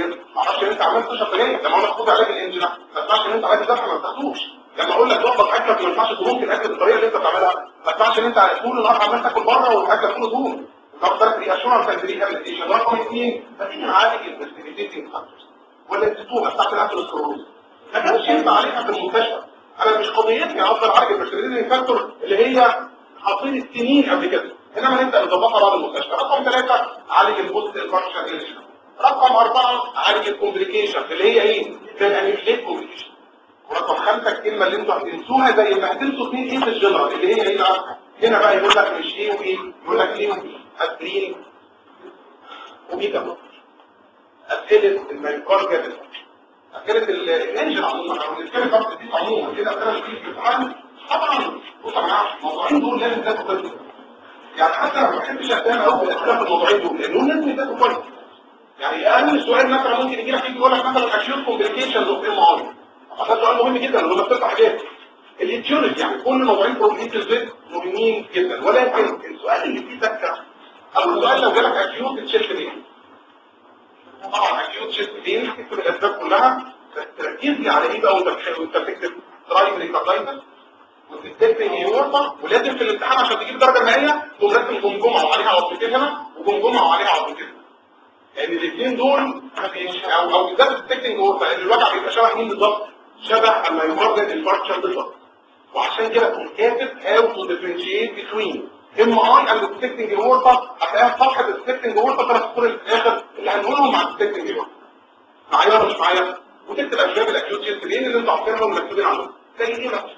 تعرفش ان انت عملت تشرب سجاير لما اقول لك خد علاج الانجنا ما تسمعش ان انت علاج الذبح ما بتاخدوش لما اقول لك ظبط اكلك ما ينفعش تقوم في الاكل بالطريقه اللي انت بتعملها ما تسمعش ان انت طول النهار عمال تاكل بره والاكل كله دهون طب ده دي اشورنس اند ريهابيليتيشن رقم اثنين فتيجي نعالج الانفستيجيتنج فاكتورز ولا التتوبه بتاعت الاثيروسكلروز ما كانش ينفع عليها في المستشفى انا مش قضيتي افضل اعالج الانفستيجيتنج فاكتور اللي هي حاطين السنين قبل كده انما نبدا نظبطها بعد المستشفى رقم ثلاثه عالج البوست انفاركشن انجن رقم اربعه عالج الكومبليكيشن اللي هي ايه؟ زي الانيميليت كومبليكيشن ورقم خمسه الكلمه اللي انتوا هتنسوها زي ما هتنسوا اثنين ايه في الجنرال اللي هي ايه بقى؟ هنا بقى يقول لك مش ايه وايه يقول لك ايه وبي اسبرين وبيتا بلوكر اسئله الميوكارديال اسئله الانجن عموما او الكلمه بتاعت دي عموما كده اسئله اللي بتيجي في الامتحان طبعا بصوا يا جماعه الموضوعين دول لازم تاخدوا بالكم يعني حتى انا ما بحبش اهتم قوي بالاسئله في الموضوعين دول لان دول لازم يتاخدوا كويس يعني اقل سؤال مثلا ممكن يجي لك يجي يقول لك مثلا اكيوت كومبليكيشنز اوف ام ار ده سؤال مهم جدا لما بتفتح حاجات الاتيولوجي يعني كل موضوعين بروبليتيز مهمين جدا ولكن السؤال اللي فيه تكه او السؤال لو جالك اكيوت تشيست بين طبعا اكيوت تشيست بين تكتب الاسباب كلها تركز لي على ايه بقى وانت وانت بتكتب درايف ريكاردايتس وتكتب ايورتا ولازم في الامتحان عشان تجيب الدرجه النهائيه تقوم راسم جمجمه وعليها عضلتين هنا وجمجمه وعليها عضلتين لان الاثنين دول او او بالذات التكتنج اورتا لان الوجع بيبقى شبه مين بالظبط شبه اما يقارن الفراكشر بالظبط وعشان كده تقوم كاتب how to differentiate between MI and detecting aorta هتلاقيها في صفحه detecting aorta ثلاث سطور اللي في الاخر اللي هنقولهم مع detecting aorta معايا ولا مش معايا وتكتب اسباب الاكيوت شيست بين اللي انتوا عارفينها ومكتوبين عنهم زي ايه بقى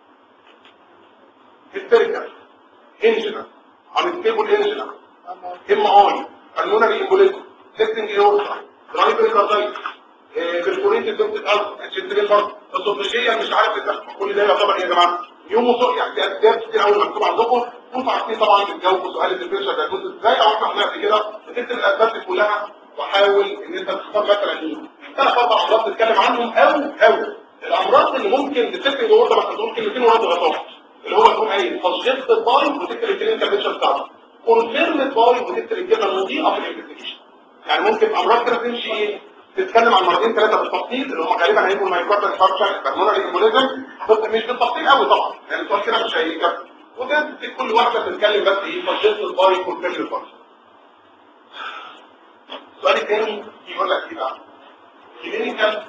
هيستيريكال انجنا unstable انجنا ام اي pulmonary embolism detecting aorta drive pericarditis برفوريتد دوت الارض الشدرين برضه الصوتية مش عارف الدخل كل ده يعتبر ايه يا جماعه يوم وصول يعني دي اسباب كتير قوي مكتوب عندكم وانتوا عارفين طبعا بتجاوبوا سؤال الديفرنشال دايجنوز ازاي او احنا قلنا قبل كده بتكتب الاسباب دي كلها وحاول ان انت تختار مثلا ايه ثلاث اربع امراض تتكلم عنهم او او الامراض اللي ممكن تتكتب جوه مثلا تقول كلمتين ورد غطاء اللي هو يكون ايه سجست باي وتكتب الكلينيكال بيكتشر بتاعته كونفيرمد باي وتكتب الكلمه المضيئه في الانفستيجيشن يعني ممكن امراض كده تمشي ايه تتكلم عن مرتين ثلاثه بالتفصيل اللي هم غالبا هيبقوا المايكروبيال فاركشن البرمونري ايمبوليزم بس مش بالتفصيل قوي طبعا يعني السؤال كده مش هيجي وده كل واحده بتتكلم بس ايه سجست باي كونفيرمد باي السؤال الثاني يقول لك ايه بقى كلينيكال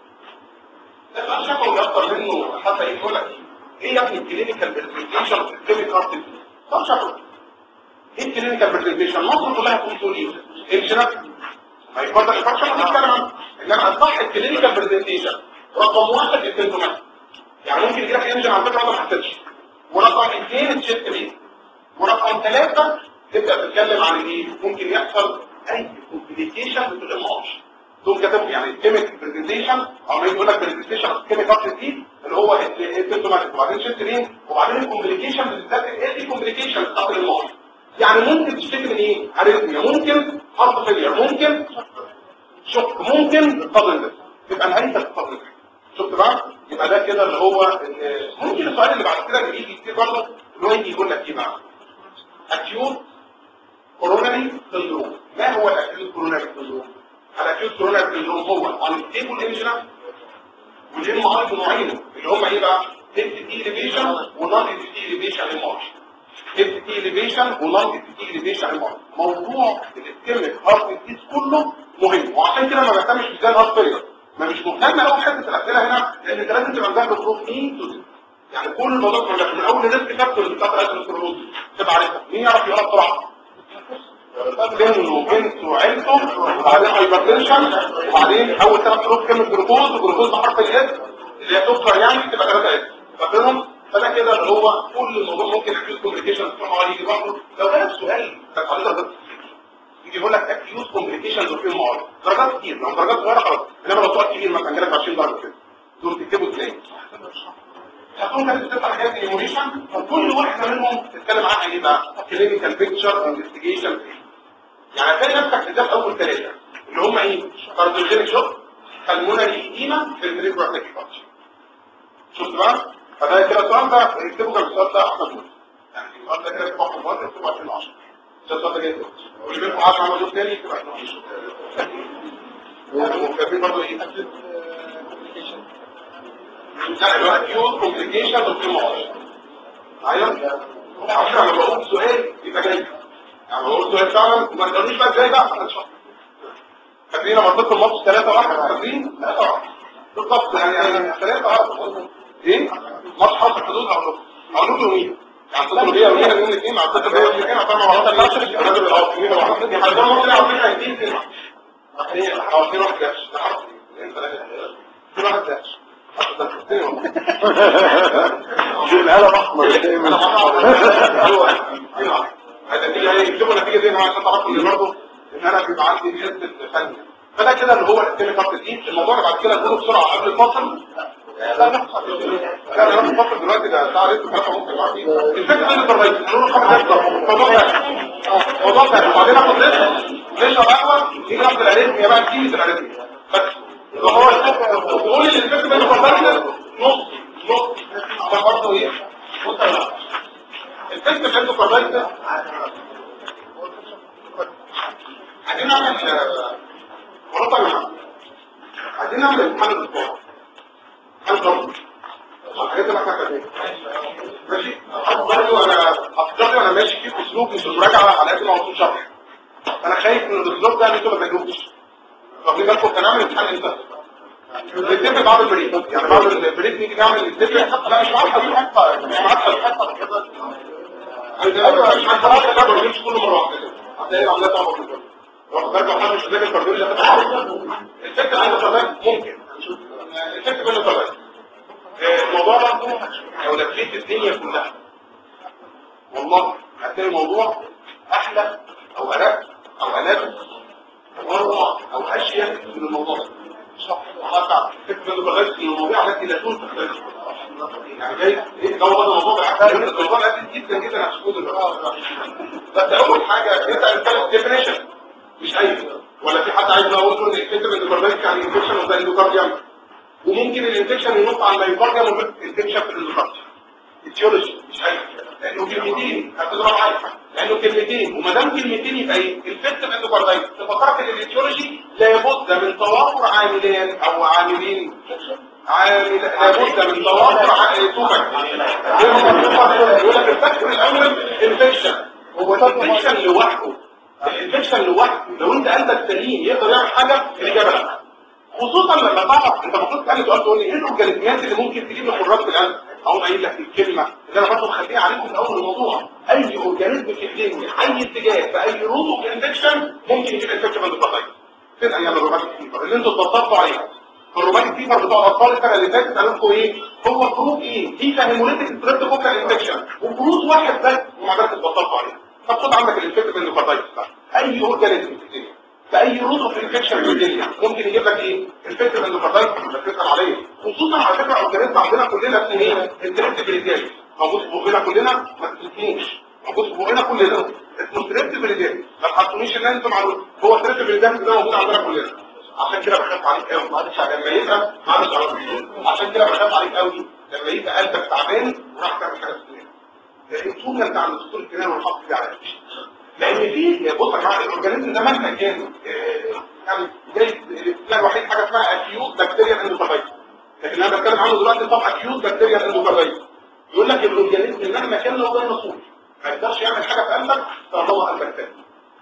ده بقى شافوا اكتر منه حتى ايه يقول لك ايه يا ابني الكلينيكال برزنتيشن في الكلينيك ارتست طب شافوا ايه الكلينيكال برزنتيشن مصر كلها تقول تقول ايه الشنف ما يفضل الفرشة ما تتكلم عنه انما اصح الكلينيكال برزنتيشن رقم واحد السيمتومات يعني ممكن يجي لك انجن على فكره ما حسيتش ورقم اثنين الشيست بين ورقم ثلاثه تبدا تتكلم عن ايه ممكن يحصل اي كومبليكيشن في الامعاش دول كتبوا يعني الكيميك برزنتيشن او ما يقول لك برزنتيشن كيميك ارت دي اللي هو السيمتومات وبعدين شيست بين وبعدين الكومبليكيشن بالذات ايه الكومبليكيشن بتاعت الامعاش يعني ممكن تشتكي من ايه اريثميا ممكن هارت فيلير ممكن شك ممكن الفضل ده يبقى نهايه الفضل ده شفت بقى يبقى ده كده اللي هو ممكن السؤال اللي بعد كده اللي يجي كتير برضه اللي هو يجي يقول لك ايه بقى اكيوت كوروناري سندروم ما هو الاكيوت كوروناري سندروم الاكيوت كوروناري سندروم هو انستيبل انجنا والام اي بنوعين اللي هم ايه بقى اس تي اليفيشن ونون اس تي اليفيشن المارش اس تي اليفيشن ونون اس تي اليفيشن المارش موضوع الاسكيميك هارت ديز كله مهم وعشان كده ما بهتمش بزي الهارت فيلر ما مش مهتم قوي بحته الاسئله هنا لان انت لازم تبقى مذاكر بروف مين تو يعني كل الموضوع كله من اول ريسك فاكتور بتاعت الاسيروسكلروز تبقى عارفها مين يعرف يقرا بسرعه سن وبنت وعيلته وبعدين هايبرتنشن وبعدين اول ثلاث حروف كلمه جلوكوز وجلوكوز بحرف الاس اللي هي سكر يعني تبقى ثلاثه اس فاكرهم فده كده اللي هو كل الموضوع ممكن يحدث كومبليكيشن تسمعوا عليه لوحده لو كان السؤال كان حضرتك يجي يقول لك اكيوت كومبليكيشنز وفي المعارض درجات كتير لو درجات صغيره خلاص انما لو سؤال كبير مثلا جالك 20 درجه كده دول تكتبوا ازاي هتكون كانت بتبقى حاجات ايموليشن وكل واحده منهم تتكلم عنها ايه بقى كلينيكال بيكتشر انفستيجيشن يعني هتلاقي نفسك قدام اول ثلاثه اللي هم ايه كارديوجينيك شوك بالمونري ايديما في الريبرا تاكيكارديا شفت بقى فده كده السؤال ده اكتبوا كان السؤال ده احسن منه يعني السؤال ده كده اكتبوا احسن منه اكتبوا 2010 السؤال ده جاي واللي منكم عايز عمل جزء تاني يكتب 2010 وكاتبين برضه ايه لا اللي هو اكيوت كومبليكيشن اوف هيمورايد ايوه عشان لما بقول سؤال يبقى جاي يعني بقول سؤال فعلا وما تقوليش بقى ازاي بقى احنا نشوف فاكرين لما اديت الماتش 3 1 فاكرين؟ 3 1 بالظبط يعني يعني 3 1 ايه؟ ماتش حصل حدود اقول لكم اقول لكم مين؟ يعني اتصلوا بيا ومين يوم الاثنين مع اتصل بيا يوم الاثنين عشان ما بعرفش الراجل اه مين واحد دي حاجه ممكن على فكره يدين كلمه هي اه في واحد جاش ده حرف في واحد جاش القلم احمر النتيجه ايه يكتبوا النتيجه دي انا عشان تعرفوا ان برضه ان انا بيبقى عندي حته ثانيه فده كده اللي هو الكيميكال تدقيق الموضوع اللي بعد كده نقوله بسرعه قبل الفصل لا نحصل لا انا في الفصل دلوقتي ده الساعه لسه 3 ونص دلوقتي الفكره بين الضرايب نقول خمس دقايق موضوع ثاني موضوع ثاني وبعدين اخد نشرب قهوه نيجي ناخد الاريثميا بقى كيمياء الاريثميا بس هو تقول لي الفكره بين الضرايب نص نص ده برضه ايه بص يا جماعه الفكره بين الضرايب عايزين نعمل مرات يا جماعه عايزين نعمل امتحان الاسبوع امتحان ضرب الحاجات اللي احنا كاتبينها ماشي برضه انا افكاري وانا ماشي فيه اسلوب مش مراجعه على قد ما هو شرح انا خايف من الاسلوب ده ان انتوا ما تجاوبوش واخدين بالكم كان نعمل امتحان امتى؟ نتفق بعد البريك يعني بعد البريك نيجي نعمل نتفق لا مش معاك حبيب حته مش معاك حبيب حته كده ايوه مش معاك حبيب حته ما بجيبش كل مره واحده هتلاقي العمليات صعبه جدا واخد بالك لو حد مش مذاكر كارديولوجي الفكره عنده كمان ممكن الفكره منه كمان الموضوع ده لو لفيت الدنيا كلها والله هتلاقي الموضوع احلى او ارق او الذ او او اشياء من الموضوع ده الله تعالى فكرة انه بغير في المواضيع التي لا تنفق يعني جاي ايه جو هذا الموضوع بالعكس الموضوع الاساسي جدا جدا عشان تكون بس اول حاجه انت انت ديفينيشن مش اي ولا في حد عايز اقول له ان الفكره ان البرنامج يعني انفكشن اوف الاندوكارديوم وممكن الانفكشن ينط على الميوكارديوم والانفكشن في الاندوكارديوم التيولوجي مش اي لانه كلمتين هتضرب معايا لانه كلمتين وما دام كلمتين يبقى ايه الفكره الاندوكارديوم تفكرك ان التيولوجي لابد من توافر عاملين او عاملين عامل لابد من توافر تومك يقول لك الفكر الاول انفكشن هو الانفكشن لوحده الانفكشن لوحده لو انت قلبك سليم يقدر يعمل حاجه الاجابه لا خصوصا لما تعرف انت المفروض تسالني سؤال تقول لي ايه الاورجانيزمات اللي ممكن تجيب لي حراس في القلب اقوم قايل لك الكلمه اللي انا برضه مخليها عليكم في اول الموضوع اي اورجانيزم في الدنيا اي اتجاه في اي روت اوف انفكشن ممكن يجيب انفكشن من البطايق فين ايام الروماتيك فيبر اللي انتوا اتبسطتوا عليها الروماتيك فيبر بتوع الاطفال السنه اللي فاتت قالوا لكم ايه هو جروب ايه في هيموليتيك ستريبتوكوكال انفكشن وجروب واحد بس ومع ذلك اتبسطتوا عليه طب خد عندك الانفكشن من البطايق اي اورجانيزم في الدنيا فاي روت اوف انفكشن في الدنيا ممكن يجيب لك ايه الفكره الاندوكاردايت بتسال عليه خصوصا على فكره اورجانيزم عندنا كلنا اسمه ايه التريبتيفيليتاس موجود في بقنا كلنا ما تسموش موجود في بقنا كلنا اسمه التريبتيفيليتاس ما تحطونيش ان انتم معلوم هو التريبتيفيليتاس ده موجود عندنا كلنا عشان كده بخاف عليك قوي معلش لما يبقى معلش عشان كده بخاف عليك قوي لما يبقى قلبك تعبان وراح تعمل حاجه في الدنيا طول ما انت عند دكتور الكلام والحق فيه عليك لان في بص يا جماعه الاورجانيزم ده مهما كان يعني زي الاستثناء الوحيد حاجه اسمها اكيوت بكتيريا اندوكاردايت لكن انا بتكلم عنه دلوقتي طب اكيوت بكتيريا اندوكاردايت يقول لك الاورجانيزم مهما كان له ده نصوص ما يقدرش يعمل حاجه في قلبك طالما قلبك تاني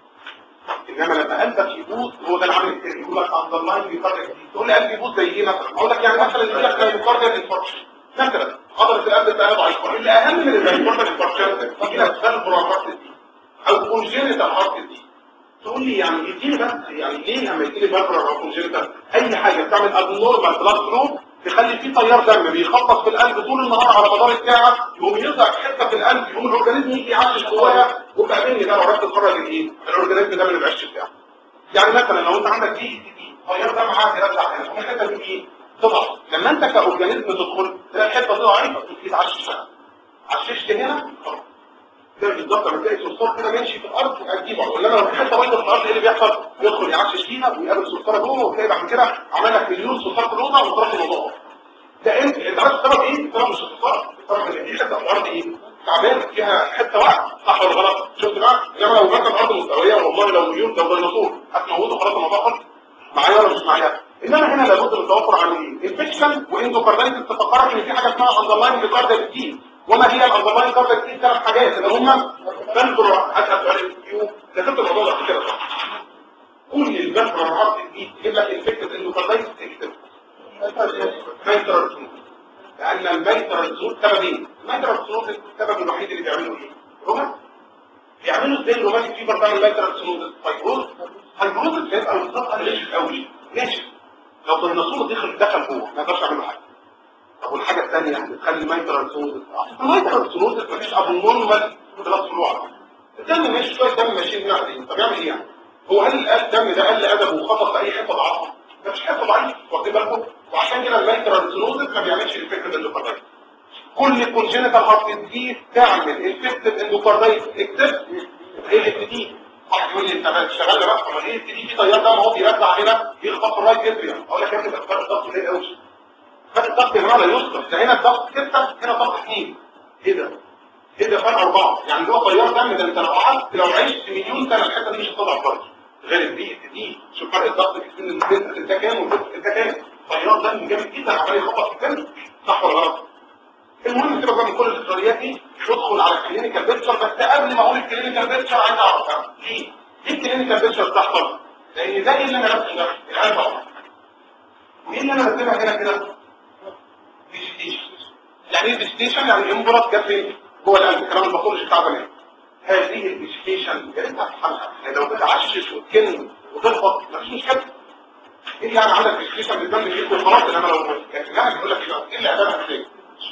انما لما قلبك يبوظ هو ده العامل الثاني يقول لك اندرلاين بيكارديا تقول لي قلبي يبوظ زي ايه مثلا اقول لك يعني مثلا يقول لك مايوكارديا انفاركشن مثلا عضله القلب بتاعها ضعيفه اللي اهم من المايوكارديا انفاركشن يجي لك فالبرونكارتس او كونجينيتال هارت دي تقول لي يعني اديني بس يعني ليه لما يجي لي فالبرا او كونجينيتال اي حاجه بتعمل ابنورمال بلاد فلو تخلي فيه تيار دم بيخبط في القلب طول النهار على مدار الساعه يقوم يظهر حته في القلب يقوم الاورجانيزم يجي يعشش جواها وبعدين ده لو عرفت تخرج الايه الاورجانيزم ده من العش بتاعه يعني مثلا لو انت عندك دي دي تيار دم عادي يرجع هنا الحته دي ايه تضعف لما انت كاورجانيزم تدخل تلاقي الحته دي ضعيفه تبتدي تعشش عششت هنا خلاص ده بالظبط لما تلاقي صرصار كده ماشي في الارض هتجيبه انما لو في حته بايظه في الارض ايه اللي بيحصل؟ يدخل يعشش فيها ويقابل صرصاره جوه وتلاقي بعد كده عمل لك مليون صرصار في الاوضه وخلاص الموضوع ده انت انت عارف السبب ايه؟ السبب مش الصرصار السبب ان دي حته في الارض ايه؟ تعبان فيها حته واقعه صح ولا غلط؟ شفت بقى؟ انما لو مثلا الارض مستويه والله لو مليون لو ديناصور هتموته خلاص الموضوع خلص معايا ولا مش معايا انما هنا لابد من توفر عاملين انفكشن واندوكاردايتس تفكرك ان في حاجه اسمها اندرلاين كاردياك ديز وما هي الاندرلاين كاردياك ديز ثلاث حاجات اللي هم فالفولار اسال سؤال الكيو ذكرت الموضوع ده قبل كده صح كل الفالفولار هارت دي تجيب لك انفكتد اندوكاردايتس تكتب ميترال لان الميترال زود سببين الميترال زود السبب الوحيد اللي بيعمله ايه؟ روما بيعملوا ازاي الروماتيك فيبر تعمل ميترال سنود فايبروز فايبروز هيبقى بالظبط ناشف قوي ناشف لو الناسور دخل دخل جوه ما يقدرش يعمل حاجه طب والحاجه الثانيه بتخلي الميترال سنود الميترال سنود مفيش ابو نورمال خلاص فلوع الدم ماشي شويه دم ماشيين هنا قاعدين طب يعمل ايه يعني؟ هو هل الدم ده قل ادبه وخطط في اي حته ضعيفه؟ ده مش حته ضعيفه واخدين بالكم؟ وعشان كده الميترال سنود ما بيعملش الفكره الاندوكاردايتس كل كونجنتال هارت ديزيز تعمل انفكتد اندوكاردايتس اكسبت ايه الاف دي واحد يقول لي انت بقى شغال بقى طب ايه الاف دي في تيار دم اهو بيرجع هنا يخبط في الرايت اتريوم اقول لك يا ابني ده فرق الضغط قليل قوي فرق الضغط هنا لا يذكر ده هنا الضغط 6 هنا ضغط 2 ايه ده؟ ايه ده فرق 4 يعني هو تيار دم ده انت لو قعدت لو عشت مليون سنه الحته دي مش هتطلع فرق غير الدي اف دي شوف فرق الضغط بين البنت انت كام والبنت انت كام تيار دم جامد جدا عمال يخبط في الدم صح ولا غلط؟ المهم سيبك بقى من كل الاستراتيجيات دي ندخل على الكلينيكال بيكتشر بس قبل ما اقول الكلينيكال بيكتشر عايز اعرف ليه؟ ليه الكلينيكال بيكتشر بتحصل؟ لان ده اللي انا رسمه ده العيال بقى وايه اللي انا رسمها هنا كده؟ ديستيشن يعني ايه ديستيشن؟ يعني الامبراس جت فين؟ جوه القلب الكلام الباثولوجي بتاع زمان هذه الديستيشن يا ريتها تتحلها يعني لو بتعشش وتكن وتخبط مفيش مشكله ايه يعني عندك ديستيشن بالدم بيجيب وخلاص انما لو يعني يعني بيقول لك ايه اللي هتعمل ازاي؟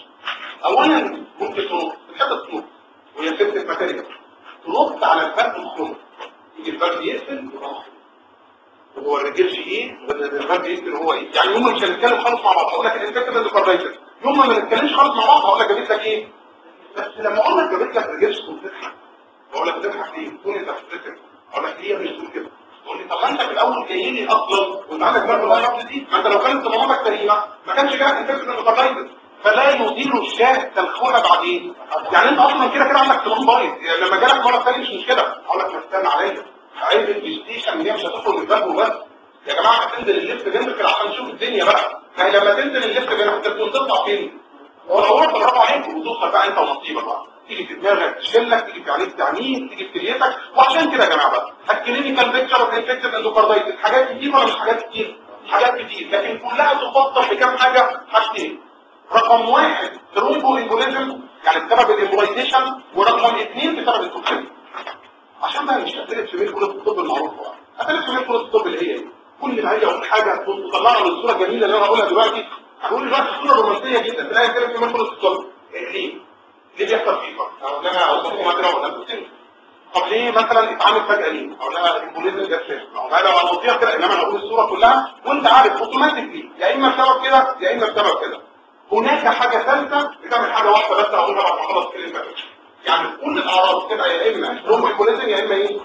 اولا ممكن تنط بتحب تنط وهي سبت ماتيريال تنط على الفرد الخروج يجي الفرد يقفل يبقى محروق وهو الرجال ايه وان الفرد يقفل هو ايه يعني يوم مش هنتكلم خالص مع بعض هقول لك الانفكتيف اندوكاردايتس يوم ما نتكلمش خالص مع بعض هقول لك جابت لك ايه بس لما اقول لك جابت لك رجال تكون تضحك بقول لك تضحك ليه تكون انت بتضحك اقول لك ليه مش تقول كده تقول لي طب ما انت في الاول جاي لي اصلا وانت عندك مرض الهرم دي ما انت لو كانت صمامك سليمه ما كانش جالك انفكتيف اندوكاردايتس فلا يدير الشاه تلخوها بعدين يعني انت اصلا كده كده عندك صمام بايظ يعني لما جالك مره ثانيه مش مشكله اقول لك ما استنى عليا عايز البلايستيشن اللي هي مش هتخرج من الباب بس يا جماعه هتنزل الليفت جنبك عشان تشوف الدنيا بقى ما لما تنزل الليفت جنبك تكون تطلع فين ولو رحت برافو عليك وتوصل بقى انت ونصيبك بقى تيجي في دماغك تشلك تيجي في عينيك تعنيك تيجي في كليتك وعشان كده يا جماعه بقى الكلينيكال بيكتشر اوف انفكتيف اندوكاردايتس حاجات كتير ولا مش حاجات كتير حاجات كتير لكن كلها تفضل بكام حاجه حاجتين رقم واحد ترومبو امبوليزم يعني بسبب الامبولايزيشن ورقم اثنين بسبب التوكسين عشان بقى مش هتلف في ميل كليه الطب المعروفه بقى هتلف في ميل كليه الطب اللي هي ايه كل ما هاجي اقول حاجه تطلعها للصوره الجميله اللي انا هقولها دلوقتي هقول دلوقتي صوره رومانسيه جدا تلاقي كده في ميل كليه الطب ليه؟ ليه بيحصل فيفر؟ او ان انا اوصفه مثلا ولا توكسين طب ليه مثلا اتعامل فجاه ليه؟ او لا الامبوليزم جت فين؟ ما هو انا لو اوصفها كده انما انا اقول الصوره كلها وانت عارف اوتوماتيكلي يا اما بسبب كده يا اما بسبب كده هناك حاجة ثالثة بتعمل حاجة واحدة بس أقولها بعد ما أخلص كلمة يعني كل الأعراض تبقى يا إما رومو إيكوليزم يا إما إيه؟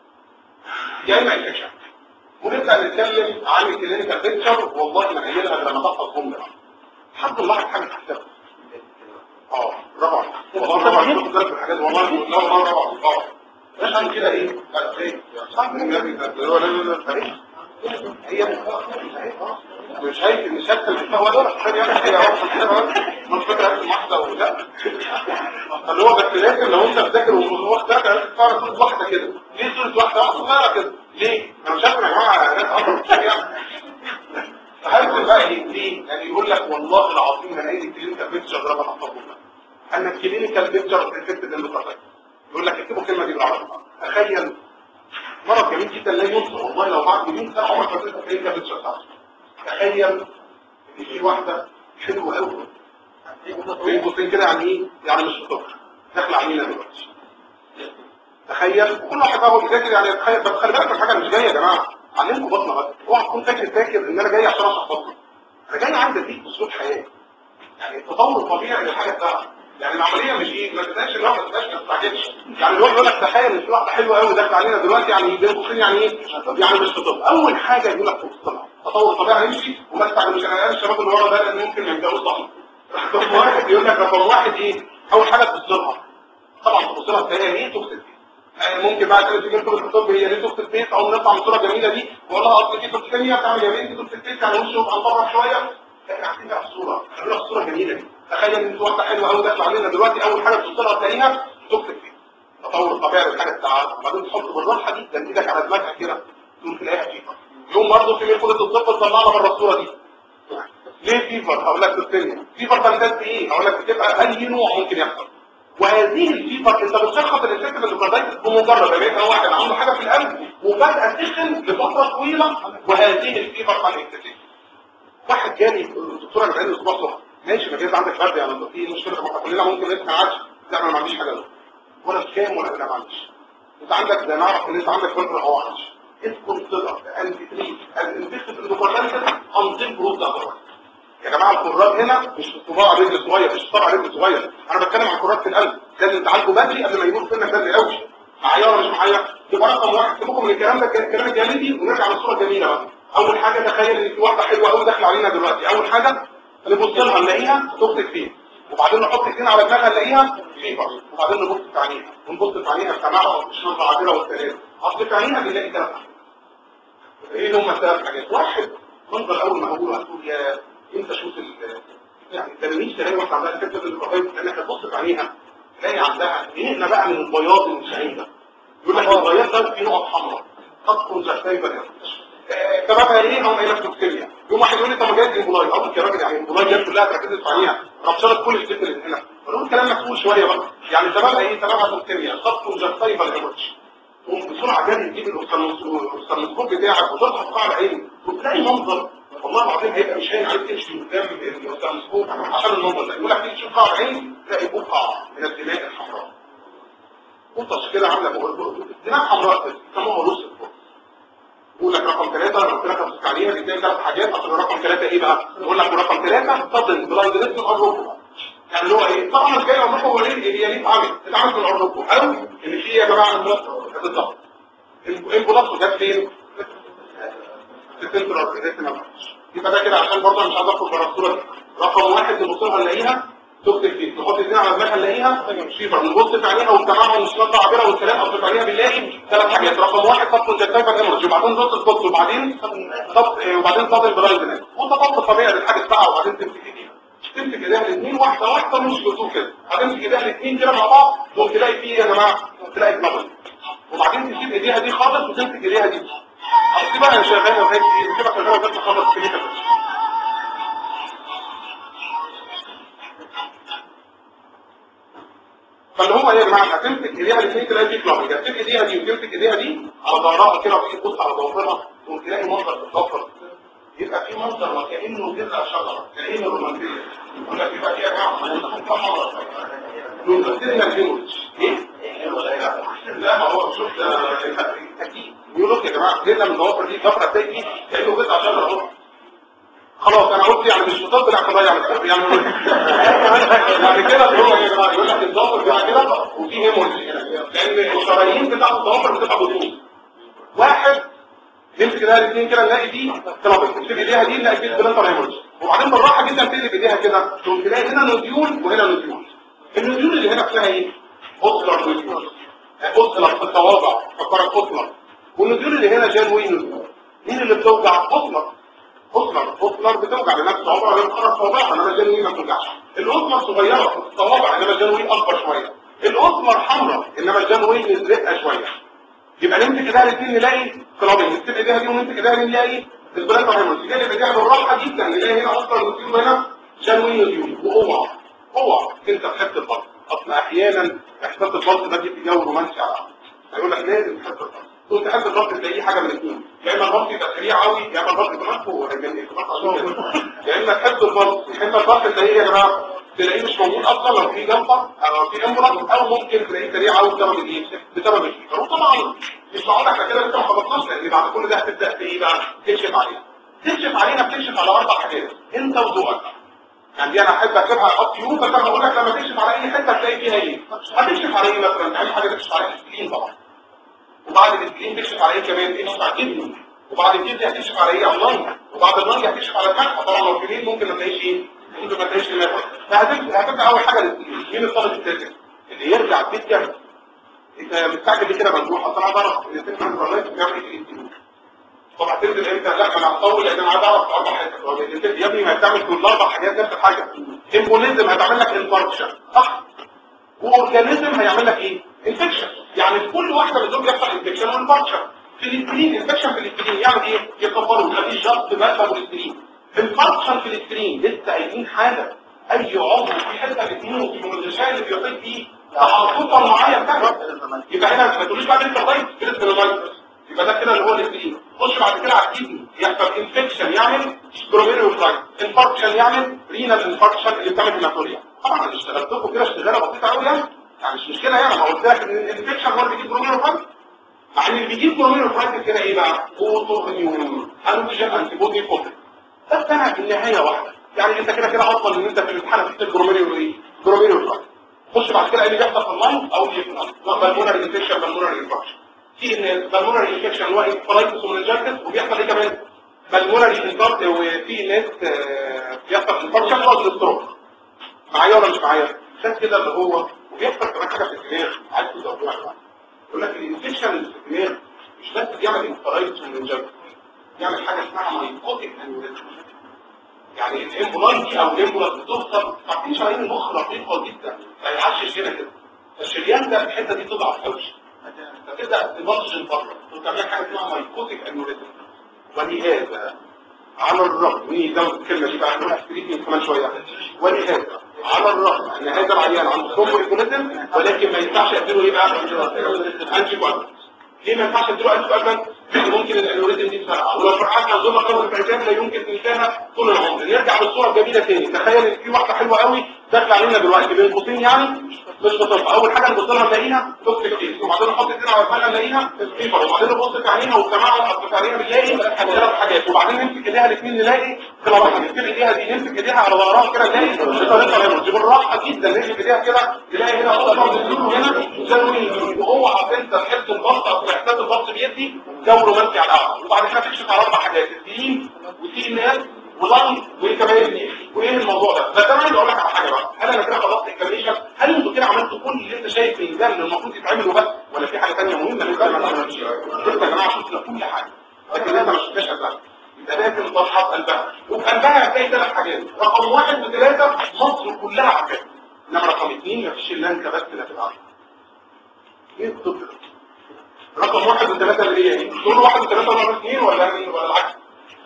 يا إما إنفكشن ونبدأ نتكلم عن الكلينيكال بيكتشر والله ما هيجيلها غير لما تحفظ جملة حد لاحظ حاجة تحتها اه برافو عليك والله برافو عليك كنت في الحاجات والله لا والله برافو عليك اه عشان كده ايه؟ لا ايه؟ صح النبي ده هو لا لا لا هي مش شايف ان شكل الانسان هو ده عشان يعمل حاجه واحده مش فاكر اسم واحده ولا لا اللي هو بس لازم لو انت بتذاكر ومخ ده تعرف صوره واحده كده ليه صوره واحده واحده صغيره كده ليه انا مش عارف يا جماعه ناس اصلا يعني فهل بقى ايه ليه يعني يقول لك والله العظيم انا قايل الكلينيكال بيكتشر ده انا هحفظه ان الكلينيكال بيكتشر انفكتد اندوكاردايتس يقول لك اكتبوا الكلمه دي بالعربي تخيل مرض جميل جدا لا ينسى والله لو بعد 100 سنه عمرك ما تنسى الكلينيكال بيكتشر بتاعته تخيل ان في واحده حلوه قوي بين قوسين كده يعني ايه يعني مش فطور داخله علينا دلوقتي تخيل كل واحد اهو بيذاكر يعني تخيل بس خلي بالك الحاجه مش جايه يا جماعه علمكم بطنه بس اوعى تكون فاكر فاكر ان انا جاي عشان اشرح بطنه انا جاي عندي اديك اسلوب حياه يعني التطور الطبيعي للحاجه بتاعتك يعني العمليه مش ايه ما تبقاش اللي هو ما تبقاش ما تستعجلش يعني الواحد يقول لك تخيل ان في واحده حلوه قوي داخله علينا دلوقتي يعني بين قوسين يعني ايه يعني مش فطور اول حاجه يقول لك تطلع تطور طبيعي يمشي وما تستعجلوش انا قال الشباب اللي ورا ده لان ممكن ما يبداوش صح رقم واحد يقول لك رقم واحد ايه اول حاجه تبص لها طبعا تبص لها تلاقيها ايه توكسيك آه، ممكن بعد كده تيجي تدخل الطب هي ليه توكس البيت او نطلع من الصوره الجميله دي واقول لها اصل دي توكسيميا بتعمل يا بنتي توكس البيت يعني وشه يبقى مطرح شويه احنا عايزين بقى الصوره خلينا الصوره الجميله دي تخيل ان انت واحده حلوه قوي داخله علينا دلوقتي اول حاجه تبص لها تلاقيها توكس البيت تطور الطبيعي والحاجه الساعات وبعدين تحط بالراحه جدا ايدك على دماغها كده تقوم تلاقيها فيفر يوم برضه في ميكولة الطب طلعنا بره الصوره دي ليه فيفر هقول لك الدنيا فيفر ده بجد ايه هقول لك بتبقى اي نوع ممكن يحصل وهذه الفيفر انت بتشخص الانفكتيف اندوكاردايتس بمجرد ما يبقى واحد عنده حاجه في القلب وفجاه سخن لفتره طويله وهذه الفيفر انفكتيف واحد جالي الدكتوره انا بقالي اسبوع صبح ماشي ما جايز عندك برد يعني انت في مشكله ما كلنا ممكن نسمع عادي لا انا ما عنديش حاجه ده ولا كام ولا لا ما عنديش انت عندك زي ما اعرف ان انت عندك فلتر او عندش اسكن صدر انت تريد الانفكتيف اندوكاردايتس انزل بروز ده يا جماعه الكرات هنا مش في صباع رجل صغير مش في صباع رجل صغير انا بتكلم عن كرات في القلب لازم تعالجه بدري قبل ما يموت سنك بدري قوي معايا ولا مش معايا يبقى رقم واحد سيبكم من الكلام ده الكلام الجانبي ونرجع للصوره الجميله بقى اول حاجه تخيل ان في واحده حلوه قوي داخله علينا دلوقتي اول حاجه نبص لها نلاقيها توكسيك فيه وبعدين نحط ايدينا على دماغها نلاقيها فيفر وبعدين نبص في عينيها ونبص في عينيها بسماعها الشرطه العادله والثلاثه اصل في عينيها بنلاقي ثلاث حاجات ايه هم الثلاث حاجات واحد منظر اول ما هقوله هتقول يا انت شوف ال يعني التلاميذ تلاقي واحده عندها الفكره اللي قريب لانك هتبص في عينيها تلاقي عندها نقلنا بقى من البياض المشعين ده يقول لك البياض ده فيه نقط حمراء خط كونجكتيفا سببها ايه هم قايل لك توكسيميا يوم واحد يقول لي طب ما جايز امبولاي اقول لك يا راجل يعني امبولاي جت كلها تركزت في عينيها ربشرت كل الجسم اللي هنا بقول كلام مسؤول شويه بقى يعني سببها ايه سببها توكسيميا خط كونجكتيفا الهيموريدج بسرعه جري تجيب الاوستالموسكوب بتاعك وتضغط على العين وتلاقي منظر والله العظيم هيبقى مش هين عليك تمشي قدام الاوستالموسكوب عشان المنظر ده يقول لك تيجي تشوف قاع العين تلاقي بقعه من الدماء الحمراء قطه كده عامله دماء حمراء يسموها روس يقول لك رقم ثلاثة انا قلت لك هتبص عليها بتلاقي ثلاث حاجات اصل رقم ثلاثة ايه بقى؟ يقول لك رقم ثلاثة صدن بلايندنس من الركبة يعني اللي هو ايه؟ طبعا مش جاي اقول لكم هو ليه هي ليه اتعمل؟ اتعمل من الركبة او اللي فيه يا جماعه بالظبط البلاط جت فين؟ في السنترال ريتنا يبقى ده كده عشان برضه مش عايز اخرج بره الصوره دي رقم واحد نبص لها نلاقيها تكتب فيه نحط ايدينا على دماغها نلاقيها شيفر نبص في عينيها ونسمعها ونشنطها عبيرها والكلام اصل في عينيها بنلاقي ثلاث حاجات رقم واحد خط كونجكتيفا هيموريدج وبعدين نص الكوت وبعدين خط وبعدين صدر برايزنس وتطبق طبيعي للحاجه بتاعها وبعدين تمسك ايديها تمسك ايديها الاثنين واحده واحده مش بتوع كده هتمسك ايديها الاثنين كده مع بعض ممكن تلاقي فيه يا جماعه تلاقي بلبل وبعدين تسيب ايديها دي خالص وتمسك ايديها دي اصل بقى شغاله زي ايه بتبقى شغاله زي خالص في كده فاللي هو ايه يا جماعه هتمسك ايديها الاثنين تلاقي فيه كلاب هتمسك ايديها دي وتمسك ايديها دي على ظهرها كده وتيجي تبص على ظهرها وتلاقي منظر بتتوفر يبقى في منظر وكانه جذع شجره كانه رومانسيه يقول لك يبقى في يا جماعه نوتينا الهيموريدج ايه؟ لا ما هو شوف اكيد يقول لك يا جماعه جينا من الضوافر دي ضفره تلاقي فيه كانه جذع شجره اهو خلاص انا قلت يعني مش مطلب لا قضايا على السبب يعني يعني كده اللي هو يا جماعه يقول لك الضوافر بتاع كده وفي هيموريدج هنا لان الشرايين بتاع الضوافر بتبقى بطول واحد نمسك ايديها الاثنين كده نلاقي دي ترابط نمسك ايديها دي نلاقي دي بلانتر هيموريدج وبعدين بالراحه جدا تقلب ايديها كده تقوم تلاقي هنا نوديول وهنا نوديول النوديول اللي هنا اسمها ايه؟ اوسلر نوديول اوسلر في الصوابع فكرك اوسلر والنوديول اللي هنا جانوي نوديول مين اللي بتوجع؟ اوسلر اوسلر اوسلر بتوجع لنفس الصوابع اللي بتخرج صوابعها انما جانوي ما بتوجعش الاوسلر صغيره في الصوابع انما جانوي اكبر شويه الاوسلر حمراء انما جانوي مزرقه شويه يبقى نمسك ايديها الاثنين نلاقي كلابين نمسك ايديها دي ونمسك ايديها دي نلاقي البلاد هيموريدج نلاقي ايديها بالراحه جدا نلاقي هنا اصلا نوديول وهنا جانوي نوديول واوعى اوعى انت تحس البلط اصل احيانا احساس البلط ده بيجي جو رومانسي على هيقول لك لازم تحس البلط تقول تحس البلط تلاقيه حاجه من الاثنين يا اما البلط يبقى سريع قوي يا اما البلط يبقى مفهوم يا اما تحس البلط يا اما البلط تلاقيه يا جماعه تلاقيه مش موجود اصلا لو في جنبه او في امبولانس او ممكن تلاقيه سريع قوي بسبب الايه؟ بسبب الفيفر وطبعا مش معقول احنا كده لسه ما خلصناش لان بعد كل ده هتبدا في ايه بقى؟ تكشف علينا تكشف علينا بتكشف على اربع حاجات انت وذوقك يعني دي انا احب اكتبها اب يو بس انا بقول لك لما تكشف على اي حته تلاقي فيها ايه؟ هتكشف على ايه مثلا؟ اي حاجه تكشف عليها السكرين طبعا وبعد السكرين تكشف على ايه كمان؟ تكشف على الكدني وبعد الكدني هتكشف على ايه؟ على اللنج وبعد اللنج هتكشف على المعده طبعا لو في مين ممكن ما تلاقيش ايه؟ ممكن ما تلاقيش دماغ فهتبدا هتبدا اول حاجه للسكرين مين الطالب التاسع؟ اللي يرجع البيت جنب انت مستعجل ليه كده ممدوح اصلا عايز اعرف الاثنين عن الرئيس بيعمل ايه في الانتينو طب هتنزل امتى لا انا هطول لان انا عايز اعرف اربع حاجات هو الانتينو يا ابني ما هتعمل كل اربع حاجات نفس الحاجه امبوليزم هتعمل لك انفاركشن صح واورجانيزم هيعمل لك ايه انفكشن يعني في كل واحده من دول بيحصل انفكشن وانفاركشن في الاسبرين انفكشن في الاسبرين يعمل ايه يكبروا يخليه شخص مادة والاسبرين انفاركشن في الاسبرين لسه قايلين حاجه اي عضو في حته بتموت من الغشاء اللي بيطيب فيه تحططا معين بتاعه يبقى هنا ما تقوليش بقى انت طيب كده يبقى ده كده اللي هو الاسبرين خش بعد كده على الكيدني يحصل انفكشن يعمل جلوميريولايت انفاركشن يعمل رينال انفاركشن اللي بتعمل هيماتوريا طبعا اللي اشتغلت لكم كده اشتغاله بسيطه قوي يعني يعني مش مشكله يعني ما قلت لك ان الانفكشن هو اللي بيجيب جلوميريولايت مع ان اللي بيجيب جلوميريولايت كده ايه بقى اوتو اميون انتيجين انتي بودي كومبلكس بس انا النهايه واحده يعني انت كده كده افضل ان انت في الامتحان تكتب جلوميريولايت جلوميريولايت خش بعد كده ايه اللي بيحصل في اللاين او اللي في اللاين بالمونري انفكشن بالمونري انفكشن في ان البلمونري انفكشن اللي هو انفرايتس ومنجرتس وبيحصل ايه كمان بالمونري انفاركت وفي ناس آه، بيحصل انفاركشن وقت الستروك معايا ولا مش معايا عشان كده اللي هو وبيحصل كمان حاجه في الدماغ عايز تدور يقول لك الانفكشن اللي في الدماغ مش بس بيعمل انفرايتس ومنجرتس بيعمل حاجه اسمها مايكوتيك انوريزم يعني الامبولاي دي او الامبولاس بتوصل عارفين شرايين المخ رقيقه جدا ما يعرفش هنا كده الشريان ده الحته دي تضعف قوي فتبدا تبلج بره وتعمل حاجه اسمها مايكوتيك انوريزم ولهذا على الرغم من يزود الكلمه دي بقى هنقولها في كمان شويه ولهذا على الرغم ان هذا العيان عنده ثرومبو ايكونيزم ولكن ما ينفعش اديله ايه بقى انتي كوادرنت ليه ما ينفعش اديله انتي كوادرنت لان ممكن الانوريزم دي تفرقع ولو فرقعتها زوما قبل الفرقان لا يمكن تنساها طول العمر نرجع للصوره الجميله تاني تخيل ان في واحده حلوه قوي داخله علينا دلوقتي بين قوسين يعني مش بتطلع اول حاجه نبص لها نلاقيها توكسيك فيس وبعدين نحط ايدينا على دماغها نلاقيها فيفر وبعدين نبص في عينيها والسماعه ونحط في عينيها بنلاقي ثلاث حاجات وبعدين نمسك ايديها الاثنين نلاقي كلارها نمسك ايديها دي نمسك ايديها على ظهرها كده نلاقي طريقه هيموت بالراحه جدا نمسك ايديها كده نلاقي هنا اصلا هنا زي واوعى انت تحس الضغط او احساس الضغط بيدي جو رومانسي على القعده وبعد كده تكشف على اربع حاجات الدين وسي ان اس ولان وايه كمان وايه الموضوع ده ده كمان اقول لك على حاجه بقى هل انا كده خلصت الكميشن هل انتوا كده عملتوا كل اللي انت شايف في ده اللي المفروض يتعمل وبس ولا في حاجه ثانيه مهمه لسه ما عملتش انت يا جماعه شفتوا كل حاجه لكن انت ما شفتش اساسا يبقى لازم تصحى قلبها وفي قلبها هتلاقي ثلاث حاجات رقم واحد وثلاثه مصر كلها عارفاها انما رقم اثنين مفيش الا انت بس اللي هتبقى عارفها ايه الطب ده؟ رقم واحد وثلاثة اللي هي ايه؟ دول واحد وثلاثة ولا اثنين ولا مين ولا العكس؟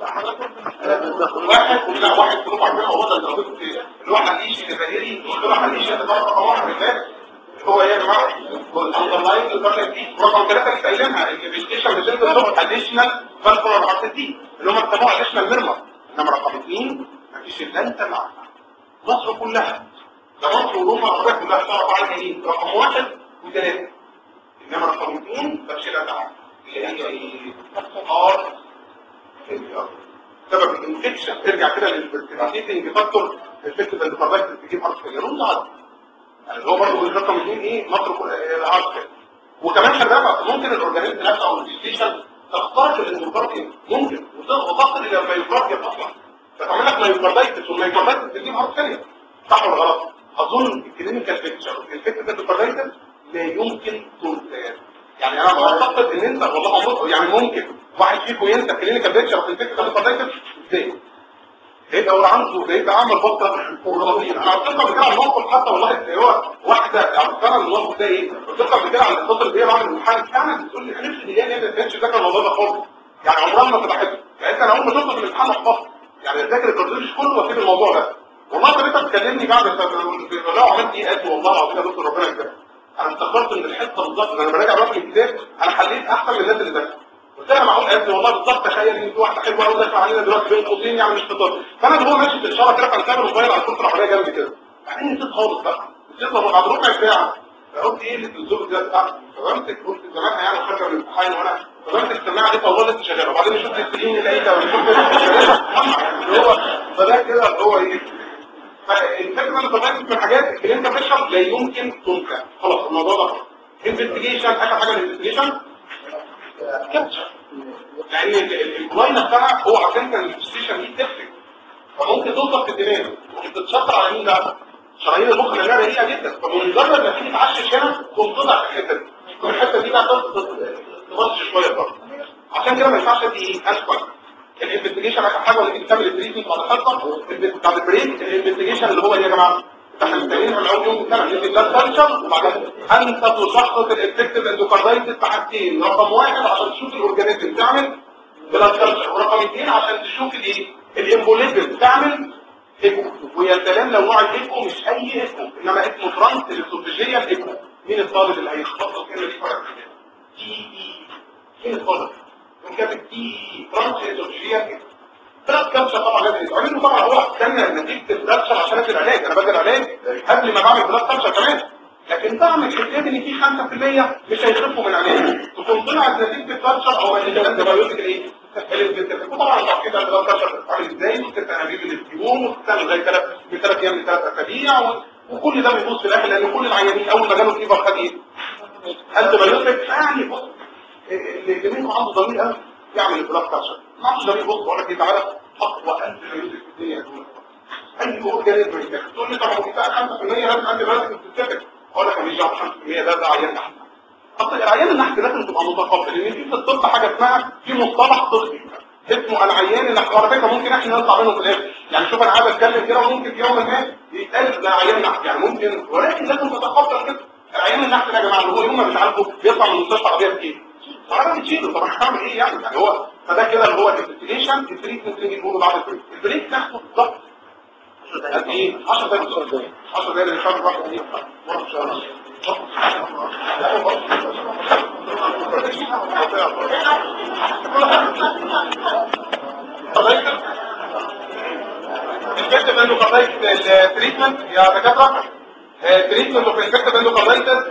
واحد ولا واحد كلهم عارفين هو ده اللي اللي هو حليش الجزائري اللي هو حليش ده رقم واحد بالذات هو ايه يا جماعه؟ الاندرلاين الفرق دي رقم ثلاثة اللي سايلينها الانفستيشن ريزنت دوت اديشنال فالفولر ارتدي اللي هم بيسموها اديشنال ميرمر انما رقم اثنين مفيش الا انت اللي عارفها مصر كلها ده مصر وروما العربيه كلها تعرف عنها ايه؟ رقم واحد وثلاثة انما رقم اثنين تفشيلها تعالى اللي هي ايه ار سبب الانفكشن ترجع كده للفيرتيليتنج فاكتور الفكره اللي طلعت تجيب ارض فيا رد على يعني هو برضه رقم اثنين ايه مصر الارض وكمان خلي بالك ممكن الاورجانيزم نفسه او الفيشن تخترق الاندوكارديوم ممكن وتصل الى المايوكارديوم اصلا فتعمل لك مايوكاردايتس والمايوكاردايتس بتجيب ارض ثانيه صح ولا غلط؟ اظن الكلينيكال بيكتشر الفكره الاندوكاردايتس لا يمكن تنسى يعني انا بعتقد ان انت والله عمرك يعني ممكن واحد فيكم ينسى كلينيكال بيكتشر في الفكره الاندوكاردايتس ازاي؟ هيبقى هو عنده هيبقى عامل بطه ورصين انا قلت لكم كده على الموقف حتى والله اللي هو واحده يعني فعلا الموقف ده ايه قلت لكم كده على الاتصال اللي هي بعد الامتحان فعلا بتقول لي هنفرض ان هي ما كانتش ذاكره الموضوع ده خالص يعني عمرها ما فتحته يعني انا اول ما شفته في الامتحان حفظت يعني ذاكر الكارديولوجي كله واسيب الموضوع ده والله طب انت بتكلمني بعد لو عملت ايه قد والله العظيم يا دكتور ربنا يكرمك انا افتكرت ان الحته بالظبط انا براجع بقى الكتاب انا حليت احسن من الناس اللي ذاكروا قلت لها معقول قد والله بالظبط تخيل ان في واحده حلوه قوي داخله علينا دلوقتي بين قوسين يعني مش فطار فانا اللي هو ماشي في الاشاره كده فنساب الموبايل على الكرسي العربيه جنبي كده بعدين نسيت خالص بقى نسيت لما بعد ربع ساعه فقلت ايه اللي في الزوج ده بتاع فبمسك قلت زمانها يعني خارجه من الامتحان وانا فبمسك السماعه دي والله لسه شغاله وبعدين اشوف السكرين لقيتها اللي هو فده كده اللي هو ايه فالفكره اللي طلعت من حاجات اللي انت بتشرب لا يمكن تنسى خلاص الموضوع ده خلاص انفستيجيشن اخر حاجه الانفستيجيشن كابتشر لان الكلاين نفسها هو عشان كان الانفستيجيشن دي تفرق فممكن توصل في الدماغ ممكن تتشطر على مين بقى؟ شرايين المخ لانها رقيقه جدا فمجرد ما تيجي تعشش هنا تقوم تضع في الحته دي الحته دي بقى تبص شويه برضه عشان كده ما ينفعش ادي ايه اسفل الانفستيجيشن اخر حاجه ولا بتكمل التريتمنت بعد الخطه بعد البريك الانفستيجيشن اللي هو ايه يا جماعه احنا مستنيين من اول يوم السنه ندي بلاد كلتشر وبعدين انت تشخص الافكتيف اندوكاردايتس بحاجتين رقم واحد عشان تشوف الاورجانيزم تعمل بلاد كلتشر ورقم اثنين عشان تشوف الايه الامبوليزم تعمل ايكو ويا سلام لو نوع الايكو مش اي ايكو انما اسمه ترانس الاستروجيال ايكو مين الطالب اللي هيختص الكلمه دي فرق تي اي مين الطالب من كاتب تي اي ترانس الاستروجيال ايكو بلاد كلتشر طبعا لازم يتعمل له طبعا هو استنى نتيجه البلاد كلتشر عشان ادي العلاج انا بدي العلاج قبل ما بعمل بلاد كلتشر كمان لكن بعمل حساب ان في 5% مش هيخفوا من عليه تكون طلعت نتيجه الكلتشر او نتيجه الانتيبيوتيك الايه وطبعا انت كده البلاد كلتشر بتتعمل ازاي وتبقى انابيب الاسبوع وتستنى زي ثلاث من ثلاث ايام لثلاث اسابيع وكل ده بيبص في الاخر لان كل العيانين اول ما جاله فيبر خد ايه؟ انتيبيوتيك يعني بص اللي منكم عنده ضمير قوي يعمل البلاد كلتشر ما عندوش ضمير بص بقول لك ايه تعالى اقوى انتيبيوتيك في الدنيا دول اي اورجانيزم تقول لي طب هو بتاع 5% لازم انتيبيوتيك تتثبت اقول لك مش دعوه 5% ده ده عيان نحت اصل العيان النحت لازم تبقى متقبل ان في في الطب حاجه اسمها في مصطلح طبي اسمه العيان النحت وعلى فكره ممكن احنا نطلع منه في الاخر يعني شوف انا قاعد اتكلم كده وممكن في يوم ما يتقال ده عيان نحت يعني ممكن ولكن لازم تتقبل كده العيان النحت ده يا جماعه اللي هو يوم ما بيتعالجوا بيطلع من المستشفى عربيه بايه؟ عربيه بتشيله طب انا هعمل ايه يعني يعني هو فده كده اللي هو الانفستيجيشن التريتمنت اللي بيقولوا بعد البريك البريك تاخده بالظبط قد ايه 10 دقايق 10 دقايق 10 دقايق اللي خدوا واحده دي مره ان شاء الله الفكتة بانه قضايا التريتمنت يا دكاترة التريتمنت اوف انفكتيف اندوكاردايتس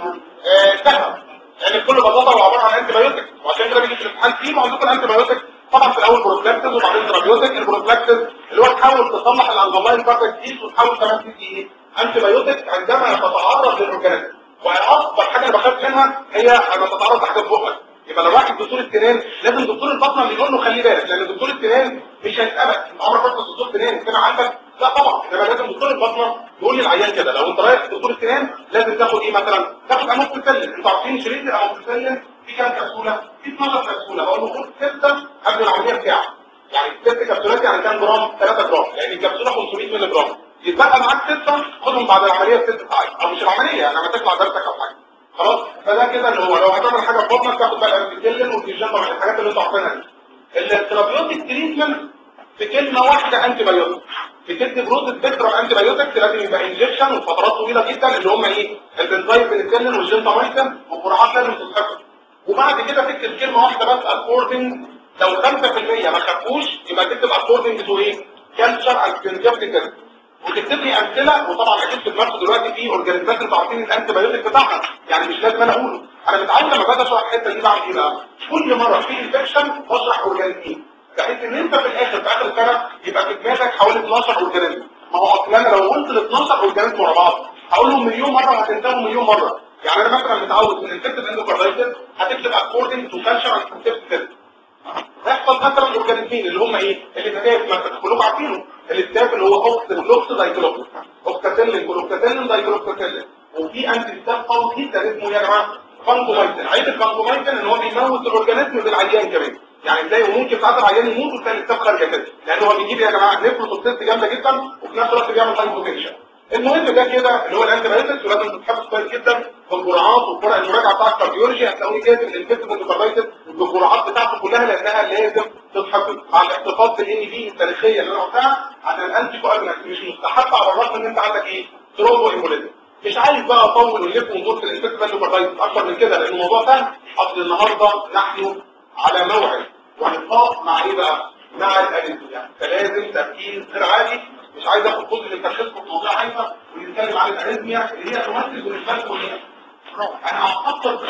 سهل يعني بكل بساطه هو عباره عن انتي بايوتيك وعشان كده بيجي في الامتحان فيه موضوع الانتي بايوتيك طبعا في الاول بروفلاكتس وبعدين ترابيوتيك البروفلاكتس اللي هو تحاول تصلح الانزلاين كارتكس وتحاول كمان تدي ايه انتي بايوتيك عندما تتعرض للاورجانيزم واكبر حاجه انا بخاف منها هي لما تتعرض لحاجه في بقك يبقى لو واحد دكتور السنان لازم دكتور البطنه اللي يقول له خلي بالك لان دكتور السنان مش هيسالك عمرك رحت دكتور سنان سمع عندك لا طبعا انما لازم دكتور البطنه يقول للعيان كده لو انت رايح دكتور السنان لازم تاخد ايه مثلا تاخد اموكسيسيلين انتوا عارفين شريط الاموكسيسيلين في كام كبسوله في 12 كبسوله بقول له خد سته قبل العمليه بتاعك يعني ست كبسولات يعني كام جرام 3 جرام يعني الكبسوله 500 مللي جرام يتبقى معاك سته خدهم بعد العمليه بست ساعات او مش العمليه يعني لما تطلع درسك او حاجه خلاص فده كده اللي هو لو هتعمل حاجه في بطنك تاخد بقى الاموكسيسيلين والفيجان طبعا الحاجات اللي انتوا عارفينها دي الترابيوتيك تريتمنت في كلمه واحده انتي بايوتيك بتدي برود سبيكترم انتي بايوتكس لازم يبقى انجكشن وفترات طويله جدا اللي هم ايه البنزايد بنسلين والجنتامايسين وجرعات لازم تتحكم وبعد كده تكتب كلمه واحده بس اكوردنج لو 5% ما خافوش يبقى تكتب اكوردنج تو ايه كالتشر انتيبيوتيك وتكتب لي امثله وطبعا اكيد في دماغكم دلوقتي في اورجانيزمات انتوا عارفين الانتي بايوتيك بتاعها يعني مش لازم انا اقوله انا متعود لما باجي اشرح الحته دي بعمل ايه بقى كل مره في انفكشن بشرح اورجانيزم بحيث ان انت في الاخر في اخر السنه يبقى في دماغك حوالي 12 اورجانيزم ما هو اصل انا لو قلت ال 12 اورجانيزم ورا بعض هقول لهم مليون مره وهتنساهم مليون مره يعني انا مثلا متعود من الانفكتيف اندوكاردايتس هتكتب اكوردنج تو كالتشر اند كونسبت هيحصل مثلا اورجانيزمين اللي هم ايه اللي بتاعت مثلا كلكم عارفينه الاستاف اللي هو اوكس لوكس دايكلوكس اوكساتيلين كلوكساتيلين دايكلوكساتيلين وفي انتي ستاف قوي جدا اسمه يا جماعه فانكومايسين عيب الفانكومايسين ان هو بيموت الاورجانيزم بالعيان كمان يعني تلاقي ممكن ساعات العيان يموت وتلاقي الستاف خارجه كده لان هو بيجيب يا جماعه نيفروتوكسيست جامده جدا وفي نفس الوقت بيعمل هايبوتنشن المهم ده كده اللي هو الانتي بايوتكس ولازم تتحفظ كويس جدا بالجرعات والفرق المراجعه بتاع الكارديولوجي هتلاقوني كاتب الانفكتيف اندوكاردايتس بالجرعات بتاعته كلها لانها لازم تتحفظ مع الاحتفاظ بالان بي التاريخيه اللي انا قلتها عشان الانتي كوارنت مش مستحب على الرغم ان انت عندك ايه ترومبو امبوليزم مش عايز بقى اطول ونلف ونبص الانفكتيف اندوكاردايتس اكتر من كده لان الموضوع سهل اصل النهارده نحن على موعد ولقاء مع ايه بقى مع الاريثميا فلازم تركيز غير عادي مش عايز اخد جزء من تشخيصكم في موضوع عايزه ونتكلم عن الاريثميا اللي هي تمثل بالنسبه لكم ايه انا هخطط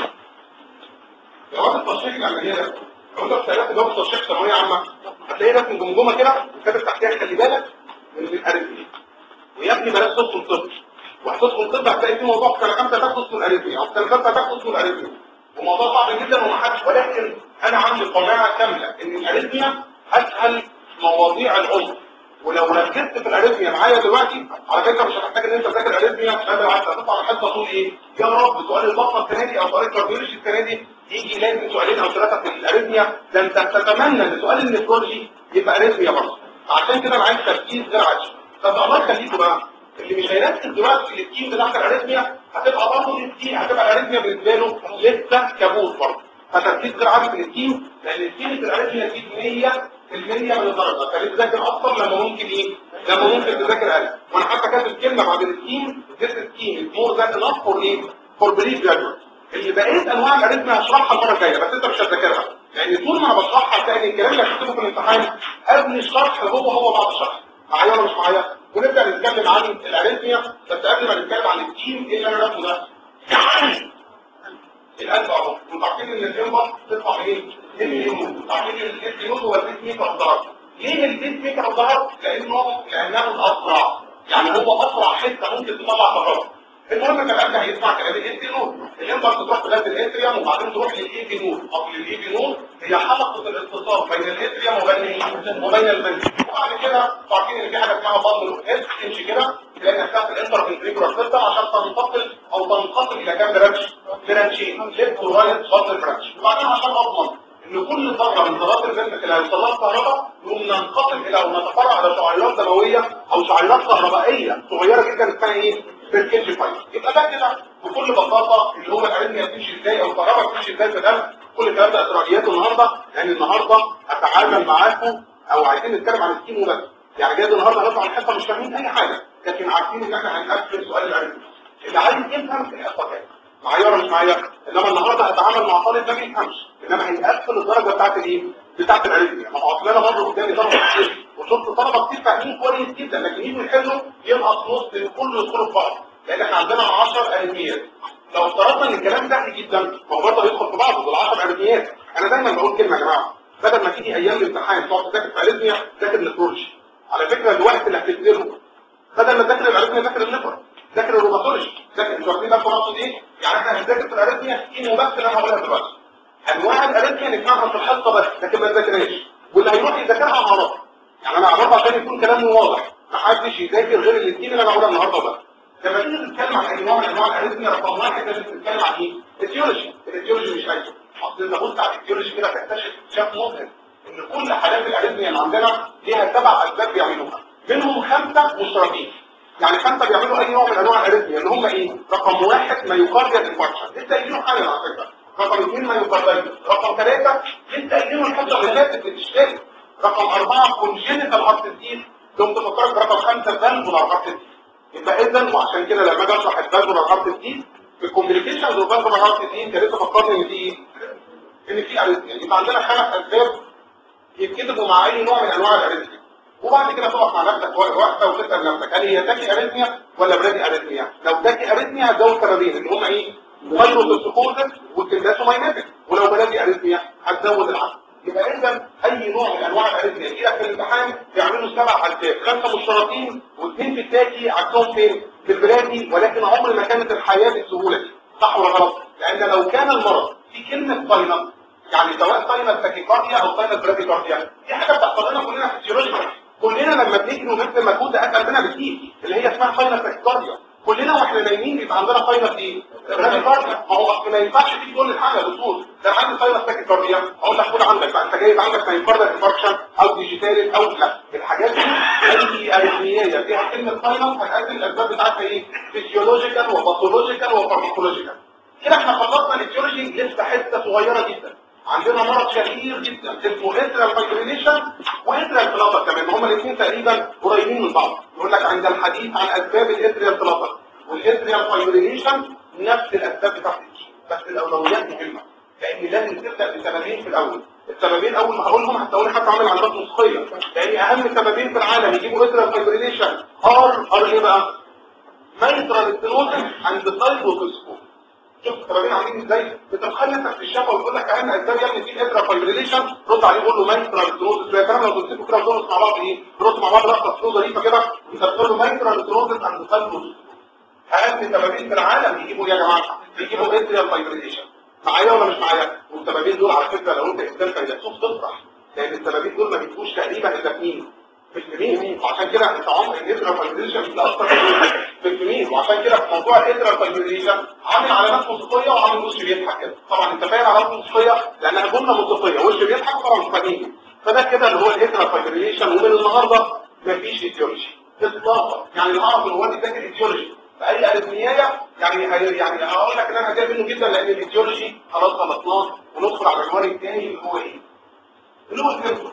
جواب التشخيص العمليه ده لو انت بتعرف جواب التشخيص ثانويه عامه هتلاقي رسم جمجمه كده وكاتب تحتها خلي بالك من الاريثميا ويا ابني بلاش تدخل طب وهتدخل طب هتلاقي في موضوع في سنه خمسه تاخد اسمه الاريثميا او في سنه سته تاخد اسمه الاريثميا وموضوع صعب جدا ومحدش ولكن انا عندي قناعه كامله ان الاريثميا اسهل مواضيع العمر ولو ركزت في الاريثميا معايا دلوقتي على فكره مش هتحتاج ان انت تذاكر اريثميا بدل عايز تطلع الحصه تقول ايه يا رب سؤال البطنه السنه دي او سؤال الكارديولوجي السنه دي يجي لازم سؤالين او ثلاثه في الاريثميا ده انت تتمنى ان سؤال النفرولوجي يبقى اريثميا برضه عشان كده انا عايز تركيز غير عادي طب الله يخليكم بقى اللي مش هيركز دلوقتي في التيم بتاعت الاريثميا هتبقى برضه التيم هتبقى الاريثميا بالنسبه له لسه كابوس برضه فتركيز غير عادي في التيم لان التيم في الاريثميا فيه 100 المية من الدرجة فليه تذاكر أكتر لما ممكن إيه؟ لما ممكن تذاكر أقل وأنا حتى كاتب كلمة بعد التيم this التيم more than enough for إيه؟ for belief graduate اللي بقيت أنواع الأريثميا هشرحها المرة الجاية بس أنت مش هتذاكرها يعني طول ما أنا بشرحها هتلاقي الكلام اللي هكتبه في الامتحان قبل الشرح هو هو بعد الشرح معايا ولا مش معايا؟ ونبدأ نتكلم عن الأريثميا بس قبل ما نتكلم عن التيم إيه اللي أنا راسمه ده؟ القلب اهو وتعرفين ان الانبط تطلع منين؟ الانبط تعرفين ان الانبط هو البيت ميكر الضغط ليه البيت ميكر الضغط؟ لانه لانه الاسرع يعني هو اسرع حته ممكن تطلع كهرباء المهم كان القلب هيسمع كلام الاي نور الانبط تروح لغايه الاتريوم وبعدين تروح للاي نور او للاي نور هي حلقه الاتصال بين الاتريوم وبين وبين البنزين وبعد كده عارفين ان في حاجه اسمها بطن اس تمشي كده لان بتاعت الانترفنتريكولار سيستم عشان تنتقل او تنقسم الى كام برانش برانشين ليفت ورايت بطن برانش وبعدين عشان اضمن ان كل ذره من ذرات البنك اللي هيوصل لها الكهرباء نقوم ننقسم الى او نتفرع على شعيرات دمويه او شعيرات كهربائيه صغيره جدا اسمها ايه؟ بالكيجي فايل يبقى ده كده بكل بساطه اللي هو الاريثميا بتمشي ازاي او الكهرباء بتمشي ازاي في الدم كل الكلام ده اسرائيليات النهارده يعني النهارده هتعامل معاكم او عايزين نتكلم عن السكيم وبس يعني جاي النهارده نطلع الحصه مش فاهمين اي حاجه لكن عارفين ان احنا هنقفل سؤال الاريثميا اللي عايز يفهم الحصه كام معايا ولا مش معايا انما النهارده هتعامل مع طالب ما بيفهمش انما هيقفل الدرجه بتاعت الايه بتاعت الاريثميا ما هو اصل انا برضه قدامي طلبه كتير وشفت طلبه كتير فاهمين كويس جدا لكن يجوا يحلوا ينقص نص كله يدخلوا في بعض لان احنا عندنا 10 اريثميات لو افترضنا ان الكلام سهل جدا ما هو برضه هيدخل في بعضه دول 10 اريثميات انا دايما بقول كلمه يا جماعه بدل ما تيجي ايام الامتحان تقعد تذاكر في اريثميا ذاكر نفرولوجي على فكره الوقت اللي هتبذله بدل ما تذاكر الاريثميا ذاكر الليفر ذاكر الروماتولوجي ذاكر انتوا واخدين بالكم اقصد ايه؟ يعني احنا هنذاكر في الاريثميا سكين وبس اللي انا هقولها دلوقتي انواع الاريثميا نسمعها في الحصه بس لكن ما نذاكرهاش واللي هيروح يذاكرها هعرفها يعني انا هعرفها عشان يكون كلامي واضح ما حدش يذاكر غير الاثنين اللي انا هقولها النهارده بس لما تيجي تتكلم عن اي نوع من انواع الاريثميا رقم واحد لازم تتكلم عن ايه؟ الاتيولوجي الاتيولوجي مش عايزه اصل انت بص على الاتيولوجي كده تكتشف اكتشاف مذهل ان كل حالات الاريثميا اللي عندنا ليها سبع اسباب بيعملوها منهم خمسه مشتركين يعني خمسه بيعملوا اي نوع من انواع الاريثميا اللي هم ايه؟ رقم واحد مايوكارديال انفاركشن لسه قايلينه حالا على فكره رقم اثنين مايوكارديال رقم ثلاثه لسه قايلينه الحصه اللي فاتت بتشتغل رقم اربعه كونجينيتال هارت ديزيز كنت فكرت رقم خمسه فالفولار هارت ديزيز يبقى اذا وعشان كده لما اجي اشرح الفالفولار هارت ديزيز في الكومبليكيشنز والفالفولار هارت ديزيز كان لسه فكرني ان في ايه؟ ان في اريثميا يبقى عندنا خمس اسباب يتكتبوا مع اي نوع من انواع الاريثميا وبعد كده تقف مع نفسك واحده وتسال نفسك هل هي تاكي اريثميا ولا برادي اريثميا لو تاكي اريثميا هتزود سببين اللي هم ايه فايروسوسكوزس والكنداسوماينيتك ولو برادي اريثميا هتزود العدد يبقى اذا اي نوع من انواع الاريثميا يجي لك في الامتحان يعملوا سبع اسباب خمسه مشتركين واثنين في التاكي عكسهم فين في البرادي ولكن عمر ما كانت الحياه بالسهوله دي صح ولا غلط لان لو كان المرض في كلمه فاينل يعني سواء ساينس تاكيكارديا او ساينس براديكارديا دي حاجه بتحصل لنا كلنا فيسيولوجيكال كلنا لما بنجري ونبذل مجهود ده قلبنا بتزيد اللي هي اسمها ساينس تاكيكارديا كلنا واحنا نايمين بيبقى عندنا ساينس ايه براديكارديا ما هو اصل ما ينفعش تيجي تقول لي حاجه دكتور ده انا عندي ساينس تاكيكارديا اقول لك خد عندك بقى انت جايب عندك مايوكارديال انفاركشن او ديجيتال او لا الحاجات دي اي اريثميه فيها كلمه ساينس هتقدم الاسباب بتاعتها ايه فيسيولوجيكال وباثولوجيكال وفارماكولوجيكال كده احنا خلصنا الاتيولوجي لسه حته صغيره جدا عندنا مرض شهير جدا اسمه اتريال فايبريليشن واتريال فلاتر كمان هما الاثنين تقريبا قريبين من بعض يقول لك عند الحديث عن اسباب الاتريال فلاتر والاتريال فايبريليشن نفس الاسباب بتاعت الجين بس الاولويات مهمه لان لازم تبدا بسببين في الاول السببين اول ما هقولهم هتقول حتى عامل علامات نسخيه لان اهم سببين في العالم يجيبوا اتريال فايبريليشن ار ار ايه بقى مايترال ستينوزس عند السايتوسكوب شوف السببين عاملين ازاي بتتخيل نفسك في الشفا وتقول لك اهم اسباب يا ابني في اترا فايبريليشن رد عليه قول له مايترال ستينوزس يا كلام لو تمسكوا كده وتدرسوا مع بعض ايه رد مع بعض لقطه ستينوز ظريفه كده انت بتقول له مايترال ستينوزس عند السايتوسكوب اهم سببين في العالم يجيبوا ايه يا جماعه يجيبوا اتريال فايبريليشن معايا ولا مش معايا والسببين دول على فكره لو انت انسان فيلسوف تفرح لان السببين دول ما بيجوش تقريبا الا في مين في السنين وعشان كده انت عمر الانترا فايبريشن بتاثر في السنين وعشان كده في موضوع الانترا فايبريشن عامل علامات موسيقيه وعامل وش بيضحك كده طبعا انت فاهم علامات موسيقيه لانها جمله موسيقيه وش بيضحك طبعا مش فاهمين فده كده اللي هو الانترا فايبريشن ومن النهارده مفيش ايديولوجي اطلاقا يعني العرب اللي هو بيذاكر ايديولوجي فاي اريثميايه يعني هي- يعني هقول لك ان انا هتضايق منه جدا لان الايديولوجي خلاص خلصناه وندخل على العنوان الثاني اللي هو ايه؟ اللي هو السيمتومز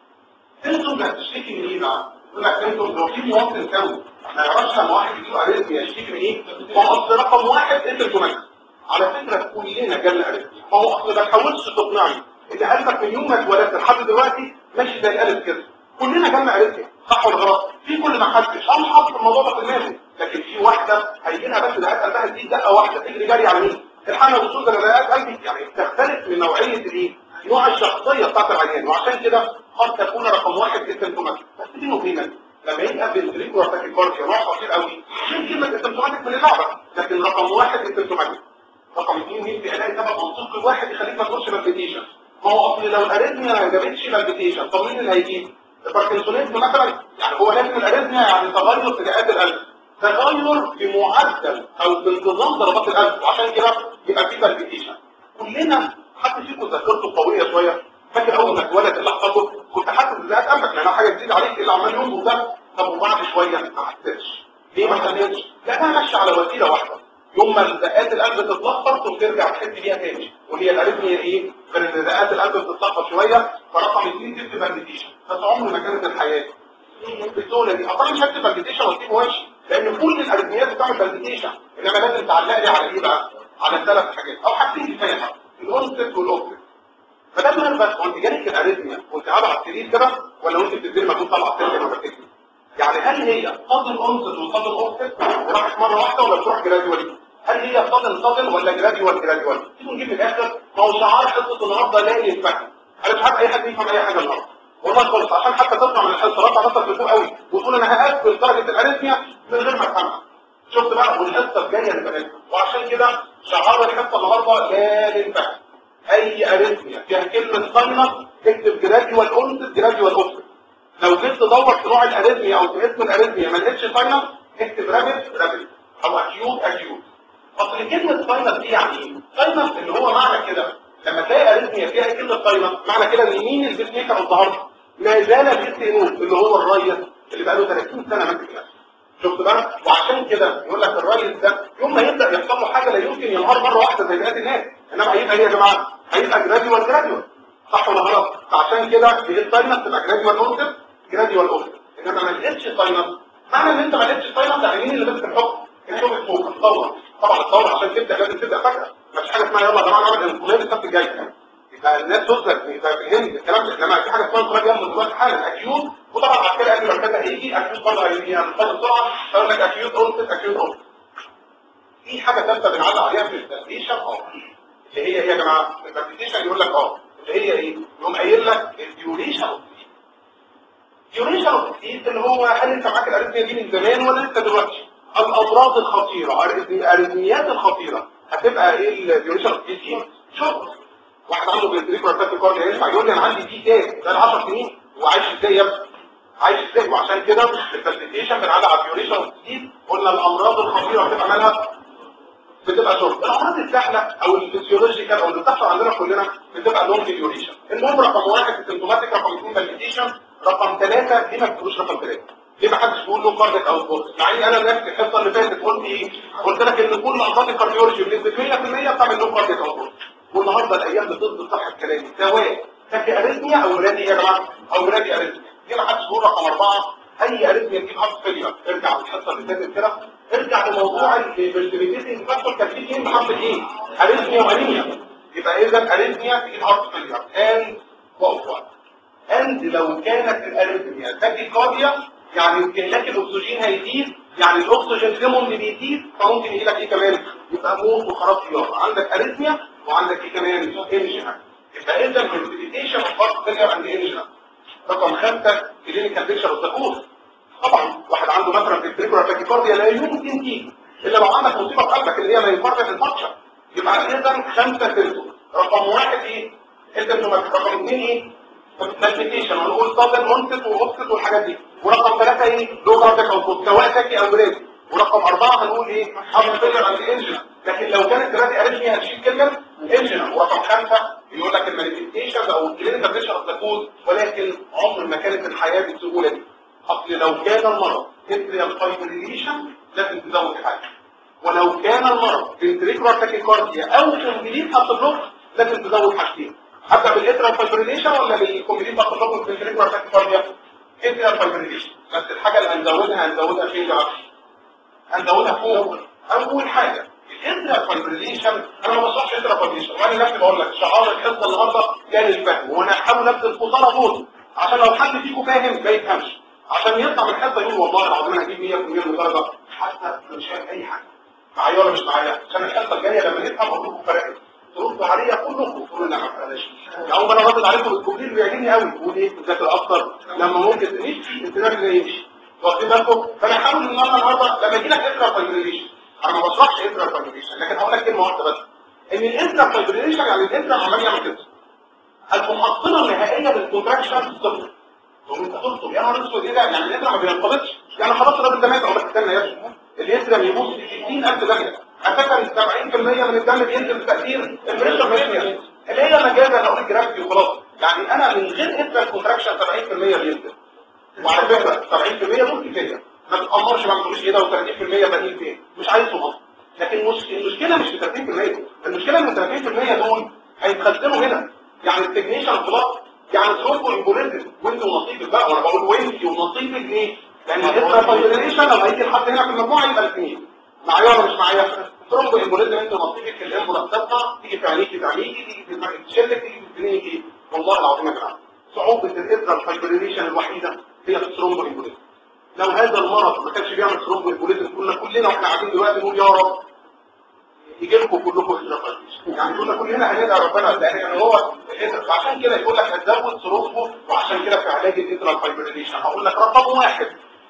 سيمتومز هتشتكي من ايه بقى؟ يقول لك سيمتومز لو في مواطن سوي ما يعرفش لما واحد يجيله اريثميا يشتكي من ايه؟ ما هو اصل رقم واحد انتركونكت على فكره كلنا جالنا اريثميا ما هو اصل ما تحاولش تقنعني ان قلبك من يوم ما اتولدت لحد دلوقتي ماشي زي الالف كده كلنا جالنا اريثميا صح ولا غلط؟ في كل ما حدش انا مش حاطط الموضوع ده في دماغي لكن في واحده هيجي لها بس دقات قلبها تزيد دقه واحده تجري جري على مين؟ الحاله والوصول ده دقات قلبي يعني بتختلف من نوعيه الايه؟ نوع الشخصيه بتاعت العيان وعشان كده قد تكون رقم واحد اسيمتوماتيك بس بينه وبينك لما يبقى بالفريكو تاكيكارديا نوع خطير قوي مش كلمه اسيمتوماتيك من اللعبه لكن رقم واحد اسيمتوماتيك رقم اثنين يمكن الاقي سبب منطقي واحد يخليك ما تخش بالبيتيشن ما هو اصل لو الاريثميا ما جابتش بالبيتيشن طب مين اللي هيجيب؟ الباركنسونيزم مثلا يعني هو لازم الاريثميا يعني تغير في دقات القلب تغير في معدل او في انتظام ضربات القلب وعشان كده يبقى في بالبيتيشن كلنا حد فيكم ذاكرته قويه شويه فاكر اول ما اتولد اللي حصل كنت حاسس بدقات قلبك لانها حاجه جديده عليك ايه اللي عمال ينبض ده طب وبعد شويه ما حسيتش ليه ما حسيتش؟ لانها ماشيه على وسيله واحده يوم ما دقات القلب تتلخبط وترجع تحس بيها تاني وهي الاريثميا ايه؟ غير ان دقات القلب بتتلخبط شويه فرقم اثنين تكتب بالبيتيشن بس عمر ما كانت الحياه بالسهوله دي اصلا مش هكتب بالبيتيشن واسيبه وامشي لان كل الاريثميات بتعمل بالبيتيشن انما لازم تعلق لي على ايه بقى؟ على ثلاث حاجات او حاجتين كفايه الاونست والاوبتيك فده نرفز وانت جالك الاريثميا وانت قاعده على السرير كده ولا وانت بتدير مجهود طالعه السرير ما بتكتب يعني هل هي صدر اونست وصدر اوبتيك وراحت مره واحده ولا بتروح جراديوالي هل هي صدر صدر ولا جراديوال جراديوال تيجي نجيب من الاخر ما هو شعار حصه النهارده لا ينفع انا مش عارف اي حد يفهم اي حاجه النهارده والله خالص عشان حتى تطلع من الحصه رفع راسك لفوق قوي وتقول انا هقفل درجه الاريثميا من غير ما افهمها شفت بقى والحصه الجايه نبقى وعشان كده شعار الحصه النهارده لا ينفع اي اريثميا فيها كلمه صينه اكتب جراديوال اونست جراديوال اوبتيك لو جيت تدور في نوع الاريثميا او في اسم الاريثميا ما لقيتش صينه اكتب رابد رابد او اكيوت اكيوت اصل كلمه صينه دي يعني ايه؟ صينه اللي هو معنى كده لما تلاقي اريثميا فيها كلمه صينه معنى كده ان مين البيس ميكر النهارده ما زال البيس نوت اللي هو الريس اللي بقى له 30 سنه ماسك نفسه شفت بقى وعشان كده يقول لك الريس ده يوم ما يبدا يحصل له حاجه لا يمكن ينهار مره واحده زي بقيه الناس انما هيبقى ايه يا جماعه هيبقى جراديوال جراديوال صح ولا غلط فعشان كده هي الساينس تبقى جراديوال اونست جراديوال اونست انما ما لقيتش ساينس معنى ان انت ما لقيتش ساينس يعني مين اللي ماسك الحكم الحكم اسمه الثوره طبعا الثوره عشان تبدا لازم تبدا فجاه مفيش حاجه اسمها يلا يا جماعه نعمل انقلاب السبت الجاي يبقى الناس تدرك يبقى فهمت الكلام ده انما في حاجه اسمها انقلاب يلا دلوقتي حالا اكيوت وطبعا عسكري قبل ما كده هيجي اكيوت برضه هيجي يعني بسرعه فيقول لك اكيوت اونست اكيوت اونست في حاجه ثالثه بنعلق عليها في التنبيشن اه اللي هي ايه يا جماعه التنبيشن يقول لك اه اللي هي ايه يقوم قايل لك الديوريشن اوف ديوريشن اوف اللي هو هل انت معاك الاريثميا دي من زمان ولا لسه دلوقتي الامراض الخطيره الاريثميات الخطيره هتبقى ايه الديوريشن اوف دي شوف واحد عنده بيتريكولا تاكيكارديا ينفع يقول لي انا عندي دي كام ده 10 سنين وعايش ازاي يا ابني عايش ازاي وعشان كده في الفاليديشن بنعلق على الديوريشن اوف قلنا الامراض الخطيره بتبقى مالها بتبقى شرب الامراض السهله او الفسيولوجيكال او اللي بتحصل عندنا كلنا بتبقى لونج ديوريشن المهم رقم واحد سيمتوماتيك رقم اثنين فاليديشن رقم ثلاثه ليه ما بتقولوش رقم ثلاثه ليه ما حدش بيقول له كارديك او بوكس مع اني انا نفسي الحصه اللي فاتت قلت ايه قلت لك ان كل امراض الكارديولوجي بنسبه 100% بتعمل له كارديك او بوكس والنهارده الايام بتضبط صح كلامي سواء تاكي اريثميا او ولادي يا جماعه او ولادي اريثميا ليه ما حدش بيقول رقم اربعه اي اريثميا تجيب هارت فيلير ارجع للحصه اللي فاتت كده ارجع لموضوع الفيرتيبيتيشن فاكتور كان فيه اثنين بحرف ايه اريثميا وانيميا يبقى اذا اريثميا تجيب هارت فيلير اند واقوى اند لو كانت الاريثميا تاكي كارديا يعني استهلاك الاكسجين هيزيد يعني الاكسجين ليمون اللي بيزيد فممكن يجي لك ايه كمان يبقى موت وخراب طيار عندك اريثميا وعندك ايه كمان انجنا يبقى اذا الفيرتيبيتيشن اوف هارت فيلير اند انجنا رقم خمسة كلينيكال بيكشر والتكوز طبعا واحد عنده مثلا فيبريكولار تاكيكارديا لا يمكن تيجي الا لو عندك مصيبه في قلبك اللي هي ما ينفعش الفكشن يبقى اذا خمسه سيمتوم رقم واحد ايه السيمتومات رقم اثنين ايه مالبيتيشن هنقول سادن اونست واوفست والحاجات دي ورقم ثلاثة ايه لو كارديك اوتبوت سواء تاكي او بريد ورقم أربعة هنقول ايه هارت فيلر اند انجن لكن لو كانت دلوقتي اريثميا هتشيل كلمة انجن ورقم خمسة يقول لك المانيفستيشنز او الكلينيكال بيشر اوف ذا كوز ولكن عمر ما كانت الحياة بالسهولة دي اصل لو كان المرض اتريال فايبريليشن لازم تزود حاجة ولو كان المرض فنتريكولار تاكيكارديا او كومبليت هارت بلوك لازم تزود حاجتين هبدا بالاتريال فايبريليشن ولا بالكومبليت هارت بلوك والفنتريكولار تاكيكارديا اتريال فايبريليشن بس الحاجه اللي هنزودها هنزودها فين بقى هنزودها فوق اول حاجه الاتريال فايبريليشن انا ما بشرحش اتريال فايبريليشن وانا نفسي بقول لك شعار الحصه النهارده كان الفهم وانا هحاول ابذل خساره دول عشان لو حد فيكم فاهم ما يفهمش عشان يطلع من الحصه يقول والله العظيم انا هجيب 100% من درجه حتى مش فاهم اي حاجه معايا ولا مش معايا عشان الحصه الجايه لما نفهم اقول لكم فرق تردوا عليا كلكم تقولوا لا ما فرقناش يعني انا رد عليكم بالكوبلين بيعجبني قوي تقول ايه تذاكر اكتر لما ممكن تمشي الدماغ اللي يمشي واخدين بالكم فانا هحاول ان انا النهارده لما يجي لك انترا فايبريليشن انا ما بشرحش انترا فايبريليشن لكن هقول لك كلمه واحده بس ان الانترا فايبريليشن يعني الانترا عمال يعمل كده المحصله النهائيه للكونتراكشن صفر تقوم انت تلطم يا نهار اسود ايه ده يعني الانترا ما بينقبضش يعني خلاص الراجل ده مات اقول لك استنى يا ابني الانترا بيبص في 60000 درجه اساسا 70% من الدم بينزل بتاثير البريشر ميشنز اللي هي مجازا اقول الجرافيتي وخلاص يعني انا من غير انترا كونتراكشن 70% بينزل وعلى فكره 70% دول كفايه ما تتامرش ما تقولش ايه ده و30% باقيين فين مش عايزهم اصلا لكن مش المشكله مش في 30% المشكله ان 30% دول هيتخزنوا هنا يعني التكنيشن بلس يعني ترومبو امبوليزم وانت ونصيبك بقى وانا بقول وانت ونصيبك ليه؟ لان الانترا فايبريليشن لما هيجي لحد هنا في المجموعه يبقى الاثنين معايا ولا مش معايا؟ ترومبو امبوليزم انت ونصيبك الامبولاس تطلع تيجي في عينيك في عينيك تيجي في دماغك تشلك تيجي في سنينك والله العظيم يا جماعه صعوبه الانترا فايبريليشن الوحيده هي في الترومبو امبوليزم لو هذا المرض ما كانش بيعمل ترومبو امبوليزم كنا كلنا واحنا قاعدين دلوقتي نقول يا رب يجي لكم كلكم انترا يعني كنا كلنا هندعي ربنا لان هو عشان كده يقول لك هتزود ترومبو وعشان كده في علاج الانترا فايبريليشن هقول لك رقم واحد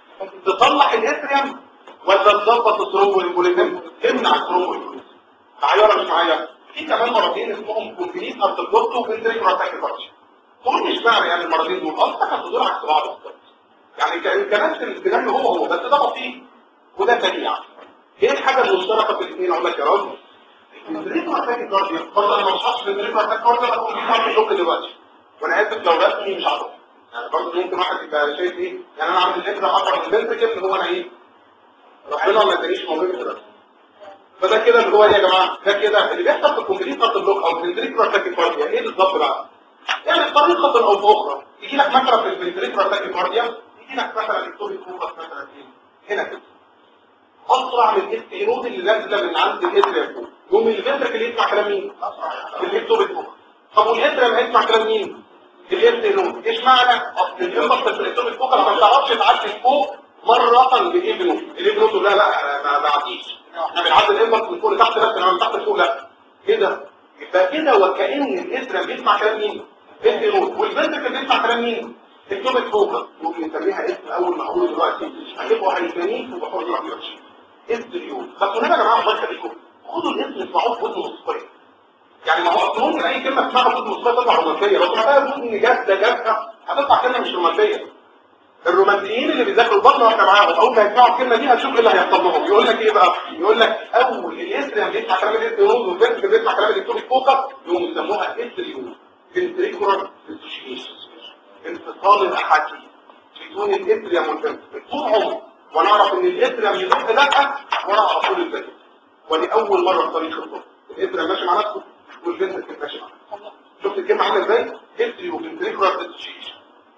تصلح الاتريم ولا تظبط الترومبو امبوليزم تمنع الترومبو امبوليزم معايا ولا مش معايا في كمان مرضين اسمهم كومبليت ارتبلوتو وانتريكولار تاكيكارديا تقول مش معنى يعني المرضين دول اصلا كانت تدور عكس بعض بالظبط يعني كان نفس الكلام هو هو بس ده بسيط وده سريع ايه الحاجه المشتركه في الاثنين اقول لك يا راجل الانتريكولار تاكيكارديا برضه انا ما بشرحش الانتريكولار تاكيكارديا بقول لك شغل دلوقتي وانا اسف لو رسمي مش عارف يعني برضه ممكن واحد يبقى شايف ايه يعني انا عامل الفكره اكبر من الفنتركل هو انا ايه ربنا ما ادانيش موهبه دلوقتي فده كده اللي هو ايه يا جماعه ده كده اللي بيحصل في الكومبليت هارت بلوك او الفنتريكولار تاكيكارديا ايه بالظبط بقى يعني بطريقه او باخرى يجي لك مثلا في الفنتريكولار تاكيكارديا يجي لك مثلا الكتوب الكوبس مثلا ايه هنا كده اسرع من الاستيرود اللي نازله من عند الاتريا فوق يوم الفنتركل يسمع كلام مين الكتوب الكوبس طب والاتريا ما يسمع كلام مين الاستيرود ايش معنى اصل الامبس في الكتوب الكوبس ما بتعرفش تعدي فوق مرة بالابنو الابنو تقول لا لا ما بعديش احنا بنعدي الامبس من فوق لتحت بس انا من تحت لفوق لا كده يبقى كده وكأن الاسرة بيسمع كلام مين الدينود والفنتركل بيسمع كلام مين الكتوب الفوق ممكن نسميها اسم اول ما اقول دلوقتي هتبقوا هيبانيك وبحور رأيك استريود بس هنا يا جماعه الله يخليكم خدوا الاسم اسمعوه في وزن مصطفى يعني ما هو اصل ممكن اي كلمه تسمعها في وزن مصطفى تطلع رومانسيه لو سمعتها بوزن جد جد هتطلع كلمه مش رومانسيه الرومانسيين اللي بيذاكروا البطن واحنا معاهم اول ما يسمعوا الكلمه دي هتشوف ايه اللي هيحصل لهم يقول لك ايه بقى يقول لك اول الاسريان بيسمع كلام الاستيرون والبنت بيسمع كلام الدكتور فوكس يقوموا يسموها استريون فنتريكولار ديسوشيشن انفصال الاحاديث بين الاتريوم والبنت طول عمر ونعرف ان الاتريوم يدق لا وانا على طول البنت ولأول مرة في تاريخ الطب الاتريوم ماشي مع نفسه والبنت ماشي مع نفسه شفت الكلمة عامله ازاي؟ استريو فنتريكولار ديسوشيشن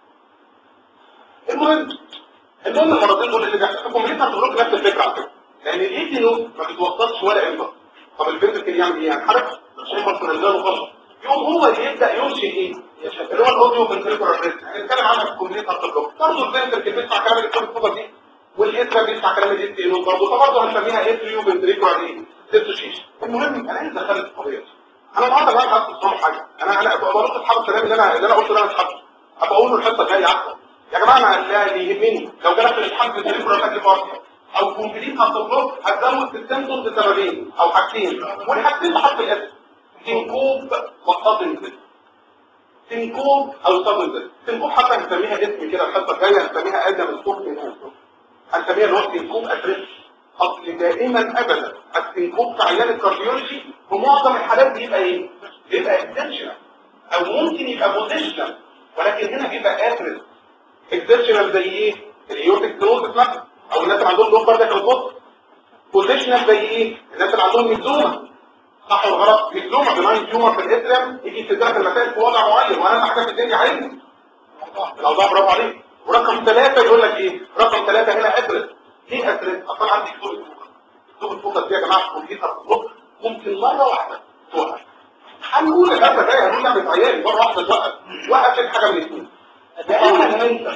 المهم المهم المرضين دول اللي بيحصلوا في كومبليت هتغرق نفس الفكره على فكره لان الايثينو ما بيتوصلش ولا امبر طب البنت كان يعمل ايه يعني حركه مش امبر في الرجال وخلاص يوم هو اللي يبدا ينشئ ايه اللي هو الاوديو فنتريكولار ريست هنتكلم عنها في كومبليت هتغرق برضه البنت كان بيسمع كلام الكتب دي والاثرا بيسمع كلام الايثينو برضه فبرضه هنسميها ايثريو فنتريكولار ايه ديسوشيشن المهم انا عايز ادخل القضيه انا النهارده بقى عايز اصحى حاجه انا انا برد اصحاب الكلام اللي انا اللي انا قلته ده انا اصحابه ابقى اقول له الحصه الجايه احسن يا جماعه انا اللي يهمني لو جالك الامتحان في التليفون تاكل بارتي او كومبليت هتطلب هتزود في السيمتومز لسببين او حاجتين والحاجتين بحط الاسم تنكوب وقصاد الانسان سنكوب او سبندل سنكوب حتى هنسميها اسم كده الحصه الجايه هنسميها ادم الصوت سنكوب هنسميها اللي هو سنكوب ادريس اصل دائما ابدا السنكوب في عيان الكارديولوجي في معظم الحالات بيبقى ايه؟ بيبقى اكستنشنال او ممكن يبقى بوزيشنال ولكن هنا بيبقى ادريس اكستنشنال زي ايه؟ الايوتيك كلوز مثلا او الناس اللي عندهم لو كاردياك اوتوت بوزيشنال زي ايه؟ الناس اللي عندهم ميزوما صح ولا غلط؟ ميزوما بناين تيومر في الاتريم يجي يستدرك المسائل في وضع معين واهم حاجه في الدنيا علم الاوضاع برافو عليك ورقم ثلاثة يقول لك ايه؟ رقم ثلاثة هنا ادرس ليه ادرس؟ اصلا عندي كتب الفوكس كتب الفوكس دي يا جماعه في الكمبيوتر في الوقت ممكن مره واحده توقف هنقول الاسد ده هنقول لعبه عيالي مره واحده توقف وقفت حاجه من الاثنين دائما ما انت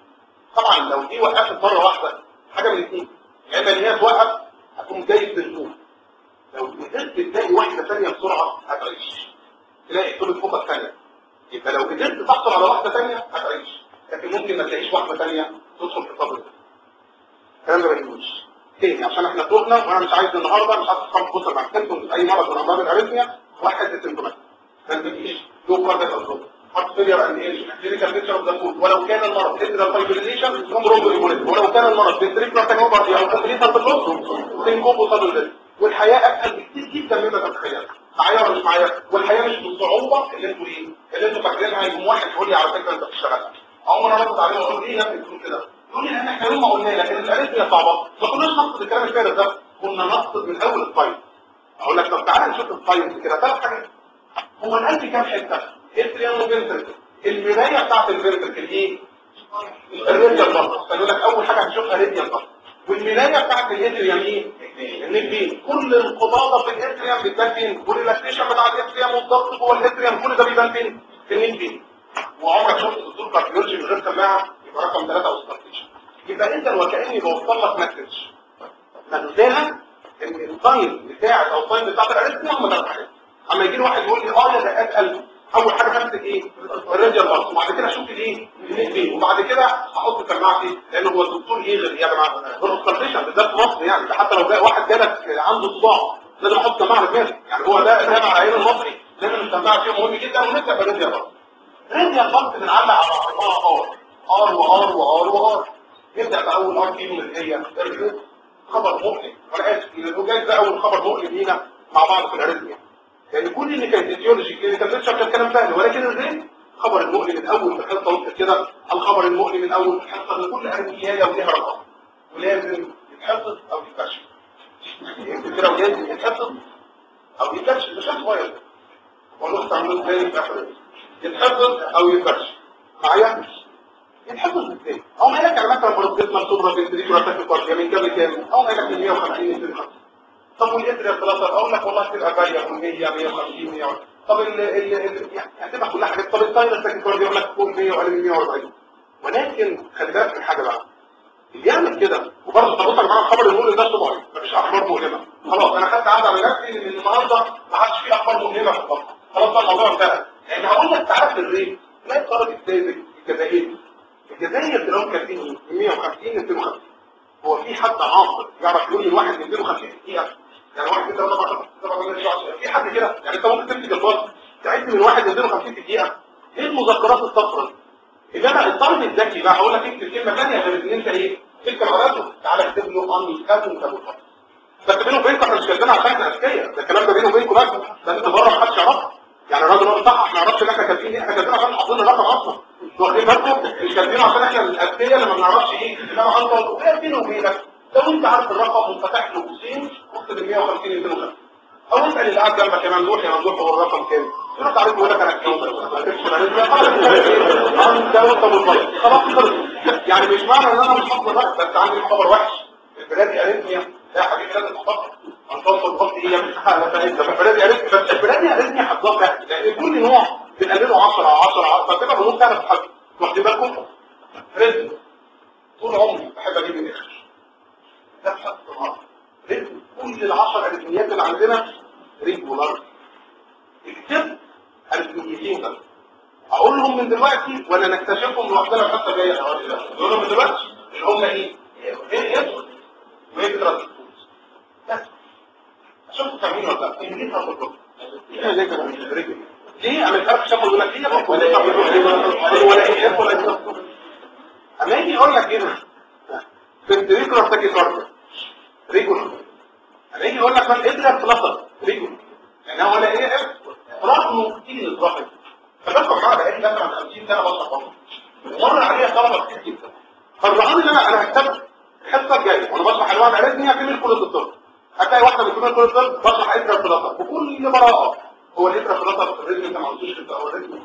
طبعا لو دي وقفت مره واحده حاجه من الاثنين يا اما ان هي توقف هتقوم جاي بالنور لو قدرت تلاقي واحده ثانيه بسرعه هتعيش تلاقي كل الفوكس الثانيه يبقى لو قدرت تحصل على واحده ثانيه هتعيش لكن ممكن ما تلاقيش واحده ثانيه تدخل في الصبر الكلام ده ما يجوش تاني عشان احنا تهنا وانا مش عايز النهارده مش عايز ارقام بص مع سيمتومز اي مرض من امراض الاريثميا واحد سيمتومات ما تجيش لو كاردياك اصلا هارت فيلير اند ايج كلينيكال بيكتشر اوف ذا فود ولو كان المرض انترال فايبريليشن ثرومبو ايموليزم ولو كان المرض فيستريكولار تانوباردي او كومبليتال بلوس سينكوب وصدر والحياه اسهل بكتير جدا مما تتخيل معايا ولا مش معايا والحياه مش بالصعوبه اللي انتوا ايه اللي انتوا فاكرينها يقوم واحد يقول لي على فكره انت بتشتغل اول مره ارد عليه واقول ليه يا ابني بتقول كده يقول لي لان احنا يوم ما قلنا لكن الاريثميا صعبه ما كناش نقصد الكلام الفارغ ده كنا نقصد من اول الفايل اقول لك طب تعالى نشوف الفايل كده ثلاث حاجات هو القلب كام حته اتريان وفنتركل المرايه بتاعت الفنتركل ايه الريديال بارت قالوا لك اول حاجه هنشوفها ريديال بارت والمرايه بتاعت الاتريام ايه النيك فين كل انقباضه في الاتريام بتبان فين والريلاكسيشن بتاع الاتريام والضغط جوه الاتريام كل ده بيبان فين في النيك فين وعمرك شفت دكتور كارديولوجي من غير سماعه يبقى رقم ثلاثه او ستارتيشن يبقى انت وكاني بوصل لك مسج منزلها ان الساين بتاعك او الساين بتاعت الاريثميا هم ثلاث حاجات اما يجي لي واحد يقول لي اه يا دقات قلب اول حاجه همسك ايه الراديال بارت وبعد كده اشوف الايه الاثنين وبعد كده احط سماعتي لان هو الدكتور ايه غير يا جماعه بالكونسلتيشن بالذات في مصر يعني ده حتى لو جاء واحد جالك عنده صداع لازم احط سماعه دماغي يعني هو ده ده مع العيان المصري لازم السماعه فيه مهم جدا ونبدا بالراديال بارت الراديال بارت بنعلق على بعضها ار ار وار وار وار نبدا باول ار فيهم اللي هي الريد خبر مؤلم وانا اسف لانه جاي ده اول خبر مؤلم لينا مع بعض في الاريثميا يعني كل اللي كان فيزيولوجي كلينيكال بيكتشر كان كلام سهل ولكن الريد خبر المؤلم الاول في الحصه وانت كده الخبر المؤلم الاول في الحصه ان كل اريثميايه وليها رقم ولازم يتحفظ او يتكشف يمكن كده ولازم يتحفظ او يتكشف مش صغير والله تعملوا ازاي في اخر يتحفظ او يتكشف معايا يتحفظ ازاي او ما لك مثلا مرض جسم صبره في الدريك ولا تاكل من كام لكام او ما لك من 150 ل 250 طب والإدري الثلاثة أقول لك والله تبقى غالية من 100 150 100 طب ال ال ال يعني هتبقى كلها حاجات طب التايلر ساكن كورد يقول لك فوق 100 وأقل من 140 ولكن خلي بالك من حاجة بقى اللي يعمل كده وبرضه طب بص يا جماعه الخبر المؤلم ده طبيعي مفيش أخبار مؤلمة خلاص أنا خدت عهد على نفسي إن النهارده ما عادش في أخبار مؤلمة في الخبر خلاص بقى الموضوع انتهى لأن هقول لك تعالى في الريت تلاقي الطلب الساذج الجزائري الجزائر تلاقيهم كاتبين ايه؟ من 150 ل 250 هو في حد عاقل يعرف يقول لواحد من 250 دقيقة يعني واحد كده طبعا طبعا في حد كده يعني انت ممكن تمسك الفاضي تعد من واحد ل 250 في دقيقة ايه المذكرات الصفراء انما الطالب الذكي بقى هقول لك اكتب كلمة ثانية غير ان انت ايه تكتب على راسه تعالى اكتب له ان يسكن كابوتر بس بينه وبينك احنا مش كاتبينها عشان احنا اذكياء ده الكلام ده بينه وبينكم بس ده انت بره محدش يعرفها يعني الراجل هو صح ما نعرفش ان احنا كاتبين ايه احنا كاتبين عشان حاطين الرقم اصلا واخدين بالكم مش كاتبين عشان احنا الاذكياء اللي ما بنعرفش ايه انما انت وقف بينه وبينك لو انت عارف الرقم وفتح له قوسين اكتب ال 150 250 او اسال اللي قاعد جنبك يا ممدوح يا ممدوح هو الرقم كام يرد عليك ويقول لك انا انت وانت مطلق خلاص خلص يعني مش معنى ان انا مش حافظ الرقم بس عندي خبر وحش البلاد دي اريثميا لا يا حبيبي لازم تحفظها انتصر الضغط ايه مش حاله فانت البلاد دي اريثميا بس البلاد دي اريثميا حفظها لان كل نوع بنقلله 10 10 10 فتبقى الامور سهله في الحفظ واخدين بالكم رزق طول عمري بحب اجيب الاخر ده حفظ النهارده رزق كل العشر اريثميات اللي عندنا ريجولار اكتب اريثميتين بس اقولهم من دلوقتي ولا نكتشفهم لوحدنا الحصه الجايه اقولهم من دلوقتي اللي هم ايه؟ ايه يدخل ويكترس بس اشوفوا فاهمين ولا لا؟ انجليزي هتطلب ايه ليه كده رجل ليه انا مش عارف شافه يقول لك ليه يا ولا ايه ولا ايه ولا ايه اما يجي يقول لك كده فنتريكولار تاكيكارديا ريجولار اما يجي يقول لك من ادرك فلتر ريجولار يعني هو ولا ايه رغم كتير الضغط فبفكر معاها بقالي مثلا 50 سنه بشرح بطل ومر عليها طلبه كتير جدا فالرهان اللي انا انا هكتب الحصه الجايه وانا بشرح انواع العلاج دي هكمل كل الطب هتلاقي واحده من كل الطب بشرح ادرك فلتر بكل براءه هو الادرك فلتر الريتم انت ما قلتوش انت هو الريتم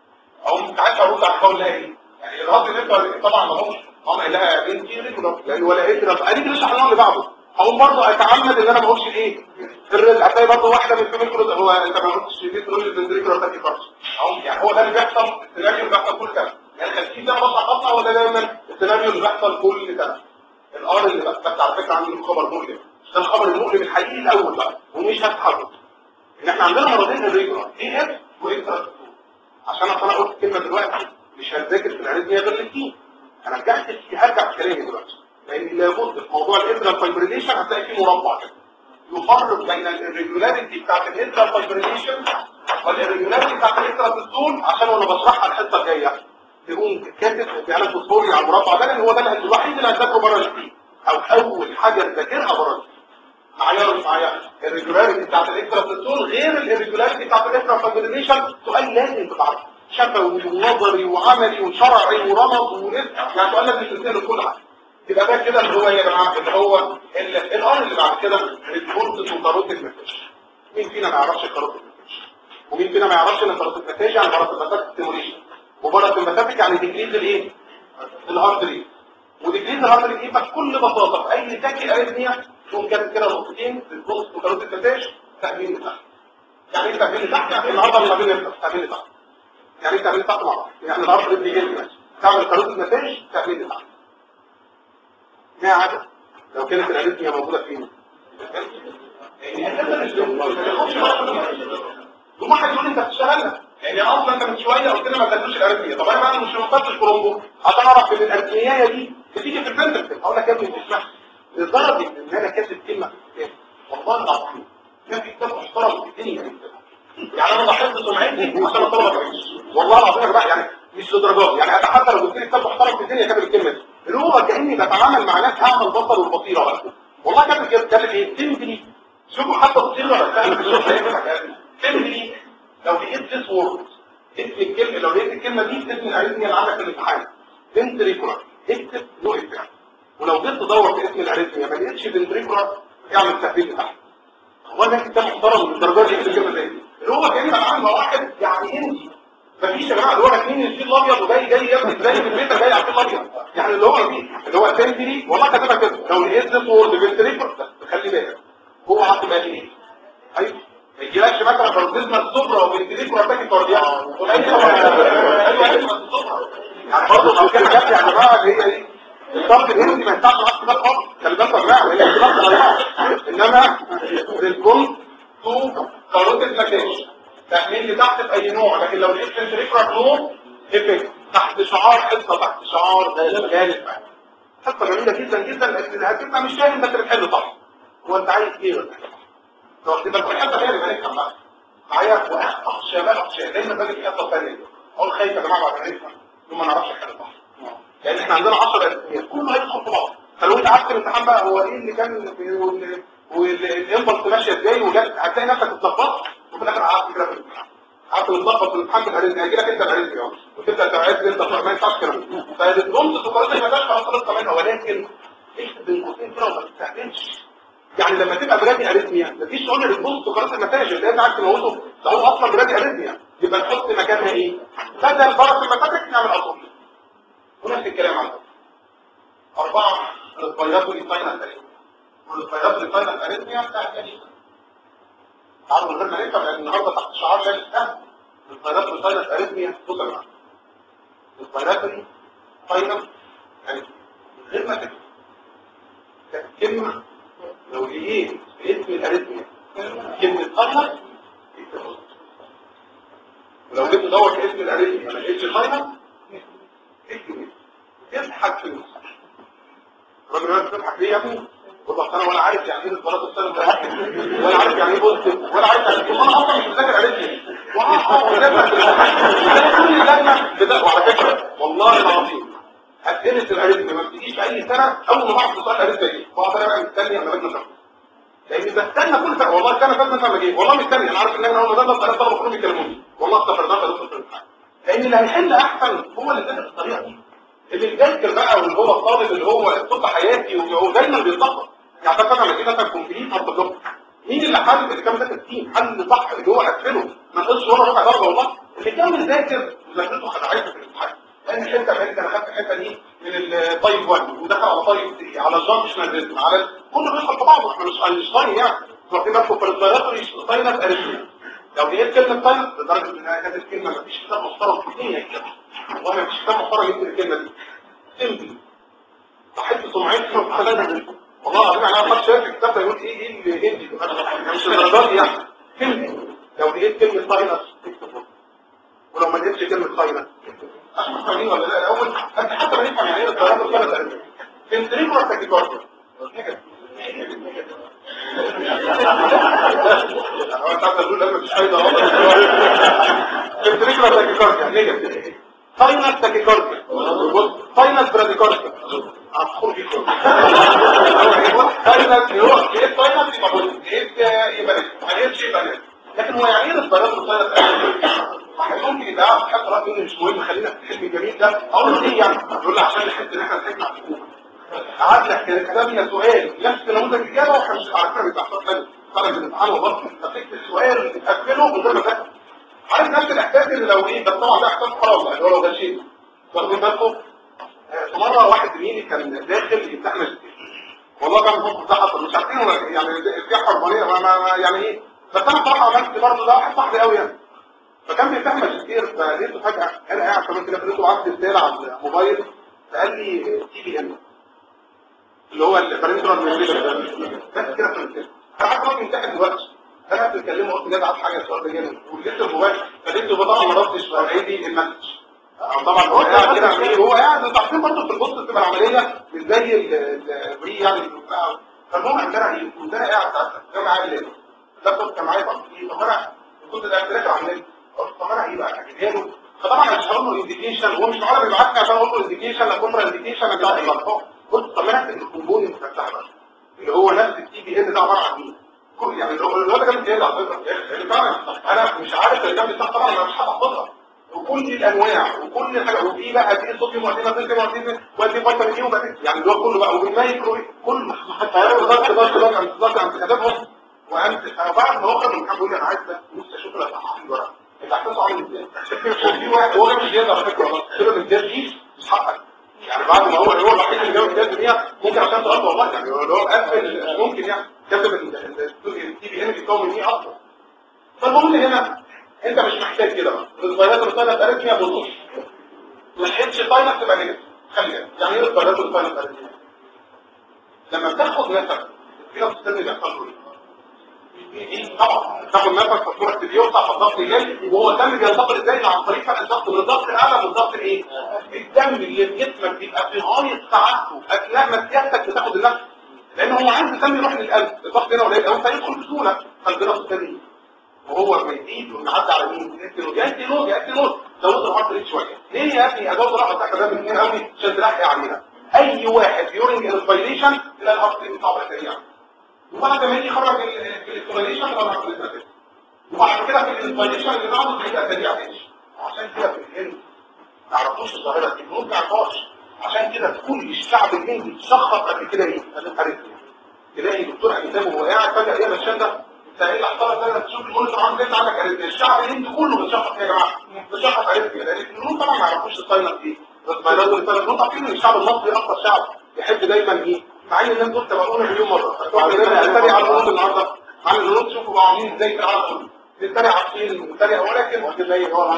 او مش عارف ارد على القول ده ايه يعني الرد اللي انت طبعا ما هوش ماما لها بنتي ريجولار يعني ولا ادرك اديك نشرح النوع اللي بعده هقوم برضه اتعمد ان انا ما اقولش ايه الرزق هتلاقي برضه واحده من كل كل هو انت ما قلتش دي تقول الفنتريكولار تاكي كارس او يعني هو ده اللي بيحصل السيناريو اللي بيحصل كل سنه يعني 50 سنه بطلع بطلع ولا دايما السيناريو اللي بيحصل كل سنه الار اللي بس بس على فكره عندي خبر مؤلم ده الخبر المؤلم الحقيقي الاول بقى ومش هتحرك ان احنا عندنا مرضين الريجولار اي اف واكسترا عشان انا قلت كلمه دلوقتي مش هتذاكر في الاريثميا غير الاثنين انا رجعت هرجع في كلامي دلوقتي لان لابد في موضوع الانترال فايبريليشن هتلاقي فيه مربع كده يفرق بين الريجولاريتي بتاعت الانترال فايبريليشن والريجولاريتي بتاعت الانترال سيستول عشان وانا بشرحها الحصه الجايه تقوم كاتب بيانات فوسفوري على المربع ده لان هو ده الوحيد اللي هتذاكره بره السي او اول حاجه تذاكرها بره السي معايا ولا مش معايا الريجولاريتي بتاعت الانترال سيستول غير الريجولاريتي بتاعت الانترال فايبريليشن سؤال لازم تبعته شفوي ونظري وعملي وشرعي ورمض ونسب يعني سؤال لازم تسأله كل حاجه يبقى ده كده اللي هو ايه يا جماعه اللي هو الار اللي بعد كده الكورتس وكاروت المساج مين فينا ما يعرفش الكاروت المساج ومين فينا ما يعرفش ان الكاروت المساج يعني باراسمباتيك ستيموليشن وباراسمباتيك يعني ديكريز الايه الهارت ريت وديكريز الهارت ريت يبقى بكل بساطه في اي تاكي اريثميا تقوم كاتب كده نقطتين في الكورتس وكاروت المساج تأمين لتحت يعني ايه تأمين لتحت يعني النهارده مش تأمين لتحت تأمين لتحت يعني ايه تأمين لتحت مع بعض يعني الهارت ريت بيجي تعمل كاروت المساج تأمين لتحت ما عدا لو كانت الاريثميا موجوده فين ثم واحد يقول انت بتشتغلها يعني اصلا انت من شويه قلت لنا ما تاكلوش الاريثميا طب انا بقى مش مختار الكرومبو عشان اعرف ان الاريثميا دي بتيجي في الفنتركل اقول لك يا ابني مش فاهم لدرجه ان انا كاتب كلمه في الكتاب والله العظيم كان في كتاب محترم في الدنيا يعني انا ضحيت بسمعتي عشان الطلبه تعيش والله العظيم يا جماعه يعني مش لدرجات يعني انا حتى لو قلت لي كتاب محترم في الدنيا كاتب الكلمه دي اللي هو كاني بتعامل مع ناس اعمى البصر والبصيره بقى والله كاتب كده كاتب ايه تمبلي شوفوا حتى بصير ولا فاهم الشغل هيفهم تمبلي لو لقيت ذس وورد اسم الكلمه لو لقيت الكلمه دي اسم الاريثميا اللي عندك في الامتحان فنتريكولار اكتب نوع الفعل ولو جيت تدور في اسم الاريثميا ما لقيتش فنتريكولار اعمل تحديد تحت هو ده كتاب محترم للدرجه دي في الكلمه دي اللي هو كان بتعامل مع واحد يعني انت مفيش يا جماعه اللي هو راكبين الفيل الابيض وجاي جاي يا ابني زي في البيت جاي على الفيل الابيض يعني اللي هو فيه اللي هو تنتري والله كاتبها كده لو لقيت ذس وورد فنتريكولار خلي بالك هو عاطل ايه ايوه ما يجيلكش مثلا باروديزما الصبرا وفنتريكولار تاكي كاردياك ايوه ايوه الصبرا يعني برضه لو كان جاب يا جماعه اللي هي ايه الضغط الهندي ما ينفعش معاك كده خالص خلي بالك يا جماعه هي الضغط ضيعه انما ريسبونس تو كاروتيد ماكيش تأمين لتحت في اي نوع لكن لو لقيت فنتريكولار نوع افكت تحت شعار حصه تحت شعار غالب حصه جميله جدا جدا لكن هتبقى مش فاهم بس بتحل صح هو انت عايز ايه غير لو تبقى في حته ثانيه بقى نفهم بقى معايا واخشى بقى اخشى دايما باجي في حته ثانيه اقول خايف يا جماعه بعد ما نفهم ثم ما نعرفش الحل صح لان احنا عندنا 10 اسئله كله هيدخل في بعض فلو انت عارف الامتحان بقى هو ايه اللي كان والانبلس ماشيه ازاي وجت هتلاقي نفسك اتلخبطت وفي الاخر قعدت كده في الامتحان قعدت متلخبط في الامتحان بالاريزميا هيجي لك انت الاريزميا اهو وتبدا تعد انت ما ينفعش كلام فالرمز فقرات ما تاش خلاص منها ولكن اكتب بين قوسين كده وما تستعجلش يعني لما تبقى بلادي اريزميا مفيش تقول لي الرمز فقرات المساج اللي انت عايز تموته ده هو اصلا بلادي اريزميا يبقى نحط مكانها ايه بدل برس المساجك نعمل اصول ونفس الكلام على أربعة الفيروس الفاينل أريثميا والفيروس الفاينل أريثميا بتاعت أريثميا تعالوا من غير ما نفهم لأن النهاردة تحت شعار لا نفهم الفيروس الفاينل أريثميا بص يا جماعة الفيروس الفاينل أريثميا من غير ما تفهم كلمة لو لقيت اسم الأريثميا كلمة فاينل ولو جيت تدور في اسم الأريثميا ما لقيتش فاينل يضحك في النص الراجل يقول تضحك ليه يا ابني والله انا ولا عارف يعني ايه الصلاه السلام ولا عارف يعني ايه بوست ولا عارف يعني ايه انا اصلا مش مذاكر عرفتي واه لما كل اللجنه بدا وعلى فكره والله العظيم اسئله الاريثميا ما بتجيش في اي سنه اول ما بعرف سؤال الاريثميا يجي بقعد انا بقى مستني اما لجنه تخلص لان بستنى كل سنه والله السنه فاتت مثلا ما جه والله مستني انا عارف ان انا اول ما ببدا انا طلبه كلهم بيكلموني والله استفردت ده دكتور في الامتحان لان اللي هيحل احسن هو اللي ذاكر بالطريقه دي اللي بيذاكر بقى واللي هو الطالب اللي هو طب حياتي وهو دايما بيتلخبط يعني مثلا لما جيت مثلا كومبليت هارد بلوك مين اللي حل اللي كان ذاكر تيم حل صح اللي هو قفله ما نقصش ولا ربع درجه والله اللي كان مذاكر ذاكرته خدعته في الامتحان لان الحته اللي انا خدت الحته دي من الطيب 1 ودخل على طيب 3 على الجانكشن ريزم على كله بيدخل في بعضه احنا مش اينشتاين يعني واخدين بالكم في الريسبيراتوري ساينس اريثميا لو لقيت كلمه ساينس لدرجه انها كانت كلمه ما فيش كتاب محترم في الدنيا يكتبها والله ما فيش كتاب محترم يكتب الكلمه دي سيمبل صحيت سمعتي وخلاني والله العظيم انا اخدت شايف الكتاب ده يقول ايه ايه اللي هندي مش الدرجات دي يعني سيمبل لو لقيت كلمه ساينس اكتب ولو ما لقيتش كلمه ساينس عشان فاهمين ولا لا الاول انت حتى ما نفهم يعني ايه الدرجات الثلاث ارباع انتريكولا تاكيكارديا هو انت عارف تقول لما مش فايده اهو انتريكولا تاكيكارديا نيجاتيف ساينس تاكيكارديا بص ساينس براديكارديا هتدخل فيه كله ساينس هو ايه ساينس يبقى بص ايه يبقى ما ايه يبقى ناس لكن هو يعني ايه الفيروس الساينس واحد ممكن يبقى قاعد حتى رأي مني مش مهم خلينا في الحلم الجميل ده اقول له ايه يعني يقول لي عشان نحس ان احنا ضحكنا على الحكومه قعدنا كتبنا سؤال نفس نموذج الاجابه واحنا مش على فكره بيبقى احساس حلو طبعا بنتعامل والله فكت السؤال تقفله من غير ما تفهم عارف نفس الاحساس اللي لو ايه بس طبعا ده احساس حرام يعني هو لو ده شيء واخدين بالكم في مره واحد زميلي كان داخل يمتحن ماجستير والله كان الموقف ده حصل مش عارفين ولا يعني في حرمانيه ما ما يعني ايه بس انا بصراحه عملت برضه ده واحد صاحبي قوي يعني فكان بيفتح ماجستير فلقيته فجأة انا قاعد كمان كده لقيته بعت رسالة على الموبايل فقال لي تي بي ام اللي هو البارنترال ميموري بس كده في الرسالة انا عارف راجل بيمتحن دلوقتي انا كنت بكلمه قلت جدع حاجه السؤال ده جامد ولقيت الموبايل فلقيته طبعا ما ردش فقال لي المسج طبعا هو قاعد كده عامل ايه هو قاعد انتوا عارفين برضه في البوست بتبقى العمليه مش زي البري يعني فالمهم عندنا ايه كنت انا قاعد ساعتها جامعه عادي اللابتوب كان معايا طب انا كنت قاعد راجع على النت طب انا ايه بقى اجيبها له فطبعا مش هقول له انديكيشن هو مش معقول بيبعت لي عشان اقول له انديكيشن لا كونترا انديكيشن لا بتاع الغلطان قلت طب انا اكتب الكومبوننت بتاع بقى اللي هو نفس التي بي ان ده عباره عن ايه كل يعني الواد كان كده على فكره يعني فعلا انا مش عارف الكلام ده طبعا انا مش هحفظها وكل الانواع وكل حاجه وفي بقى دي صوتي وقتين وقتين وقتين وقتين فيتامين ايه وبعدين يعني اللي هو كله بقى وبالمايكرو كله حتى انا ضغط ضغط ضغط عن ضغط عن كتابهم وقمت انا بعد ما اخرج من الكام بقول انا عايز بس نفسي اشوف لك احط الورق الاحساس عامل ازاي وفي واحد هو مش زياده على فكره والله كده الامتياز دي مش حقك يعني بعد ما هو هو الوحيد اللي جاب الامتياز دي ممكن عشان تقطع والله يعني هو هو قفل ممكن يعني كاتب التي بي ان بيتكون من ايه اصلا فالمهم هنا انت مش محتاج كده بقى الفيروس الثانيه اتقالت فيها بصوص ما لحقتش تايمر تبقى نيجاتيف خلي بالك يعني ايه الفيروس الثانيه اتقالت فيها لما بتاخد نفس الفيروس الثاني بيحصل له ايه طبعا تاخد نفس فصورة بيوقع في الضغط الجاي وهو الدم بينتقل ازاي عن طريق فرق الضغط من الضغط الاعلى للضغط الايه الدم اللي في جسمك بيبقى في غايه سعادته اثناء ما سيادتك بتاخد النفس لان هو عايز الدم يروح للقلب الضغط هنا قليل قوي فيدخل بسهوله فالضغط الثاني وهو ما يزيد ويعدي على مين يأتي نوز يأتي نوز زود الهارت ريت شويه ليه يا ابني ازود الهارت بتاعك ده من قوي عشان تلحق علينا اي واحد يورنج انسبيريشن تلاقي الهارت ريت بتاعه سريع وبعد ما يجي يخرج الانسبيريشن يبقى الهارت ريت سريع وبعد كده في الانسبيريشن اللي بعده بيبقى سريع تاني عشان كده في الهند ما يعرفوش الظاهره دي الهنود ما يعرفوهاش عشان كده كل الشعب الهندي اتشخص قبل كده ايه؟ عارف تلاقي دكتور حسابه وهو قاعد فجاه ايه مشان ده انت ايه اللي حصل ده تشوف المونيتور عامل ازاي عندك عرفت الشعب الهندي كله متشخص يا جماعه متشخص عرفت لان الهنود طبعا ما يعرفوش الساينس دي بس ما يلاقوا الهنود عارفين ان الشعب المصري اكتر شعب يحب دايما ايه مع ان الناس دول تبعونا مليون مره نتريق على الهنود النهارده مع ان الهنود شوفوا بقى عاملين ازاي في العالم كله نتريق على الصين نتريق ولكن زي هو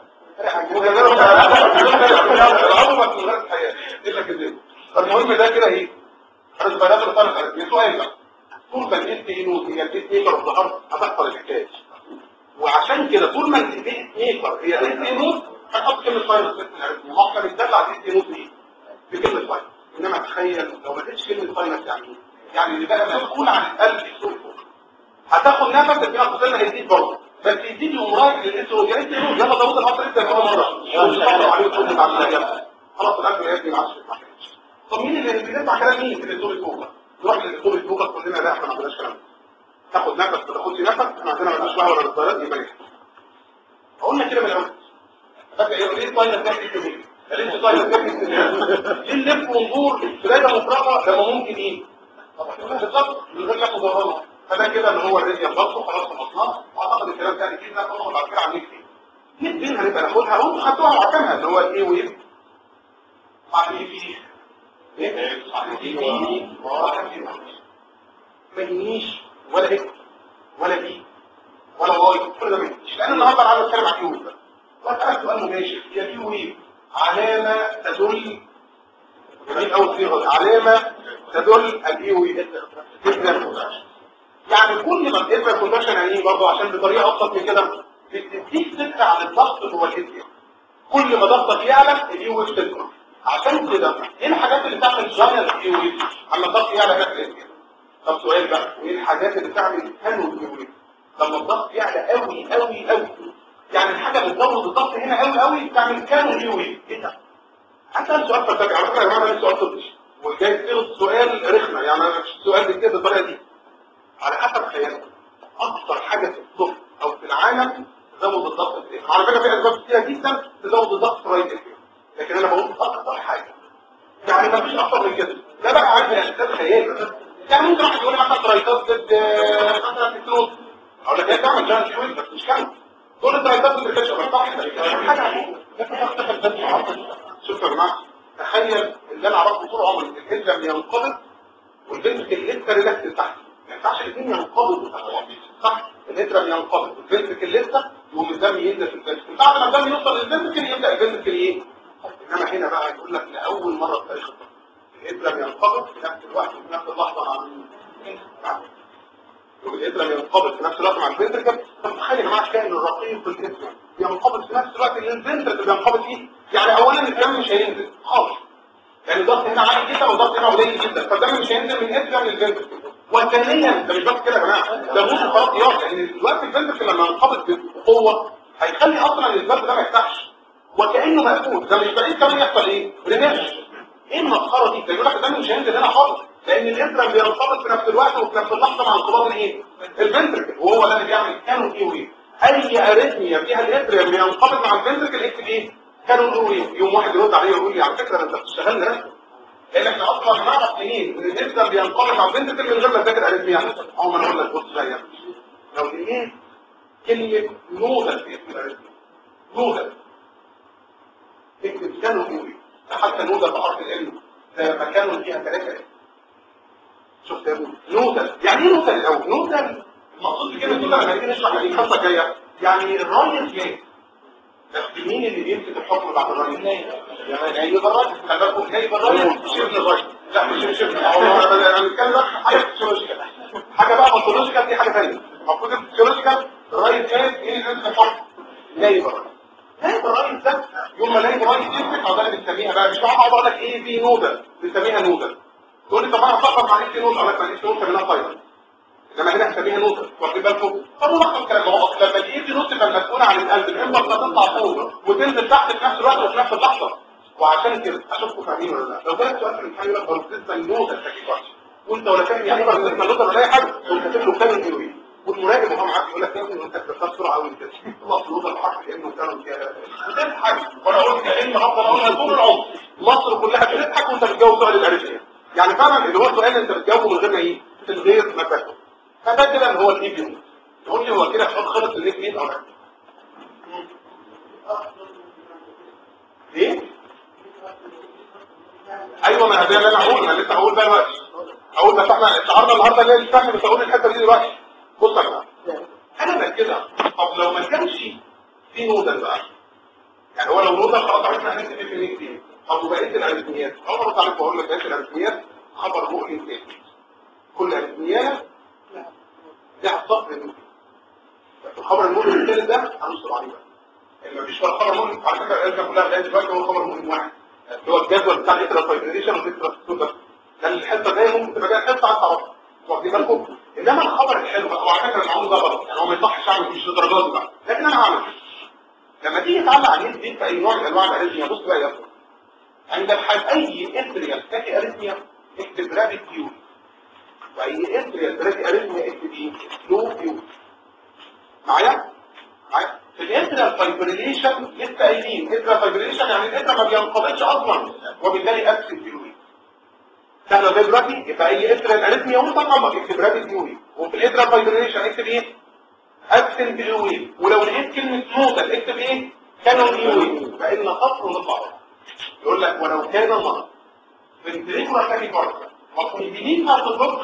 المهم ده كده ايه انا بنات الطرف سؤال بقى طول ما الاس نوت هي الاس ميكر اوف ذا هتحصل الحكايه وعشان كده طول ما الاس ميكر هي الاس نوت هتحط كلمه فايروس ما احنا بندل على الاس نوت ايه بكلمه فايروس انما تخيل لو ما لقيتش كلمه فايروس يعني ايه يعني اللي بقى مسؤول عن القلب يسوق فوق هتاخد نفس الفينا قصيرنا هيزيد برضه بس يديني امراض للاسود يعني انت يلا ضروري القطر انت كل مره مش هتطلع عليه وتقول لي بعد كده خلاص القلب يا ابني ما عادش يسمع طب مين اللي بيسمع كلام مين اللي دكتور الفوق نروح للدكتور الفوق كلنا لا احنا ما عندناش كلام تاخد نفس ما تاخدش نفس احنا عندنا ما عندناش وعي ولا نظارات يبقى نحكي قلنا كده من الاول فاكر ايه ليه طايله تحكي كده ليه طايله تحكي كده ليه نلف وندور في دايره مفرغه لما ممكن ايه بالظبط من غير لف ودوران فده كده اللي هو الريديا برضه خلاص خلصناه واعتقد الكلام ده كده هناخد بعد كده عن نكتب نكتب هنبقى ناخدها وانتوا خدتوها وعارفينها اللي هو الايه وايه بعد ايه فيه ما يجينيش ولا ايه ولا دي ولا واي كل ده مش لان النهارده انا عايز اتكلم عن يوم واسالك سؤال مباشر هي دي وايه علامه تدل دي اول صيغه علامه تدل الايه وايه يعني كل ما الاسم كونتراكشن يعني ايه برضه عشان بطريقه ابسط من كده بتديك فكره عن الضغط جوه الاسم كل ما ضغطك يعلى الايه ويف تكبر عشان كده ايه الحاجات اللي بتعمل جايه الايه ويف اما الضغط يعلى ده الاسم طب سؤال بقى ايه الحاجات اللي بتعمل كانو الايه ويف لما الضغط يعلى قوي قوي قوي يعني الحاجه بتزود الضغط هنا قوي قوي بتعمل كانو الايه ويف ايه ده حتى سؤال فلسفي على فكره يا جماعه ده سؤال طبي وجاي تصيغ سؤال رخمه يعني السؤال بيكتب بالطريقه دي على حسب خيالك اكثر حاجه في الطب او في العالم تزود الضغط في الإيه. على فكره في اسباب كتيره جدا تزود الضغط في رايت الإيه. لكن انا بقول اكثر حاجه يعني ما فيش اكتر من كده ده بقى عارف اسباب خيال يعني ممكن واحد يقول لي مثلا ترايتات ضد مثلا الكلوز اقول لك هي تعمل جان شوي بس مش كامل تقول لي ترايتات ضد الكلوز بس صح حاجه عجيبه لكن اختفى البنت عرض شوف يا جماعه تخيل اللي انا اعرفه طول عمري ان الهيد لما ينقبض والبنت لسه ريلاكس تحت ما ينفعش الاثنين ينقبضوا صح الهيدرا ينقبض والفنتركل لسه يقوم الدم ينزل في الفنتركل بعد ما الدم يوصل للفنتركل يبدا الفنتركل ايه انما هنا بقى يقول لك لاول مره في تاريخ الطب الهيدرا ينقبض في نفس الوقت وفي نفس اللحظه مع والهيدرا ينقبض في نفس الوقت مع الفنتركل طب تخيل يا جماعه كائن الرقيق في الهيدرا ينقبض في نفس الوقت اللي الفنتركل بينقبض فيه يعني اولا الدم مش هينزل خالص يعني الضغط هنا عالي جدا والضغط هنا قليل جدا فالدم مش هينزل من الهيدرا للفنتركل وثانيا ده مش بس كده يا جماعه ده ممكن خلاص يقف لان دلوقتي الفنتركل لما ينقبض بقوه هيخلي اصلا الباب ده ما يفتحش وكانه مقفول ده مش بعيد كمان يحصل ايه؟ ريناش ايه المسخره دي؟ ده يقول لك الدم مش هينزل هنا خالص لان الابره بينقبض في نفس الوقت وفي نفس اللحظه مع انقباض الايه؟ الفنتركل وهو ده اللي بيعمل كانوا ايه وايه؟ اي اريثميا فيها الابره بينقبض مع الفنتركل اكتب ايه؟ كانوا ايه وايه؟ يوم واحد يرد عليه ويقول لي على فكره ده انت بتشتغل رسم لان احنا اصلا نعرف منين ان الاسم بينقبض مع الفنتركل من غير ما تذاكر اريثميا او ما انا اقول لك بص يا لو لقيت كلمه نودل في اسم الاريثميا نودل اكتب كانوا ايه وايه؟ حتى نودل بحرف العلم ده مكانه فيها ثلاثه شفت يا ابني نودل يعني ايه نودل الاول نودل المقصود بكلمه نودل لما نيجي نشرح الحصه الجايه يعني الراجل جاي بس مين اللي بيمسك الحكم بعد الراجل يعني نايب الراجل خلي بالكم نايب الراجل شبه الراجل لا مش شبه انا بنتكلم حاجه فيسيولوجيكال حاجه بقى باثولوجيكال دي حاجه ثانيه المفروض الفيسيولوجيكال الراجل جاي مين اللي بيمسك الحكم نايب الراجل نايب الراجل ده يوم ما نايب الراجل يمسك او ده اللي بنسميها بقى مش هقعد اقول لك ايه في نودل بنسميها نودل تقول لي طب انا افكر مع ايه نودل اقول لك ما ايه نودل منها فايبر انما هنا هنسميها نوتة واخدين بالكم طب ولحظه الكلام ما هو لما الايد دي نوتة تبقى مسؤوله عن القلب الامبر تطلع فوق وتنزل تحت في نفس الوقت وفي نفس اللحظه وعشان كده اشوفكم فاهمين ولا لا لو جالك سؤال في الامتحان يقول لك بروتيزما النوتة التكيفات وانت ولا فاهم يعني ايه بروتيزما النوتة ولا اي حاجه تقوم كاتب له كامل ايروين والمراقب وهو معاك يقول لك يا ابني انت بتختار بسرعه قوي كده خلاص النوتة بحرف الام وكانوا فيها بتضحك وانا قلت كلمه هفضل اقولها طول العمر مصر كلها بتضحك وانت بتجاوب سؤال الاريثميا يعني فعلا اللي هو سؤال انت بتجاوبه من غير ما ايه من غير ما تفهم فده كده اللي هو الفيديو يقول لي هو كده خلص الليك مين او لا ايه ايوه ما ده اللي انا هقول انا لسه هقول ده دلوقتي هقول بس احنا النهارده النهارده ليه الفهم بس هقول الحته دي دلوقتي بص يا جماعه انا بركزها طب لو ما كانش في نودل بقى يعني هو لو نودل خلاص عرفنا هنكتب في المية كتير طب وبقيه الاريثميات اول مره تعرف بقول لك بقيه الاريثميات خبر مؤلم تاني كل اريثميات ده الصف المؤلم الخبر المؤلم الثالث ده هنصر عليه بقى اللي مفيش ولا خبر مؤلم على فكره الاريثميا كلها لغايه دلوقتي هو خبر مؤلم واحد اللي هو الجدول بتاع الانترا فايبريشن والانترا ده الحته الجايه ممكن تبقى جايه حته عايز تعرفها واخدين بالكم انما الخبر الحلو بقى وعلى فكره المعلومه ده غلط يعني هو ما يصحش اعمل مش للدرجات دي بقى لكن انا هعمل كده. لما تيجي تعلق عليه دي في اي نوع من انواع الاريثميا بص بقى يا ابني عند الحال اي اتريال تاكي اريثميا اكتب رابيد كيو واي اتريال تاكي اريثميا اكتب ايه لو كيو معايا معايا في الاتريال فايبريليشن لسه قايلين اتريال فايبريليشن يعني الاتريال ما بينقبضش اصلا وبالتالي اكسب كيو سهله زي دلوقتي يبقى اي اتريال اريثميا ومتقمص اكتب رابيد كيو وفي الاتريال فايبريليشن اكتب ايه اكسنت يوي ولو لقيت كلمه نوتة اكتب ايه كانون يوي فان خط ونطلع بره يقول لك ولو كان مرض فنتريكولا تاني فرصة وكونفينيت هتضبط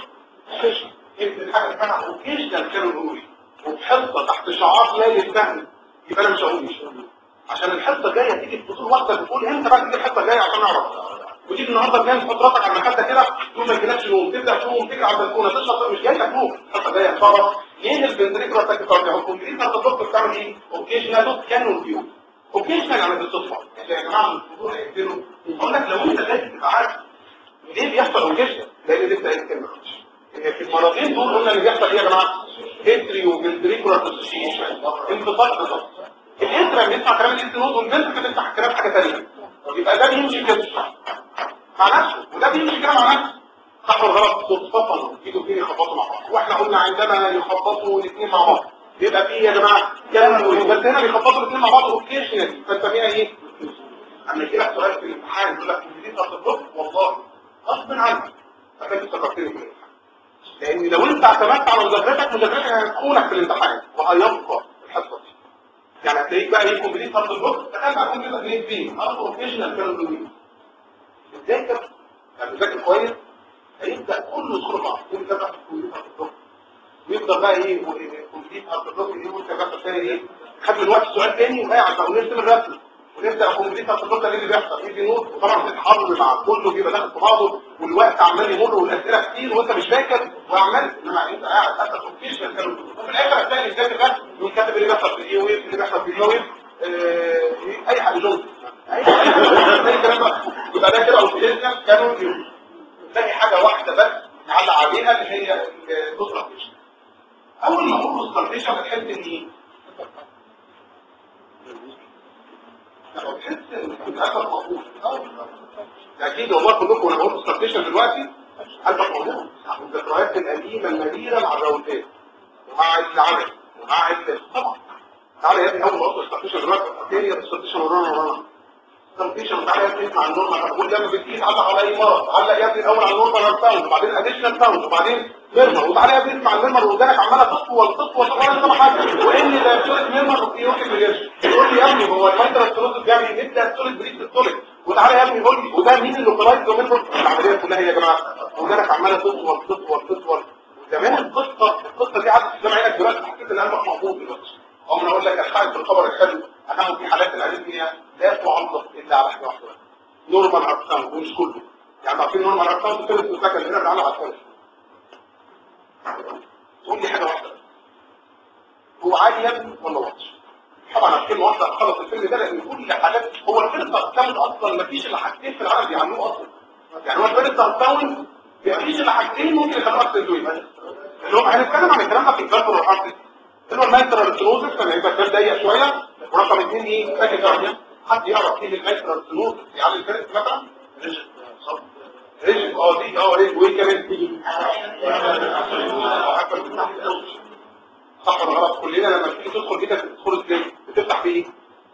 اكتب حاجه اسمها اوكيشنال كانون يوي وفي حصه تحت شعار لا يفهم يبقى انا مش هقول مش عشان الحصه الجايه تيجي في فصول واحده بتقول امتى بقى تيجي الحصه الجايه عشان اعرف وتيجي النهارده تنام تحط راسك على المخده كده تقوم ما يجيلكش نوم تبدا تقوم تجري على البلكونه تشرب مش جاي لك نوم الحصه الجايه تعرف ليه الفنتريكولا تاكيكارديا هو الكونفينيت هتضبط بتعمل ايه اوكيشنال كانون يوي اوكيشنال يعني بالصدفه يعني يا جماعه الفضول هيقتلوا اقول لك لو انت لازم تبقى عارف ليه بيحصل اوكيشنال لان لسه قايل كلمه ان في المرضين دول قلنا اللي بيحصل ايه يا جماعه هيستري وفنتريكولار اسوسيشن انفصال بالظبط الانترا بيسمع كلام الاستنود والبنت بتفتح الكلام حاجه ثانيه يبقى ده بيمشي كده مع نفسه وده بيمشي كده مع نفسه صح ولا غلط صدفه ايده واثنين يخبطوا مع بعض واحنا قلنا عندما يخبطوا الاثنين مع بعض يبقى في يا جماعه كلام بس هنا بيخبطوا الاثنين مع بعض اوكيشنال فنسميها ايه اما يجي لك سؤال في الامتحان يقول لك دي تصرف والله غصب عنك فكنت فكرتني في الامتحان لان لو انت اعتمدت على مذاكرتك مذاكرتك هتخونك في الامتحان وهيبقى الحصه دي يعني هتلاقيك بقى ايه كومبليت خط البوك تخيل بقى كومبليت اثنين فين خلاص اوكيشنال كانوا دوين ازاي كده يعني ذاكر كويس هيبدا كله يدخل بعض يبدا بقى كومبليت خط البوك ويفضل بقى ايه كومبليت خط البوك دي وانت بقى تاني ايه خد من وقت سؤال تاني وقاعد بقى ونرسم الرسم ونبدا كومبليت خط البوك ده اللي بيحصل يجي نوت وطبعا بتتحرر مع كله بيبقى داخل في بعضه والوقت عمال يمر والاسئله كتير وانت مش فاكر وعمال انما انت قاعد حتى اوكيشنال كانوا وفي الاخر هتلاقي الكاتب ده يقول كاتب اللي بيحصل في الاي ويف اللي بيحصل في الاي ويف اي حاجه جزء اي حاجه زي الكلام ده يبقى ده كده اوكيشنال كانوا تلاقي حاجه واحده بس نعلق عليها اللي هي الكونستركشن اول ما اقول كونستركشن بتحس ان ايه بتحس ان الاثر موجود اكيد والله كلكم وانا بقول كونستركشن دلوقتي قلبك موجود الذكريات القديمه المديره مع الراوتات ومع العمل ومع ال طبعا تعالى يا ابني اول ما اقول كونستركشن دلوقتي هي كونستركشن ورانا ورانا كونستركشن تعالى يا ابني مع النورمال بقول لما بتيجي تعلق على اي مرض علق يا ابني الاول على النورمال ساوند وبعدين اديشنال ساوند وبعدين ميرمر وتعالى يا ابني اسمع الميرمر ودانك عماله تطول تطول تطول انت ما حاجه وان ده صوره ميرمر يروح يجري يقول لي يا ابني هو المايترا ستروز بيعمل ايه ده صوره بريد ستوليك وتعالى يا ابني قول لي وده مين اللي طلعت له منه العمليه كلها يا جماعه ودانك عماله تطول تطول تطول زمان القصه القصه دي عدت قدام عينك دلوقتي حسيت ان قلبك مقبوض دلوقتي عمري اقول لك الحقيقه في الخبر الحلو انه في حالات الاريثميا لا تعلق الا على حاجه واحده نورمال ارقام ومش كله يعني عارفين نورمال ارقام في ثلث وسكن هنا بنعلق على الثلث تقول لي حاجه واحده هو عالي يا ابني ولا واطي طبعا الفيلم واحده خلص الفيلم ده لان كل حاجات هو الفيلم ارقام اصلا ما فيش الا حاجتين في العالم بيعملوه اصلا يعني هو الفيلم ارقام ما فيش الا حاجتين ممكن يخلوه اكتر دوي بس اللي هو هنتكلم عن الكلام ده في الجلد والحرب اللي هو المايترال ستنوزس لما يبقى البال ضيق شويه ورقم اثنين ايه فاكر كارديا حد يعرف ايه المايترال ستنوزس يعني الفيلم مثلا ريجن اه دي اه ريج وايه كمان تيجي صح ولا غلط كلنا لما تيجي تدخل ايدك تدخل ازاي بتفتح بايه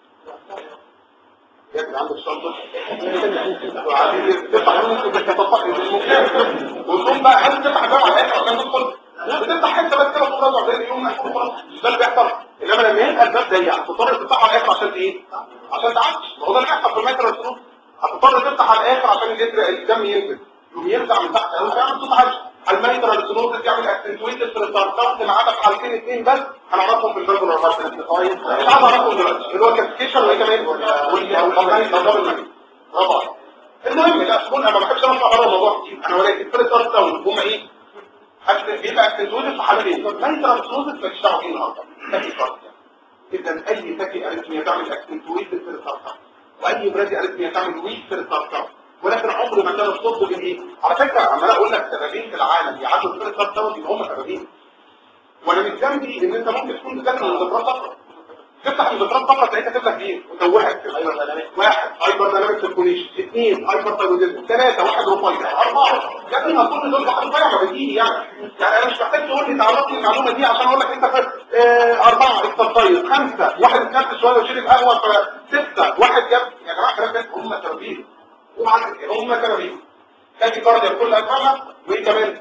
يا ابني عندك سؤال وعايزين تفتح ممكن بس تطبق وتقوم بقى عايز تفتح الباب على الاخر عشان تدخل بتفتح حته بس كده تقوم راجع زي اليوم مقفول خلاص ده اللي بيحصل انما لما يبقى الباب ضيق هتضطر تفتحه على الاخر عشان ايه عشان تعدي ما هو ده اللي بيحصل في المتر السلوك هتضطر تفتح على الاخر عشان اللتر الدم ينزل يقوم يرجع من تحت او تعمل صوت عالي الميتر السلوك يعمل اكسنتويتد في الترتاوت ما عدا في حالتين اثنين بس هنعرفهم في الفيرجن والرابط مش عايز اعرفهم دلوقتي اللي هو كابسكيشن وايه كمان والميتر طبعا المهم لا تكون انا ما بحبش انا اطلع بره الموضوع كتير انا ولكن في الترتاوت هم ايه بيبقى اكسنتويتد في حالتين الميتر السلوك ماليش دعوه بيه النهارده اذا اي تاكي اريثميا تعمل اكسنتويتد في الترتاوت واي برادي اريثميا تعمل ويك في الترتاوت ولكن عمر عمر ما كان الطب بالايه على فكره عمال اقول لك سببين في العالم يعدوا الفيرست داون يبقى هم سببين وانا مش ذنبي ان انت ممكن تكون بتذاكر مذكرات فقط تفتح مذكرات فقط تلاقيها كاتب لك ايه متوهك واحد هايبر دايناميك سيركوليشن اثنين هايبر ثايرويدزم ثلاثه واحد رفيع اربعه يا ابني ما كل دول واحد رفيع ما بتيجي يعني يعني انا مش محتاج تقول لي تعرف لي المعلومه دي عشان اقول لك انت فاهم آه اربعه اكترسايز خمسه واحد اتنفس شويه وشرب قهوه فسته واحد جاب يا جماعه الكلام ده هم تربيه هم تربيه تاكي كارديا بكل انواعها وايه كمان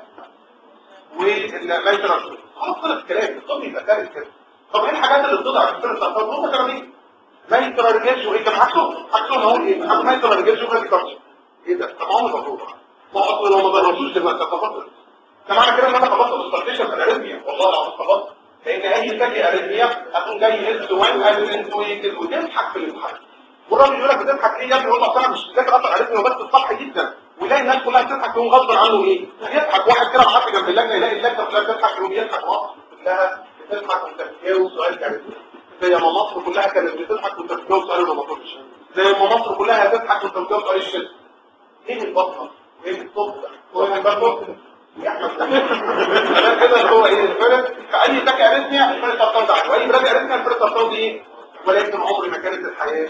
والميترال خلاص خلص الكلام الطب يبقى دارس كده طب ايه الحاجات اللي بتضع في الفرصه طب هم تربيه ميترال ريجيج وايه كان عكسه عكسه هقول ايه عكسه ميترال ريجيج وكان كارديا ايه ده طب عمره مفروض ما هو اصلا لو ما درسوش دلوقتي تفضل ده معنى كده ان انا خلصت الاستراتيجيه في الاريثميا والله العظيم خلصت لان اي تاكي اريثميا هتكون جاي اس 1 ادرينتويتد وتضحك في الامتحان والراجل يقول لك بتضحك ليه يا ابني يقول لك انا مش بذاكر اصلا اريثميا بس الصح جدا ويلاقي الناس كلها بتضحك يقوم غصب عنه ايه يضحك واحد كده معدي جنب اللجنه يلاقي اللجنه كلها بتضحك يقوم يضحك مصر كلها بتضحك وانت بتجاوب سؤال كانت زي ما مصر كلها كانت بتضحك وانت بتجاوب سؤال ما مطلوبش زي ما مصر كلها هتضحك وانت بتجاوب سؤال الشد ايه البطنه ايه الطب هو البطنه يا احمد كده اللي هو ايه الفرق في اي تاك اريثميا الفرق ترتبط عليه واي بلاد اريثميا الفرق ترتبط ايه ولكن عمري ما كانت الحياه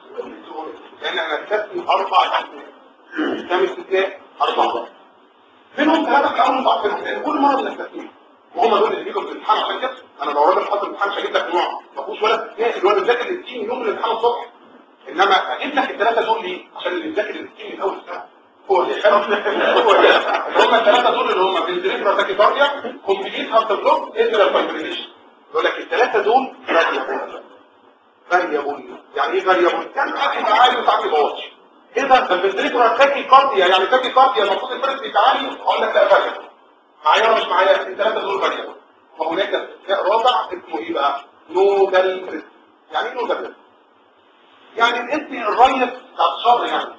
لان انا اكتسبت اربع اسماء كام استثناء اربعه منهم ثلاثه في اول بعض الاستثناء كل مره بنستثنيهم وهم دول اللي بيجوا في الامتحان عشان كده انا لو راجل حاطط الامتحان مش هجيب لك نوع ما فيهوش ولا استثناء الواد بيذاكر ال 60 يوم الامتحان الصبح انما اجيب لك الثلاثه دول ليه؟ عشان اللي بيذاكر ال 60 من اول السنه هو اللي حرف هو هم الثلاثه دول اللي هم فنتريكولار تاكيكارديا كومبليت هارت بلوك انترال فايبريليشن يقول لك الثلاثه دول فاريبل فاريبل يعني ايه فاريبل؟ يعني ساعات يبقى عالي وساعات يبقى واطي ايه ده ده الفنتريكولار تاكيكارديا يعني تاكيكارديا المفروض الفرق يبقى عالي اقول لك لا فاريبل معايا ولا مش معايا الثلاثه دول فاريبل وهناك استثناء رابع اسمه ايه بقى؟ نودال ريسك يعني ايه نودال ريسك؟ يعني الاسم الريس بتاع الشر يعني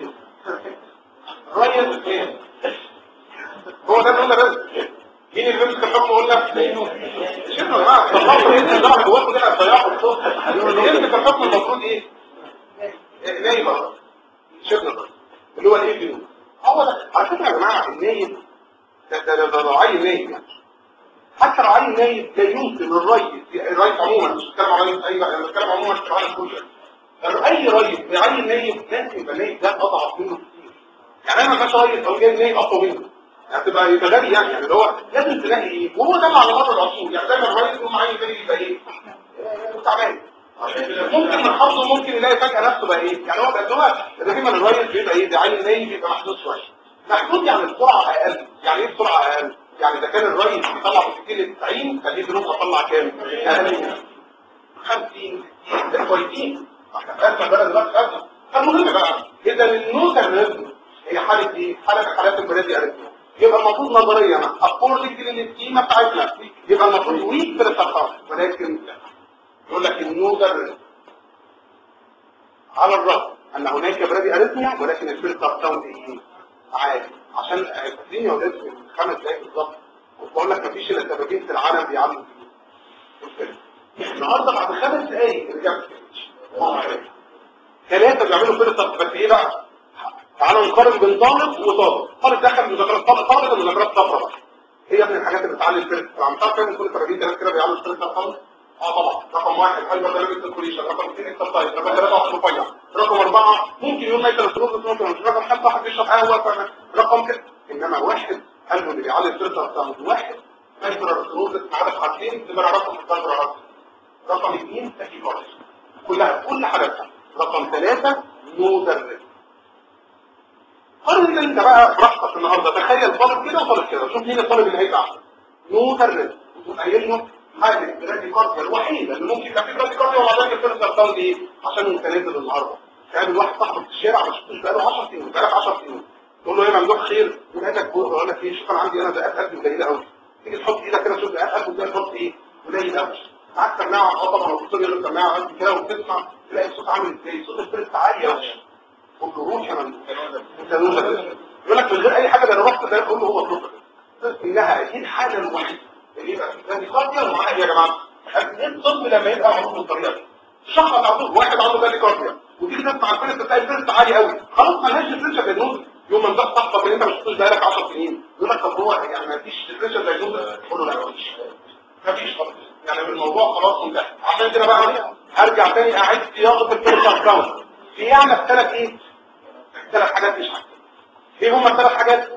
ريس ايه هو ده اللي قلنا مين اللي بيمسك الحكم قلنا شنو يا جماعه طلعوا ايه اللي ضرب جواكم كده هتضيعوا الصوت يمسك الحكم المفروض ايه نايم شنو اللي هو الايه جنون هو ده على فكره يا جماعه النايم ده ده ده رعاي نايم يعني حتى رعاي نايم لا يمكن الريس الريس عموما مش بتكلم عن ريس ايوه انا بتكلم عموما في العالم كله اي ريس بيعين نايم لازم يبقى نايم ده اضعف منه كتير يعني انا ما بقاش ريس او جايب نايم اقوى منه يعني تبقى يبقى غبي يعني يعني اللي هو لازم تلاقي ايه وهو ده اللي على مر العصور يعني دايما الريس يقوم عايز نايم يبقى ايه آه، تعبان ممكن من حظه ممكن يلاقي فجأة نفسه بقى ايه يعني هو بقى هو دايما الريس بيبقى ايه بيعين نايم بيبقى محدود شويه محدود يعني السرعه اقل يعني ايه السرعه اقل يعني اذا كان الريس بيطلع في كيلو 90 خليه دروب اطلع كام اقل من 50 60 ده كويسين احنا فاهم بقى دلوقتي ازمه فالمهم بقى اذا النوتر ريزم هي حاله ايه حاله حالات البرادي اريثميا يبقى المفروض نظريا اكوردنج للسكيما بتاعتنا يبقى المفروض ويك في التخصص ولكن يقول لك النوتر ريزم على الرغم ان هناك برادي اريثميا ولكن الفلتر ساوند ايه عالي عشان فاكرين يا ولاد في خمس دقايق بالظبط كنت بقول لك مفيش الا سببين في العالم بيعملوا فيه النهارده بعد خمس دقايق رجعت ثلاثة بيعملوا فلتر بس ايه بقى تعالوا نقارن بين طالب وطالب طالب دخل مذاكرات طالب طالب المذاكرات صفرا بقى هي من الحاجات اللي بتعلي الفلتر عم تعرف ان كل تراجيل ثلاث كده بيعملوا الفلتر طالب اه طبعا رقم واحد هايبر دايناميك سيركوليشن رقم اثنين اكسرسايز رقم ثلاثة واحد رفيع رقم أربعة ممكن يوم ما يتلفلوز ممكن مش رقم خمسة واحد بيشرب قهوة فاهم؟ رقم كده إنما واحد قالوا اللي بيعلي الفلتر ساوند واحد هايبر سيروز عدد حاجتين تبقى رقم الفلتر عدد رقم اثنين تاكيكارديا كلها كل حالاتها رقم ثلاثة نودر قارن انت بقى براحتك النهارده تخيل طالب كده وطالب كده شوف مين الطالب اللي هيبقى احسن نودر وتقوم قايل له حاله براديكارديا الوحيده اللي ممكن يبقى في براديكارديا ومع ذلك الفلتر ساوند ايه عشان انت نازل النهارده تقابل واحد صاحبك في الشارع ما شفتوش بقاله 10 سنين بقالك 10 سنين تقول له ايه ممدوح خير يقول لك فوق يقول لك ايه شوف انا عندي انا دقات قلبي قليله قوي تيجي تحط ايدك كده تشوف دقات قلبي تلاقي تحط ايه قليل قوي معاك سماعه اه طبعا الدكتور يقول لك سماعه قد كده وبتسمع تلاقي الصوت عامل ازاي صوت الفرس عالي قوي قول له روح يا ممدوح انت نوزه يقول لك من غير اي حاجه ده انا رحت ده قول له هو النقطه انها دي الحاله الوحيده اللي يبقى في براديكارديا ومعاها ايه يا جماعه ايه الطب لما يبقى معروف بالطريقه دي شخص على طول واحد عنده براديكارديا وتيجي تسمع الفرس تلاقي الفرس عالي قوي خلاص مالهاش ديفرنشال دايجنوز يوم ما انت صاحبك اللي انت ما شفتوش بقالك 10 سنين يقول لك طب هو يعني ما فيش ديبريشن دايجنوز تقول له لا ما فيش ما فيش خالص يعني الموضوع خلاص انتهى عشان كده بقى هرجع تاني اعيد صياغه الكلمه كاونت في يعني ثلاث ايه ثلاث حاجات مش حاجة. ايه هما الثلاث حاجات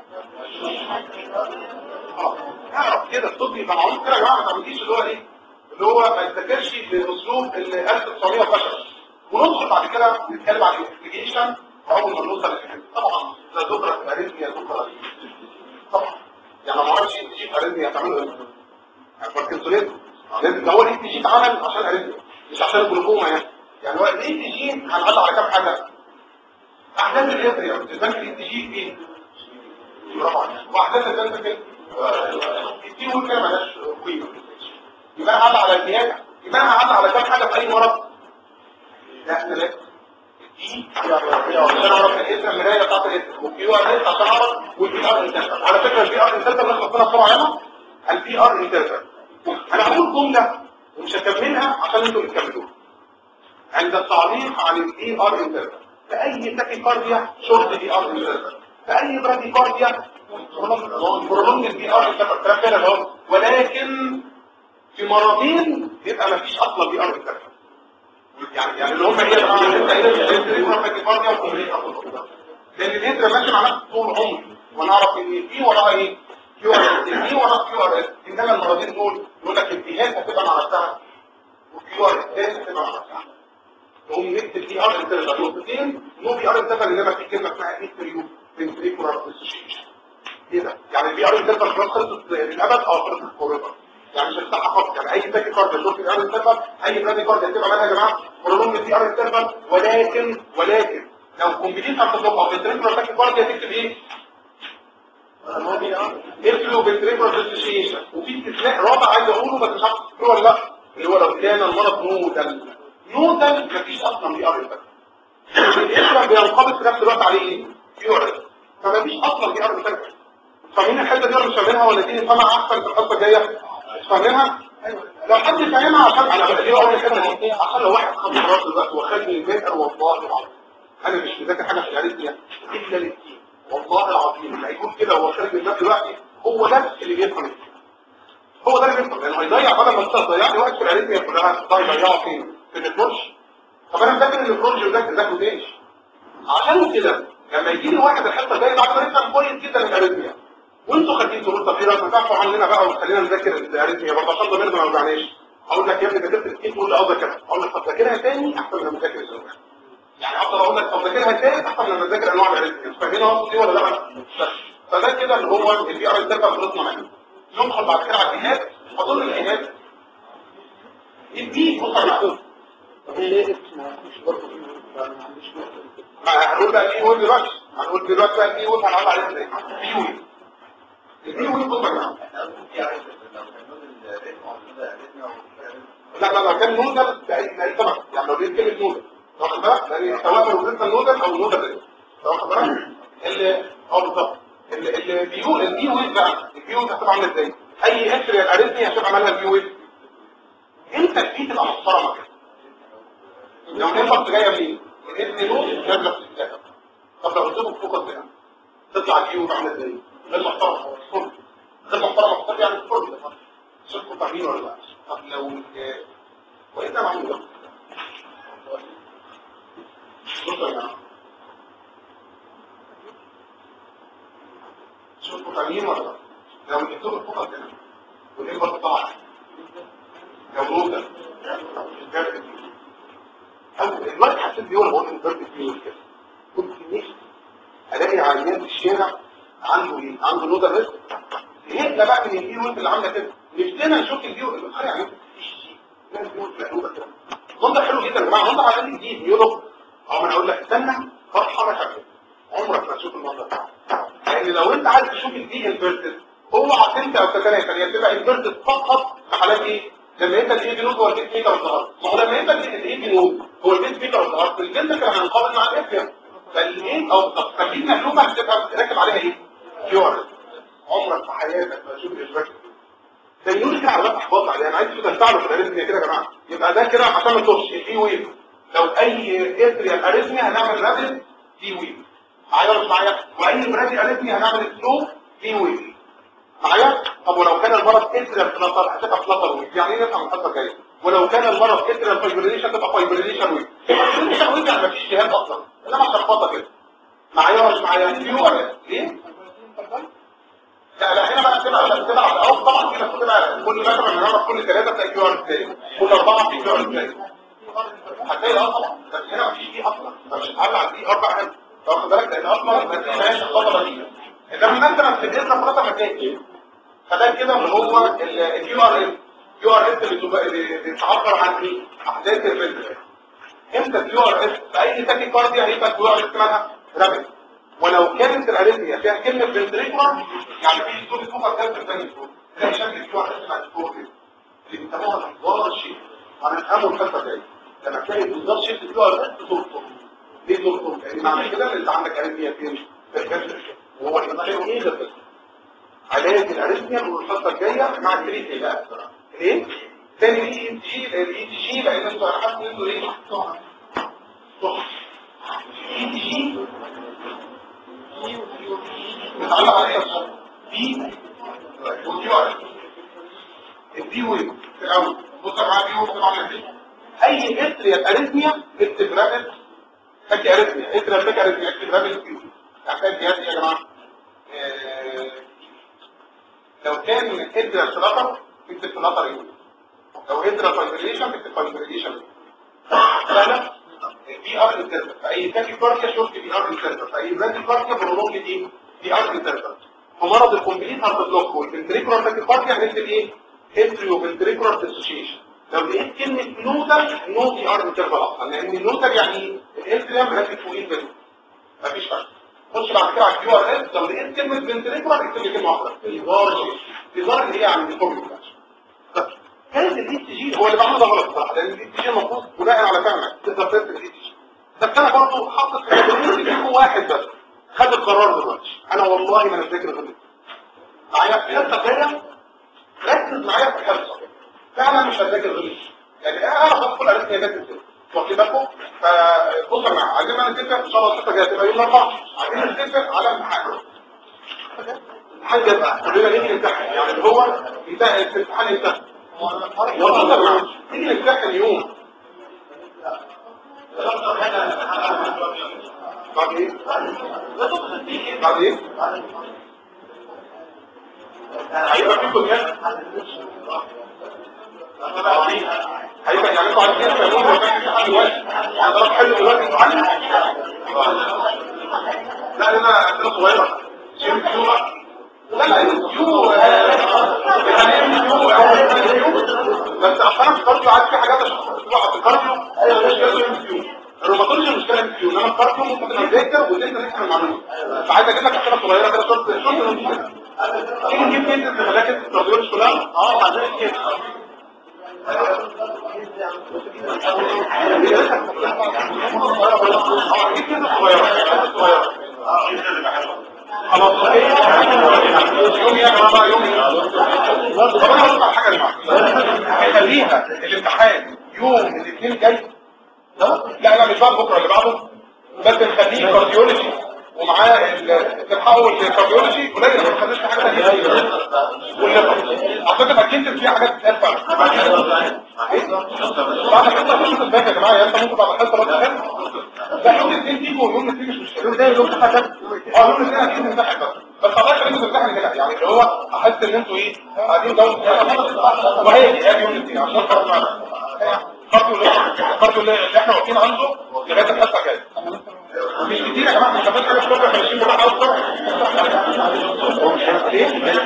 اعرف كده الطب يبقى معروف كده يا جماعه ما تعمليش اللي هو ايه اللي هو ما يذاكرش بالاسلوب اللي 1910 وندخل بعد كده نتكلم عن الانفستيجيشن واول ما نوصل للحته طبعا ده دكتور اريثميا دكتور طبعا يعني ما اعرفش انت شيء اريثميا تعمله ايه باركنسونيزم لازم ده هو الاي تي جي اتعمل عشان اريثميا مش عشان الجلوكوما يعني يعني هو الاي تي جي هنعدي على كام حاجه احداث الاريثميا البنك الاي تي جي ايه برافو عليك واحداث البنك دي هو كده مالهاش قيمه يبقى انا على النيابه يبقى انا هعدي على كام حاجه في اي مرض لا ثلاثه دي عشان اعرف الاسم المرايه بتاعت الاسم والكيو ار اس عشان اعرف والبي ار انترفال على فكره البي ار انترفال اللي احنا بسرعه هنا البي ار انترفال انا هقول جمله ومش هكملها عشان انتوا اللي تكملوها عند التعليق عن الاي ار انترفال في اي تاكيكارديا شورت بي ار انترفال في اي براديكارديا برولونج البي ار انترفال كلام كده اهو ولكن في مرضين بيبقى ما فيش اصلا بي ار انترفال يعني يعني اللي هم ايه بقى انت ايه الانترفال تاكيكارديا وكومبليت لان الانترا ماشي مع نفسه طول عمره وانا اعرف ان في وراها ايه كيو ار اس دي وراها كيو ار اس انما المرضين دول يقول لك الجهاز هتبقى مع نفسها والكيو ار اس هتبقى مع نفسها تقوم نكتب دي ار انترفال نقطتين نو بي ار انترفال انما في كلمه اسمها هيستريو فنتريكولار اسوشيشن ايه ده يعني البي ار انترفال خلاص خلصت للابد اه خلصت فوريفر يعني مش هتفتحها خالص يعني اي تاكي كارد شوف الار انترفال اي برادي كارد هتبقى مالها يا جماعه برولونج البي ار انترفال ولكن ولكن لو كومبليت هتطلق او فنتريكولار تاكي كارد هتكتب ايه افلو فنتريكولار اسوشيشن وفي استثناء رابع عايز اقوله بس مش عارف تذكره ولا لا اللي هو لو كان المرض نودل نودل مفيش اصلا بي ار انترفال الاسم بينقبض في نفس الوقت عليه ايه؟ بيورد فما فيش اصلا بي ار انترفال فاهمين الحته دي ولا مش فاهمينها ولا دي نفهمها احسن في الحلقه الجايه مش فاهمينها لو حد فاهمها عشان انا بقى ليه اقول الحته دي عشان لو واحد خد راسه دلوقتي وخدني البيت والله العظيم انا مش مذاكر حاجه في الاريثميا الا للدين والله العظيم اللي هيقول كده وهو خارج من الباب دلوقتي هو ده اللي بيفهم الدين. هو ده اللي بيفهم لانه هيضيع بدل ما انت تضيع لي وقت في الاريثميا كلها هتضيعه فين؟ في النتورج طب انا مذاكر النتورج وذاكر ذاكره ليش؟ عشان كده لما يجي لي واحد الحصه الجايه بعد ما يفهم كويس جدا الاريثميا وانتوا خارجين تقولوا طب ايه رايك ما تعرفوا عننا بقى وخلينا نذاكر الاريثميا برضه عشان ضميرنا ما يوجعناش اقول لك يا ابني ذاكرت الاثنين تقول لي اه ذاكرها اقول لك طب ذاكرها تاني احسن من لما تذاكر الاول يعني افضل اقول لك طب ذاكرها تاني احسن من لما تذاكر انواع الاريثميا فاهمين اقصد ايه ولا لا بس فده كده اللي هو البي ار انترفال خلصنا منه ندخل بعد كده على الجهاز اظن الجهاز البي بص على طب ليه اسمه مش برضه ما عنديش ما هنقول بقى ايه وين دلوقتي هنقول دلوقتي بقى ايه وين هنقول عليه ازاي بي وين البي وين بص يا جماعه لا لا لا كان نودل بأي طبعا يعني لو جبت كلمة نودل واخد بالك لان سواء لو جبت النودل او النودل ده واخد بالك اللي اه بالظبط اللي اللي بيو البي ويف بقى البي ويف هتبقى عامله ازاي اي اكس اريثميا هتبقى عملها البي ويف امتى البي تبقى محترمه كده لو الانفكت جايه منين من اسم نود نازله في السكه طب لو قلت له فوكس هنا تطلع البي ويف عامله ازاي غير محترمه غير محترمه محترمه يعني الفرد شوفوا فاهمين ولا لا طب لو وإنت معمول ده بصوا يا جماعة شوفوا فاهمين ولا لا لو الدكتور فقط هنا والإنبر طلع لو رودا الجرد أو الوقت حسيت بيه ولا بقول الجرد فيه كده كنت نفسي ألاقي عيان في الشارع عنده إيه؟ عنده نودا ريسك زهقنا بقى من الفيو اللي عامله كده نفسنا نشوف الفيو اللي بتخيل يعني ناس بيقول مقلوبه كده منظر حلو جدا يا جماعه منظر عشان جديد بيقولوا اه انا اقول لك استنى فرحه ما شافت عمرك ما تشوف المنظر ده لان لو انت عايز تشوف الدي انفيرتد اوعى تنسى او تتناسى هي بتبقى انفيرتد فقط في حالات ايه؟ لما انت الايه بنود هو البيت ميكر الظهر ما هو لما انت الايه بنود هو البيت ميكر الظهر الجلد كان هينقبض مع الافيا فالايه او فالدي مقلوبه بتبقى راكب عليها ايه؟ كيورس عمرك في حياتك ما تشوف الاشباك ده يقول كده على احباط عليه انا عايز تستعمل في الاريثميا كده يا جماعه يبقى ده كده عشان ما تخش الدي ويف لو اي اتريال اريثميا هنعمل رابد دي ويف معايا ولا مش معايا واي برادي اريثميا هنعمل سلو في ويف معايا طب ولو كان المرض اتريال فلاتر هتبقى فلاتر ويف يعني ايه نفهم الحصه الجايه ولو كان المرض اتريال فايبريليشن تبقى فايبريليشن ويف فايبريليشن ويف يعني مفيش جهاز اصلا انما شخبطه كده معايا ولا مش معايا كيو ار ايه لا لا هنا بقى بتبقى بتبقى على الأول طبعا كده بتبقى كل مثلا من نعرف كل ثلاثة تلاقي كيو ار الثاني كل أربعة في كيو ار الثاني هتلاقي اه طبعا بس هنا مفيش دي أصلا مش هتعلق على دي أربع هنا واخد بالك لأن أصلا ما فيهاش الخطرة دي إنما مثلا في الجسم خلاص ما تلاقي فده كده اللي هو الكيو ار اس كيو ار اس اللي بتبقى- اللي بتعبر عن ايه؟ أحداث الفيزيكال امتى الكيو ار اس في اي تاكي كارديا هيبقى الكيو ار اس مالها رابد ولو كانت الاريثميا فيها كلمه فنتريكولار يعني في صوت فوق كده في الثاني صوت ده شكل الكيو ار اس مكتوب كده اللي بيسموها الانظار الشيء هنفهمه الخلفه الجايه لما تلاقي الانظار شيء الكيو ار اس ترطب ليه ترطب؟ لان معنى كده ان انت عندك اريثميا فين؟ في الفنتريكولار وهو الانسان ايه ده بس علاج الاريثميا والخطه الجايه مع التريتي بقى ايه تاني الاي ان جي الاي تي جي لان انتوا انا حاسس ان انتوا ايه الاي تي جي متعلق على ايه بي والكيو ار الدي ويف في الاول بص معايا دي ويف طبعا ازاي اي اتريال اريثميا اكتب رابط تاكي اريثميا اتريال تاكي اريثميا اكتب رابط كيو محتاج جهاز ايه يا جماعه آه، لو كان ادرا فلاتر تكتب فلاتر ايه لو ادرا فايبريشن تكتب فايبريشن سهله البي ار انترفر فاي تاكي كارديا شورت بي ار انترفر فاي برادي كارديا برولونج دي بي ار انترفر ومرض الكومبليت هارت بلوك والفنتريكولار تاكي كارديا هنكتب ايه اتريو فنتريكولار ديسوشيشن لو لقيت كلمه نوتر نو بي ار انترفر اصلا لان النوتر يعني الانتريم راكب فوقيه الفنتريكولار مفيش فرق خش بعد كده على الكيو ار اس لو لقيت كلمه فنتريكولار اكتب لي كلمه واحده ايزار ايزار اللي هي عند الفورم كانت الاي تي جي هو اللي بعمله ده غلط صراحه لان الاي تي جي المفروض بناء على فهمك تقدر تكتب الاي تي جي بس انا برضه حاطط في الكوميونتي في واحد بس خد القرار دلوقتي انا والله ما انا فاكر غير معايا الحصه الجايه ركز معايا في الحصه فعلا مش هتذاكر غير يعني انا بدخل على اسمي ذاكر كده واخد بالكم فبصوا يا جماعه عايزين بقى نتفق ان شاء الله الحصه الجايه تبقى يوم الاربعاء عايزين نتفق على امتحان حاجه بقى كلنا نيجي نمتحن يعني اللي هو انتهى الامتحان انتهى والله يا جماعه نيجي نمتحن يوم بعد ايه؟ بعد ايه؟ هيبقى في كليات هيبقى يعني انتوا عايزين تعملوا مكان في حد دلوقتي يعني ضرب حلو دلوقتي امتحان لا انا اسئله صغيره شيل كيو لا لا كيو بس اصلا في الكارديو عايز في حاجات عشان تروح في الكارديو مش لازم كيو الروماتولوجي المشكله في كيو انما الكارديو ممكن تذاكر وتقدر تفهم المعلومه فعايز اجيب لك اسئله صغيره كده شرط شرط تيجي نجيب كيس في مراكز الكارديولوجي كلها اه عايزين كيس خلاص يوم يا جماعه يوم طب انا هقول حاجه يا جماعه خليها الامتحان يوم الاثنين جاي لا لا مش بعد بكره اللي بعده بس نخليه كارديولوجي ومعاه التحول للكارديولوجي قليل ما نخليش في حاجه ثانيه والليفر اعتقد اكيد في حاجات بتتقال فعلا بعد الحصه في حصه باك يا جماعه يا انت ممكن بعد الحصه بس تفهم لا يوم الاثنين تيجوا يوم الاثنين مش مشكله يوم ده يوم امتحان اه يوم الاثنين اكيد امتحان بس الله يخليكم تمتحن كده يعني اللي هو احس ان انتوا ايه قاعدين جو وهي دي يوم الاثنين عشان برضه برضه اللي احنا واقفين عنده لغايه الحصه الجايه مش كتير يا جماعه مش هفاش حاجه في الشغل ماشيين بالراحه اكتر ليه؟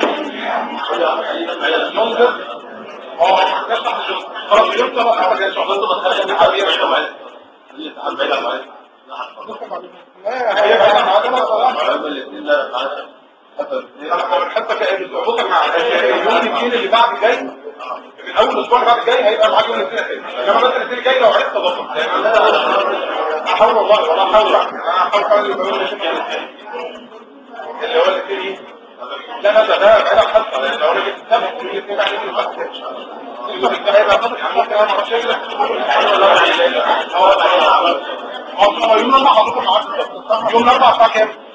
منظر اه نفتح الشغل خلاص اليوم طبعا الحصه الجايه ان شاء الله انتوا بتخرجوا من حبيبي يا جماعه هي بعيدة عن عدم الحصه كانت بص يا جماعه اليوم الاثنين اللي بعد جاي من اول اسبوع بعد جاي هيبقى معاك يوم الاثنين الثاني انما بس الاثنين الجاي لو عرفت تظبط احاول والله والله احاول انا احاول احاول يبقى يوم الاثنين اللي هو الاثنين ايه لا لا ده ده بعيد عن الحصه يعني لو انا جبت سبع الاثنين بعد كده هو يوم الاربعاء حضرتك معاك يوم الاربعاء الساعه كام؟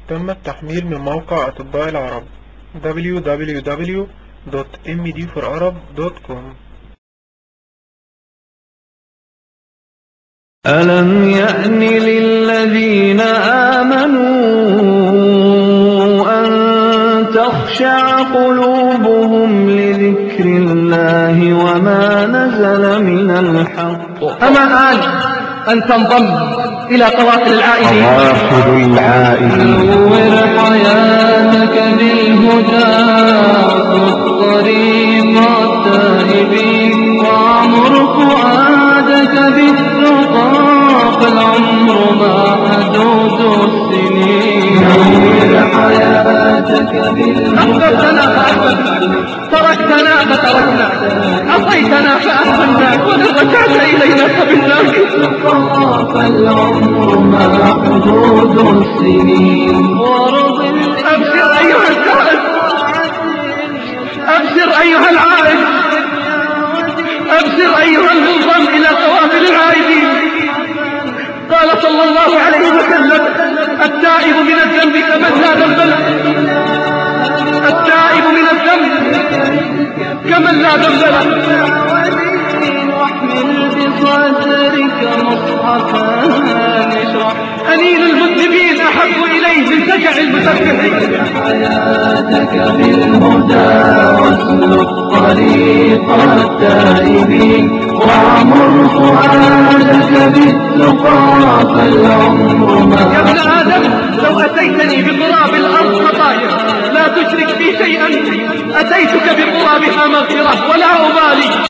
تم التحميل من موقع أطباء العرب www.md4arab.com ألم يأن للذين آمنوا أن تخشع قلوبهم لذكر الله وما نزل من الحق أما آن أن تنضم إلى قوافل العائدين قوافل العائدين نور حياتك بالهدى والطريق التائبين وعمر فؤادك بالتقى فالعمر ما حدود السنين نور حياتك أحببتنا فأحببناك تركتنا فتركناك عصيتنا فأحببناك وإن رجعت إلينا قبلناك فالعمر ما حدود السنين ورضي أبشر أيها الكائن أبشر أيها العائد أبشر أيها المنضم إلى قوافل العائدين قال صلى الله عليه وسلم التائب من الذنب كمن لا ذنب له التائب من الذنب كمن لا ذنب له واحمل بصدرك مصحفا اشرح أنين المذنبين أحب إليه من سجع المسبحين حياتك بالهدى واسلك طريق التائبين وعمر فؤادك بالتقى فالعمر يا ما ابن آدم لو أتيتني بقراب الأرض خطايا لا تشرك بي شيئا أتيتك بقرابها مغفرة ولا أبالي